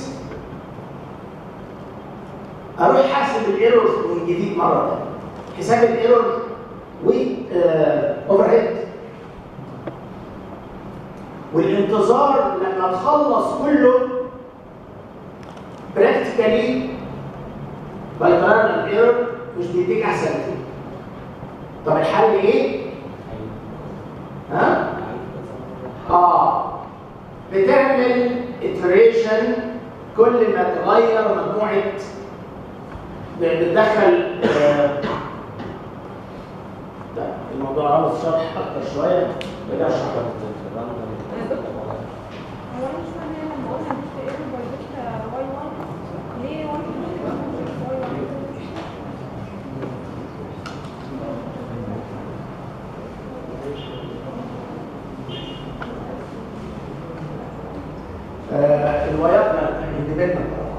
اروح حاسب الايرور من جديد مره تانيه حساب الايرور ويت اوفر هيد والانتظار لما تخلص كله براكتيكالي بايترال الايرور مش بيديك احسن نتيجه طب الحل ايه؟ ها؟ اه بتعمل iteration كل ما تغير مجموعه بتدخل آه، لا الموضوع عاوز شرح اكتر شويه بدي اشرح لك. هو انا مش فاهمه انا لما قلنا مش ايرور باي دلتا واي 1 ليه 1 مش واي 1 آه، الوايات اندبندنت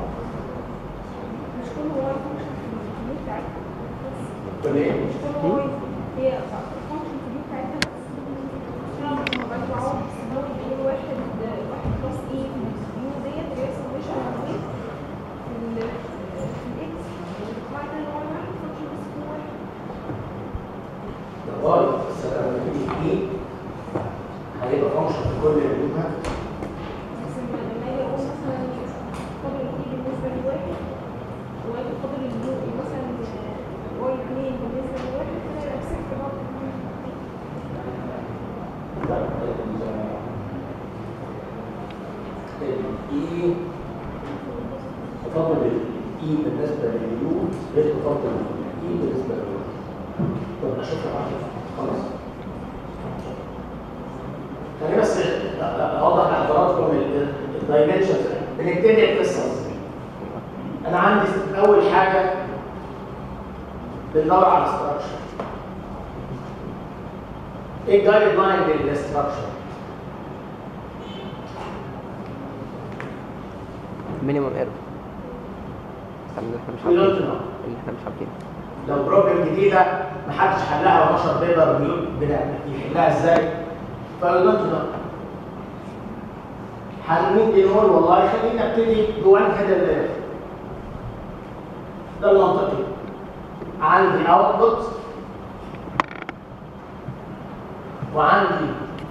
مش كل واي فانكشن في الكمية بتاعتها بس كل ايه؟ مش كل واي هي فانكشن في الكمية بتاعتها بس عشان لما برجعوا هو بيقول واحد واحد بلس ايه في اليو ديت اللي هي سميشن ويت في ال في الاكس وبعد كده الواي واحد فانكشن بس هو واحد الغاية بس لما تيجي ايه هيبقى فانكشن في كل الوجهات بس لما لما اجي اقول مثلا قدر الاي بالنسبه لواحد واجي قدر اليو مثلا واي 2 بالنسبه لواحد كده يبقى صفر برضه الاي تفضل الاي بالنسبه لليو غير تفضل الاي بالنسبه لليو طب اشوف معاك خلاص خليني بس اوضح لحضراتكم الدايمنشنز بنبتدي القصه ازاي انا عندي اول حاجه بندور على الاستراكشر ايه الجايد لاين للاستراكشر مينيمم ايرور اللي احنا مش We don't عارفين know. اللي احنا مش عارفين لو بروبلم جديده محدش حلها ونشر بيبر بيقول بنا- يحلها ازاي فيو دونت نو ممكن نقول والله خلينا نبتدي بوان كده اللي ده المنطقي عندي اوتبوت وعندي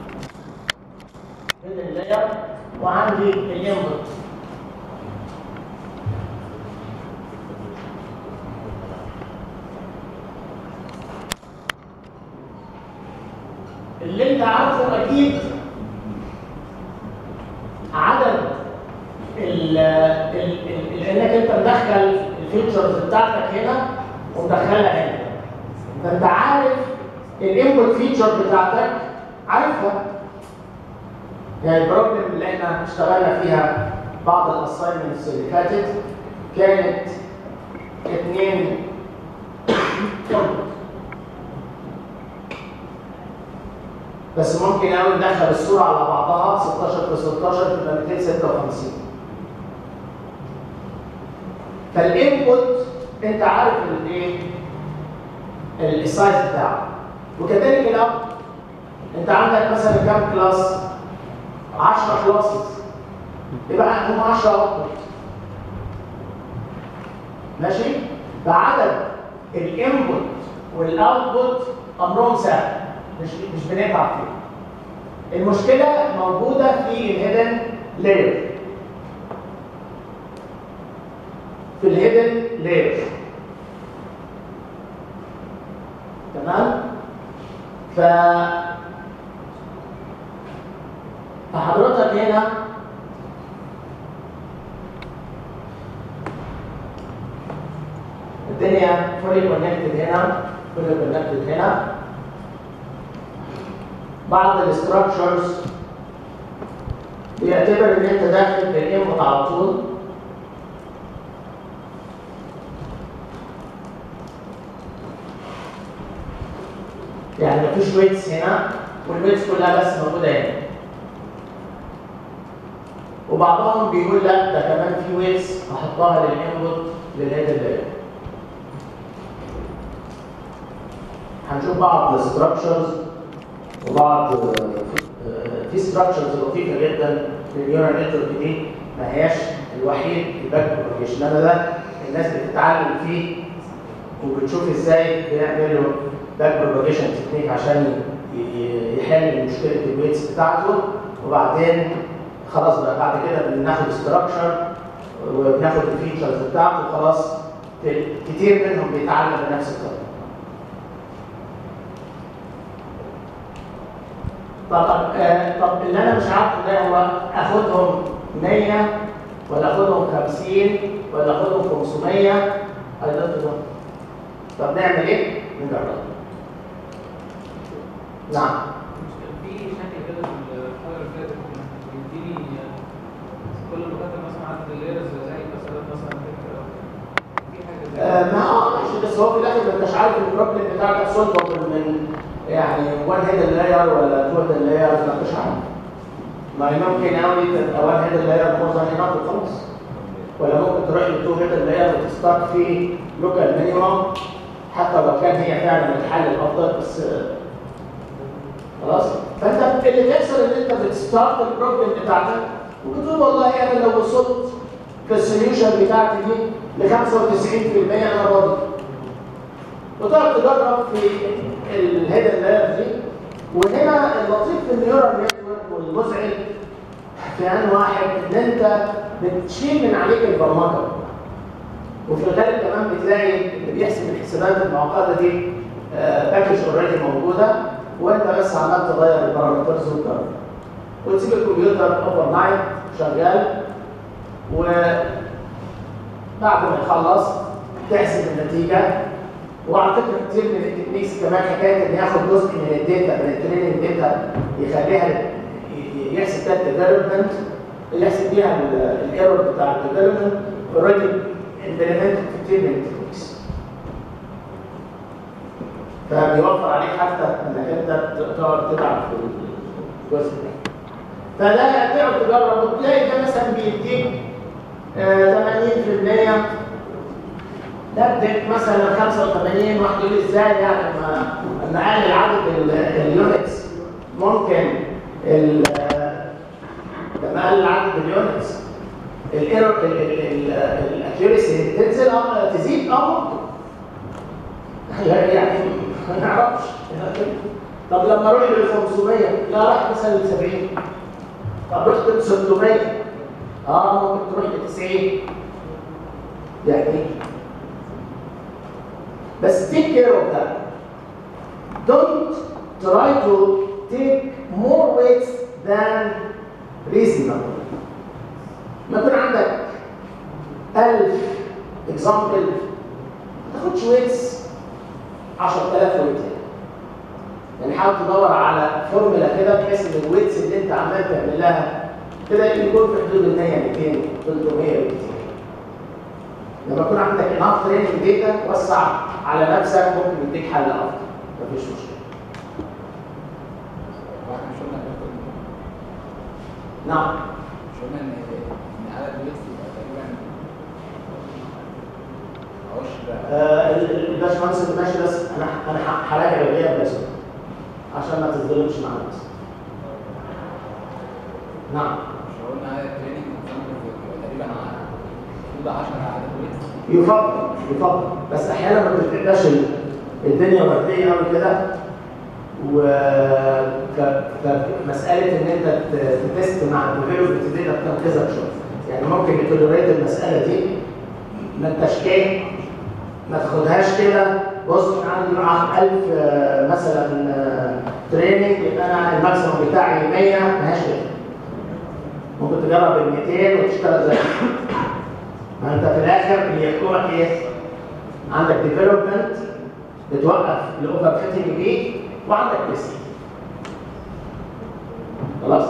هنا اللاير وعندي الانبوت اللي انت عارفه اكيد عدد ال ال ال انك انت مدخل الفيتشرز بتاعتك هنا ومدخلها هنا فانت عارف الانبوت فيتشر بتاعتك عارفها يعني البروبلم اللي احنا اشتغلنا فيها بعض الاساينمنتس اللي فاتت كانت اتنين input. بس ممكن قوي ندخل الصوره على بعضها 16 في 16 تبقى 256 فالانبوت انت عارف الايه السايز بتاعه وكذلك الاوت انت عندك مثلا كام كلاس 10 كلاسز يبقى هم 10 اوتبوت ماشي بعدد الانبوت والاوتبوت امرهم سهل مش مش بنتعب فيه المشكله موجوده في الهيدن لاير في الهيدن لاير تمام ف فحضرتك هنا الدنيا فولي كونكتد هنا فولي كونكتد هنا بعض الاستراكشرز بيعتبر ان انت داخل بالانبوت على طول يعني مفيش ويتس هنا والويتس كلها بس موجوده هنا وبعضهم بيقول لا ده كمان في ويتس احطها للانبوت للهيد لاير هنشوف بعض الاستراكشرز وبعض آه، آه، في ستراكشرز لطيفه جدا في النيورال نتورك دي ما هياش الوحيد الباك بروباجيشن انما ده الناس بتتعلم فيه وبتشوف ازاي بيعملوا باك بروباجيشن تكنيك عشان ي- ي- يحل مشكله الويتس بتاعته وبعدين خلاص بقى بعد كده بناخد ستراكشر وبناخد الفيتشرز بتاعته خلاص ك- كتير منهم بيتعلم بنفس الطريقه طب آه طب اللي انا مش عارفه ده هو اخدهم 100 ولا اخدهم 50 ولا اخدهم 500 اي دونت نو طب نعمل ايه؟ نجرب نعم كان في شكل كده في الحلقه اللي فاتت كان بيديني كل ما كتب مثلا عدد الليرز زي مثلا مثلا فكره في حاجه زي آه ما اه ماشي بس هو في الاخر ما انتش عارف البروبلم بتاعتك سولفبل من يعني وان هيد لاير ولا تو هيد لاير ما انتش عارف ما هي ممكن قوي تبقى وان هيد لاير مور ذان انف وخلاص ولا ممكن تروح لتو هيد لاير وتستارت في لوكال مينيمم حتى لو كان هي فعلا الحل الافضل بس آه، خلاص فانت اللي بيحصل ان انت بتستارت البروبلم بتاعتك وبتقول والله انا لو وصلت في السوليوشن بتاعتي دي ل 95% انا راضي وتقعد تجرب في الهيدن لاير دي وهنا اللطيف في النيورال نتورك والمزعج في ان واحد ان انت بتشيل من عليك البرمجه وفي الغالب كمان بتلاقي اللي بيحسب الحسابات المعقده دي باكج اوريدي موجوده وانت بس عمال تغير البارامترز وتجرب وتسيب الكمبيوتر اوفر نايت شغال وبعد ما يخلص تحسب النتيجه وعلى فكره كتير من التكنيكس كمان حكايه ان ياخد جزء من الداتا من التريننج داتا يخليها ي- ي- يحسب بيها الديفلوبمنت يحسب بيها الايرور بتاع الديفلوبمنت اوريدي امبلمنت كتير من التكنيكس فبيوفر عليك حتى انك انت تقعد تتعب في الجزء ده فلا تقعد تجرب وتلاقي ده مثلا بيديك آه، 80% نبدأ مثلا 85 واحد يقول لي ازاي يعني ما اما اقلل عدد ال- اليونتس ممكن ال- آه، لما اقلل عدد اليونتس الايرور الاكيوريسي تنزل اه تزيد اه ممكن لا يعني ما نعرفش طب لما اروح لل 500 لا راح مثلا ل 70 طب رحت ل 600 اه ممكن تروح ل 90 يعني بس take care of that don't try to take more weights than reasonable ما يكون عندك 1000 example ما تاخدش ويتس 10000 ويت يعني حاول تدور على فورمولا كده بحيث ان الويتس اللي انت عمال تعمل لها كده يكون في حدود ال 100 200 300 وكتير لما يكون عندك اناف تريننج داتا وسع على نفسك ممكن يديك حل افضل مفيش مشكله واحنا مش قلنا هناخد نعم مش قلنا ان ان عدد الويتس يبقى تقريبا عشر آه، ال- ال- الباشمهندس اللي ماشي بس انا انا ح- هراجع الغياب بس عشان ما تتظلمش مع الناس نعم مش قلنا عدد التريننج اكزامبلز يبقى تقريبا ع- المفروض 10 عدد ويتس يفضل يفضل بس احيانا ما بتبقاش ال- الدنيا ورديه قوي كده و ك- كمساله ان انت ت- تتست مع الديفلوبمنت دي بتنقذك شويه يعني ممكن يتولريت المساله دي ما انتش كده ما تاخدهاش كده بص انا عندي مع 1000 آه، مثلا تريننج يبقى انا الماكسيموم بتاعي 100 ماهاش كده ممكن تجرب ال 200 وتشتغل زي ما انت في الاخر اللي يحكمك ايه؟ عندك ديفلوبمنت بتوقف الاوفر فيتنج دي وعندك تيست خلاص؟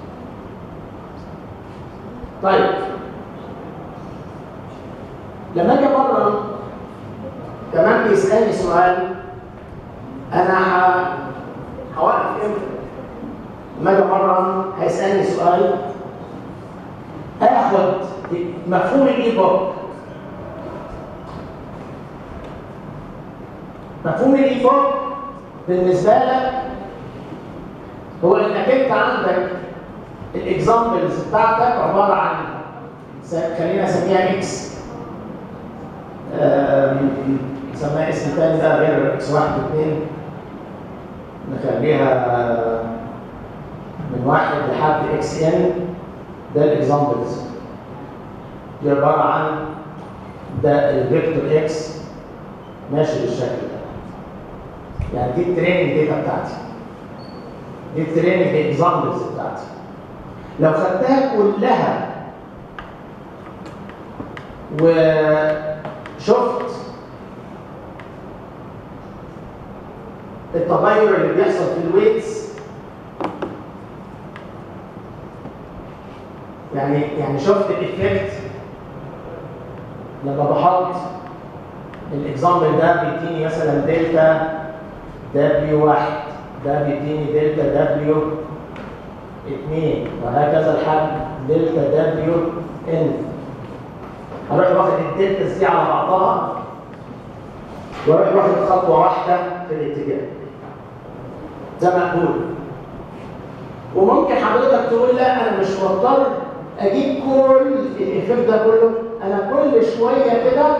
طيب لما اجي مره كمان بيسالني سؤال انا ه- هوقف امتى؟ لما اجي مره هيسالني سؤال اخد مفهوم الاي بوك مفهوم الاي بوك بالنسبه لك هو انك انت عندك الاكزامبلز بتاعتك عباره عن س- خلينا نسميها اكس نسميها اسم تاني ده غير اكس واحد واثنين نخليها آه، من واحد لحد اكس ان ده الاكزامبلز دي عباره عن ده الفيكتور اكس ماشي بالشكل ده يعني دي التريننج داتا بتاعتي دي التريننج اكزامبلز بتاعتي لو خدتها كلها وشفت التغير اللي بيحصل في الويتس يعني يعني شفت الايفكت لما بحط الاكزامبل ده بيديني مثلا دلتا دبليو واحد ده بيديني دلتا دبليو اثنين وهكذا لحد دلتا دبليو ان هروح واخد الدلتا دي على بعضها واروح واخد خطوه واحده في الاتجاه ده مقبول وممكن حضرتك تقول لا انا مش مضطر اجيب كل الايفكت ده كله انا كل شويه كده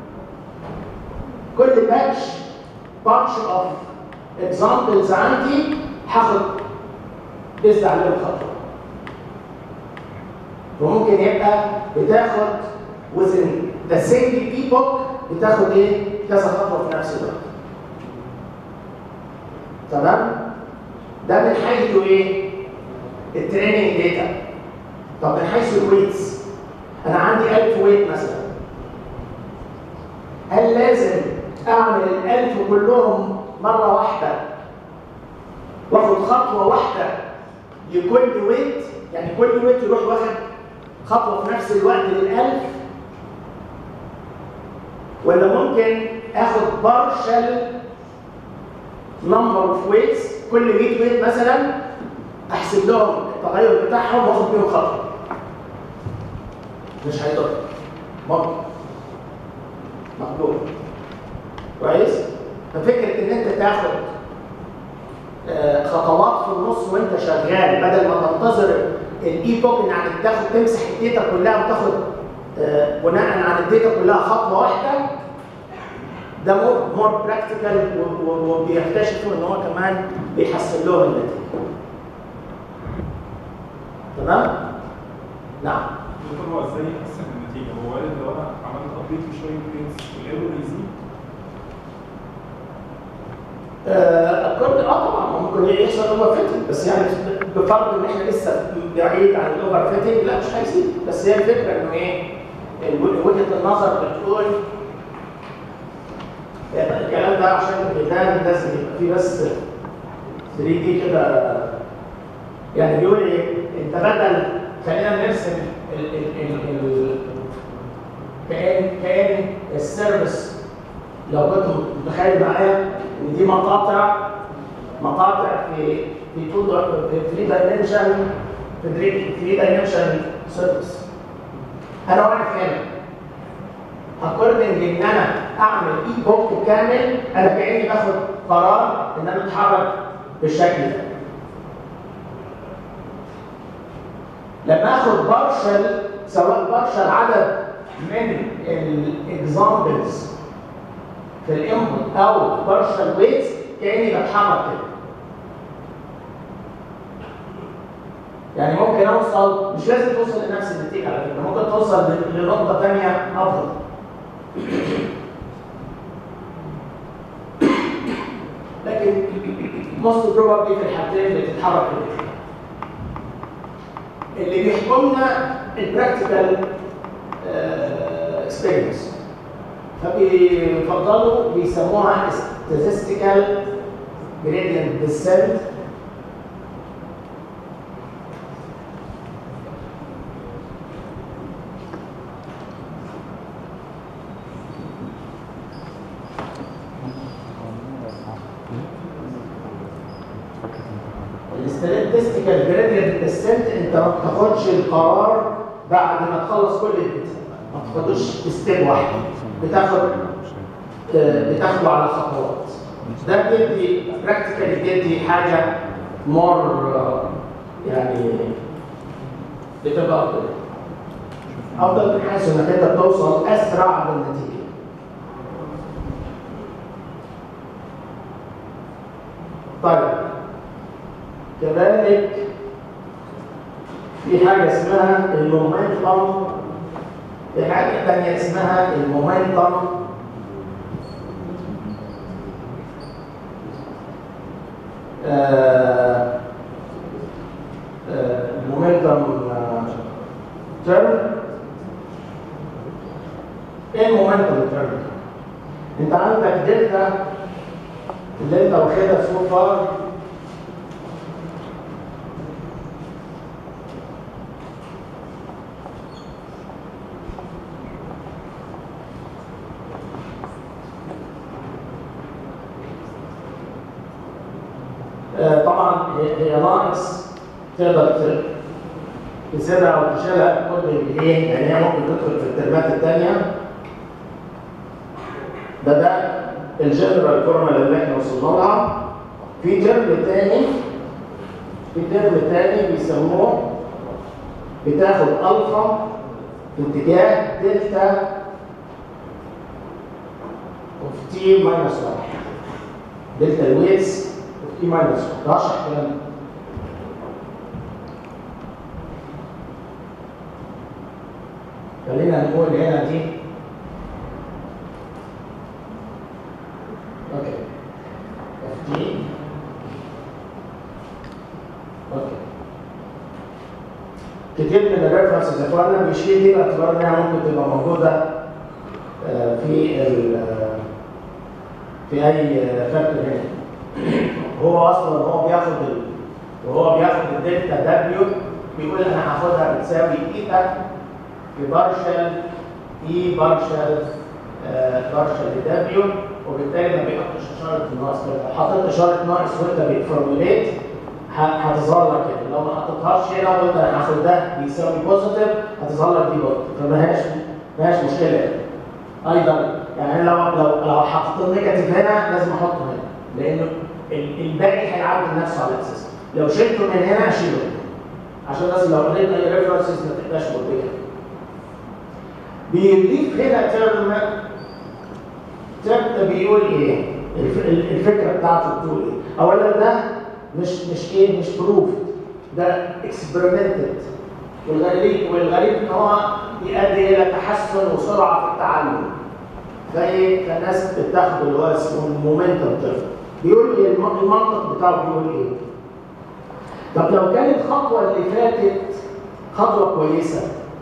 كل باتش باتش اوف اكزامبلز عندي هاخد بيزد عليهم خطوه وممكن يبقى بتاخد within the same epoch بتاخد ايه كذا خطوه في نفس الوقت تمام ده من حيث ايه التريننج داتا طب من حيث الويتس انا عندي 1000 ويت مثلا هل لازم اعمل الالف كلهم مره واحده واخد خطوه واحده لكل ويت يعني كل ويت يروح واخد خطوه في نفس الوقت للالف ولا ممكن اخد بارشل نمبر اوف ويتس كل 100 ويت مثلا احسب لهم التغير بتاعهم واخد بيهم خطوه مش هيضر ممكن مقبول كويس ففكره ان انت تاخد آه، خطوات في النص وانت شغال بدل ما تنتظر الاي توكن يعني تاخد تمسح الداتا كلها وتاخد آه، بناء على الداتا كلها خطوه واحده ده مور مور براكتيكال وبيكتشفوا ان هو كمان بيحسن لهم النتيجه تمام؟ نعم دكتور هو ازاي يحسن النتيجه؟ هو قال لو انا عملت ابديت لشويه بينز والايرور يزيد آه، أكورد اه طبعا ممكن يحصل اوفر فيتنج بس يعني بفرض ان احنا لسه بعيد عن الاوفر فيتنج لا مش هيزيد بس هي الفكره انه ايه الو- وجهه النظر بتقول يبقى الكلام ده عشان الكتاب لازم يبقى فيه بس 3 دي كده يعني بيقول ايه انت بدل خلينا نرسم ال ال ال ال كأن كأن السيرفيس لو كنت متخيل معايا ان دي مقاطع مقاطع في في تو في 3 دايمنشن في 3 دايمنشن سيرفيس انا واقف هنا اكوردنج ان انا اعمل اي بوك كامل انا كاني باخد قرار ان انا اتحرك بالشكل ده لما اخد بارشل سواء بارشل عدد من الاكزامبلز في الانبوت او بارشل ويتس كاني بتحرك كده يعني ممكن اوصل مش لازم توصل لنفس النتيجه على فكره ممكن توصل ل- لنقطه ثانيه افضل لكن most probably في الحالتين بتتحرك كده اللي بيحكمنا البراكتيكال اكسبيرينس فبيفضلوا بيسموها statistical gradient descent الستاتستيكال جريدينت ديسنت انت ما بتاخدش القرار بعد ما تخلص كل الداتا ما تاخدوش ستيب واحد بتاخد آه، بتاخده على خطوات ده بيدي براكتيكالي بيدي حاجه مور يعني بتبقى افضل افضل من حيث انك انت توصل اسرع بالنتيجه طيب كذلك في حاجة اسمها المومنتم في حاجة تانية اسمها المومنتم آه، آه، المومنتم تيرم ايه المومنتم تيرم؟ انت عندك دلتا اللي انت واخدها سو فار آه، طبعا هي- هي ناقص تقدر ت- تسيبها او تشيلها كل بايه يعني هي ممكن تدخل في الترمات الثانيه ده ده الجنرال فورمولا اللي احنا وصلنا لها في ترم تاني في ترم تاني بيسموه بتاخد الفا في اتجاه دلتا اوف تي ماينس 1 دلتا الويتس اوف تي ماينس 1 ده اشرح الكلام ده. خلينا نقول هنا دي اوكي اف تي اوكي كتير من الريفرنسز يا اخوانا بيشيل دي باعتبار انها ممكن تبقى موجوده آه، في ال- آه، في اي فاكتور هنا هو اصلا هو بياخد ال... وهو بياخد الدلتا دبليو بيقول انا هاخدها بتساوي ايتا في بارشل اي بارشل بارشل دبليو وبالتالي ما بيحطش اشاره الناقص لو حطيت اشاره ناقص وانت بتفورموليت ه- هتظهر لك كده لو ما حطيتهاش هنا وقلت انا هاخد ده بيساوي بوزيتيف هتظهر لك دي بوزيتيف فما هياش ما هياش مشكله ايضا يعني لو لو لو حطيت النيجاتيف هنا لازم احطه هنا لانه ال- الباقي هيعدل نفسه على الاساس لو شلته من هنا اشيله من هنا عشان بس لو قريت اي ريفرنسز ما تبقاش مربكه بيضيف هنا ترم ترم ده بيقول ايه الف- ال- الفكره بتاعته بتقول ايه اولا ده مش مش ايه مش بروف ده اكسبيرمنتد والغريب والغريب ان هو بيؤدي الى تحسن وسرعه في التعلم زي فالناس بتاخد اللي هو اسمه المومنتم تيرم بيقول ايه الم- المنطق بتاعه بيقول ايه طب لو كانت الخطوه اللي فاتت خطوه كويسه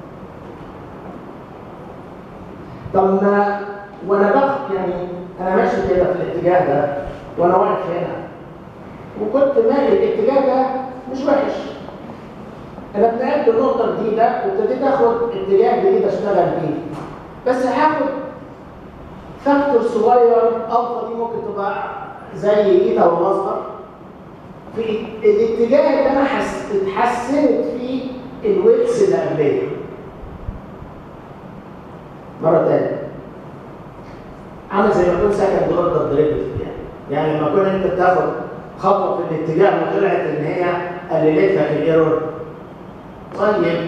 طب ما وانا باخد يعني انا ماشي كده في الاتجاه ده وانا واقف هنا وكنت مالي الاتجاه ده مش وحش انا اتنقلت لنقطه جديده وابتديت اخد اتجاه جديد اشتغل بيه بس هاخد فاكتور صغير الفا دي ممكن تبقى زي ايتا والمصدر في الاتجاه اللي انا حس... اتحسنت فيه الويتس اللي قبليه مره تانية عامل زي ما يكون سكند اوردر ديريفيتيف يعني يعني لما كنت انت بتاخد خطوه في الاتجاه وطلعت ان هي قللت لك الايرور طيب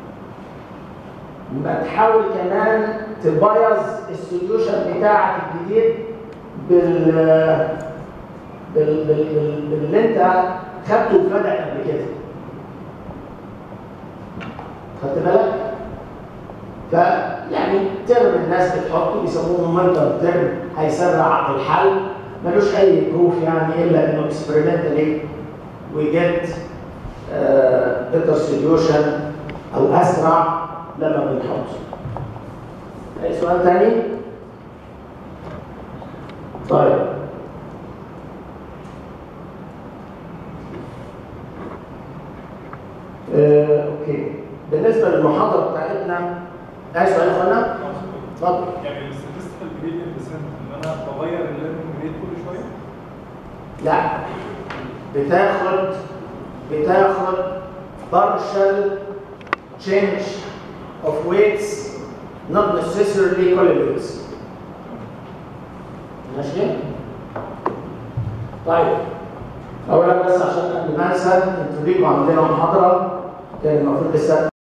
يبقى تحاول كمان تبايظ السوليوشن بتاعك الجديد بال بال بال بال- باللي انت خدته وفدك قبل كده خدت بالك؟ فيعني ترم الناس بتحطه بيسموه مومنتم ترم هيسرع الحل ملوش اي بروف يعني الا انه اكسبيرمنتالي وي جيت بيتر سوليوشن او اسرع لما بنحطه. اي سؤال تاني؟ طيب آه، اوكي بالنسبه للمحاضره بتاعتنا اي سؤال يا اخوانا؟ اتفضل يعني الستاتستيكال جريدينت ديسنت ان انا بغير الليرنينج ريت كل شويه لا بتاخد بتاخد partial change of weights not necessarily correlates ماشي طيب اولا بس عشان قبل ما انسى انتوا ليكوا عندنا محاضره كان المفروض لسه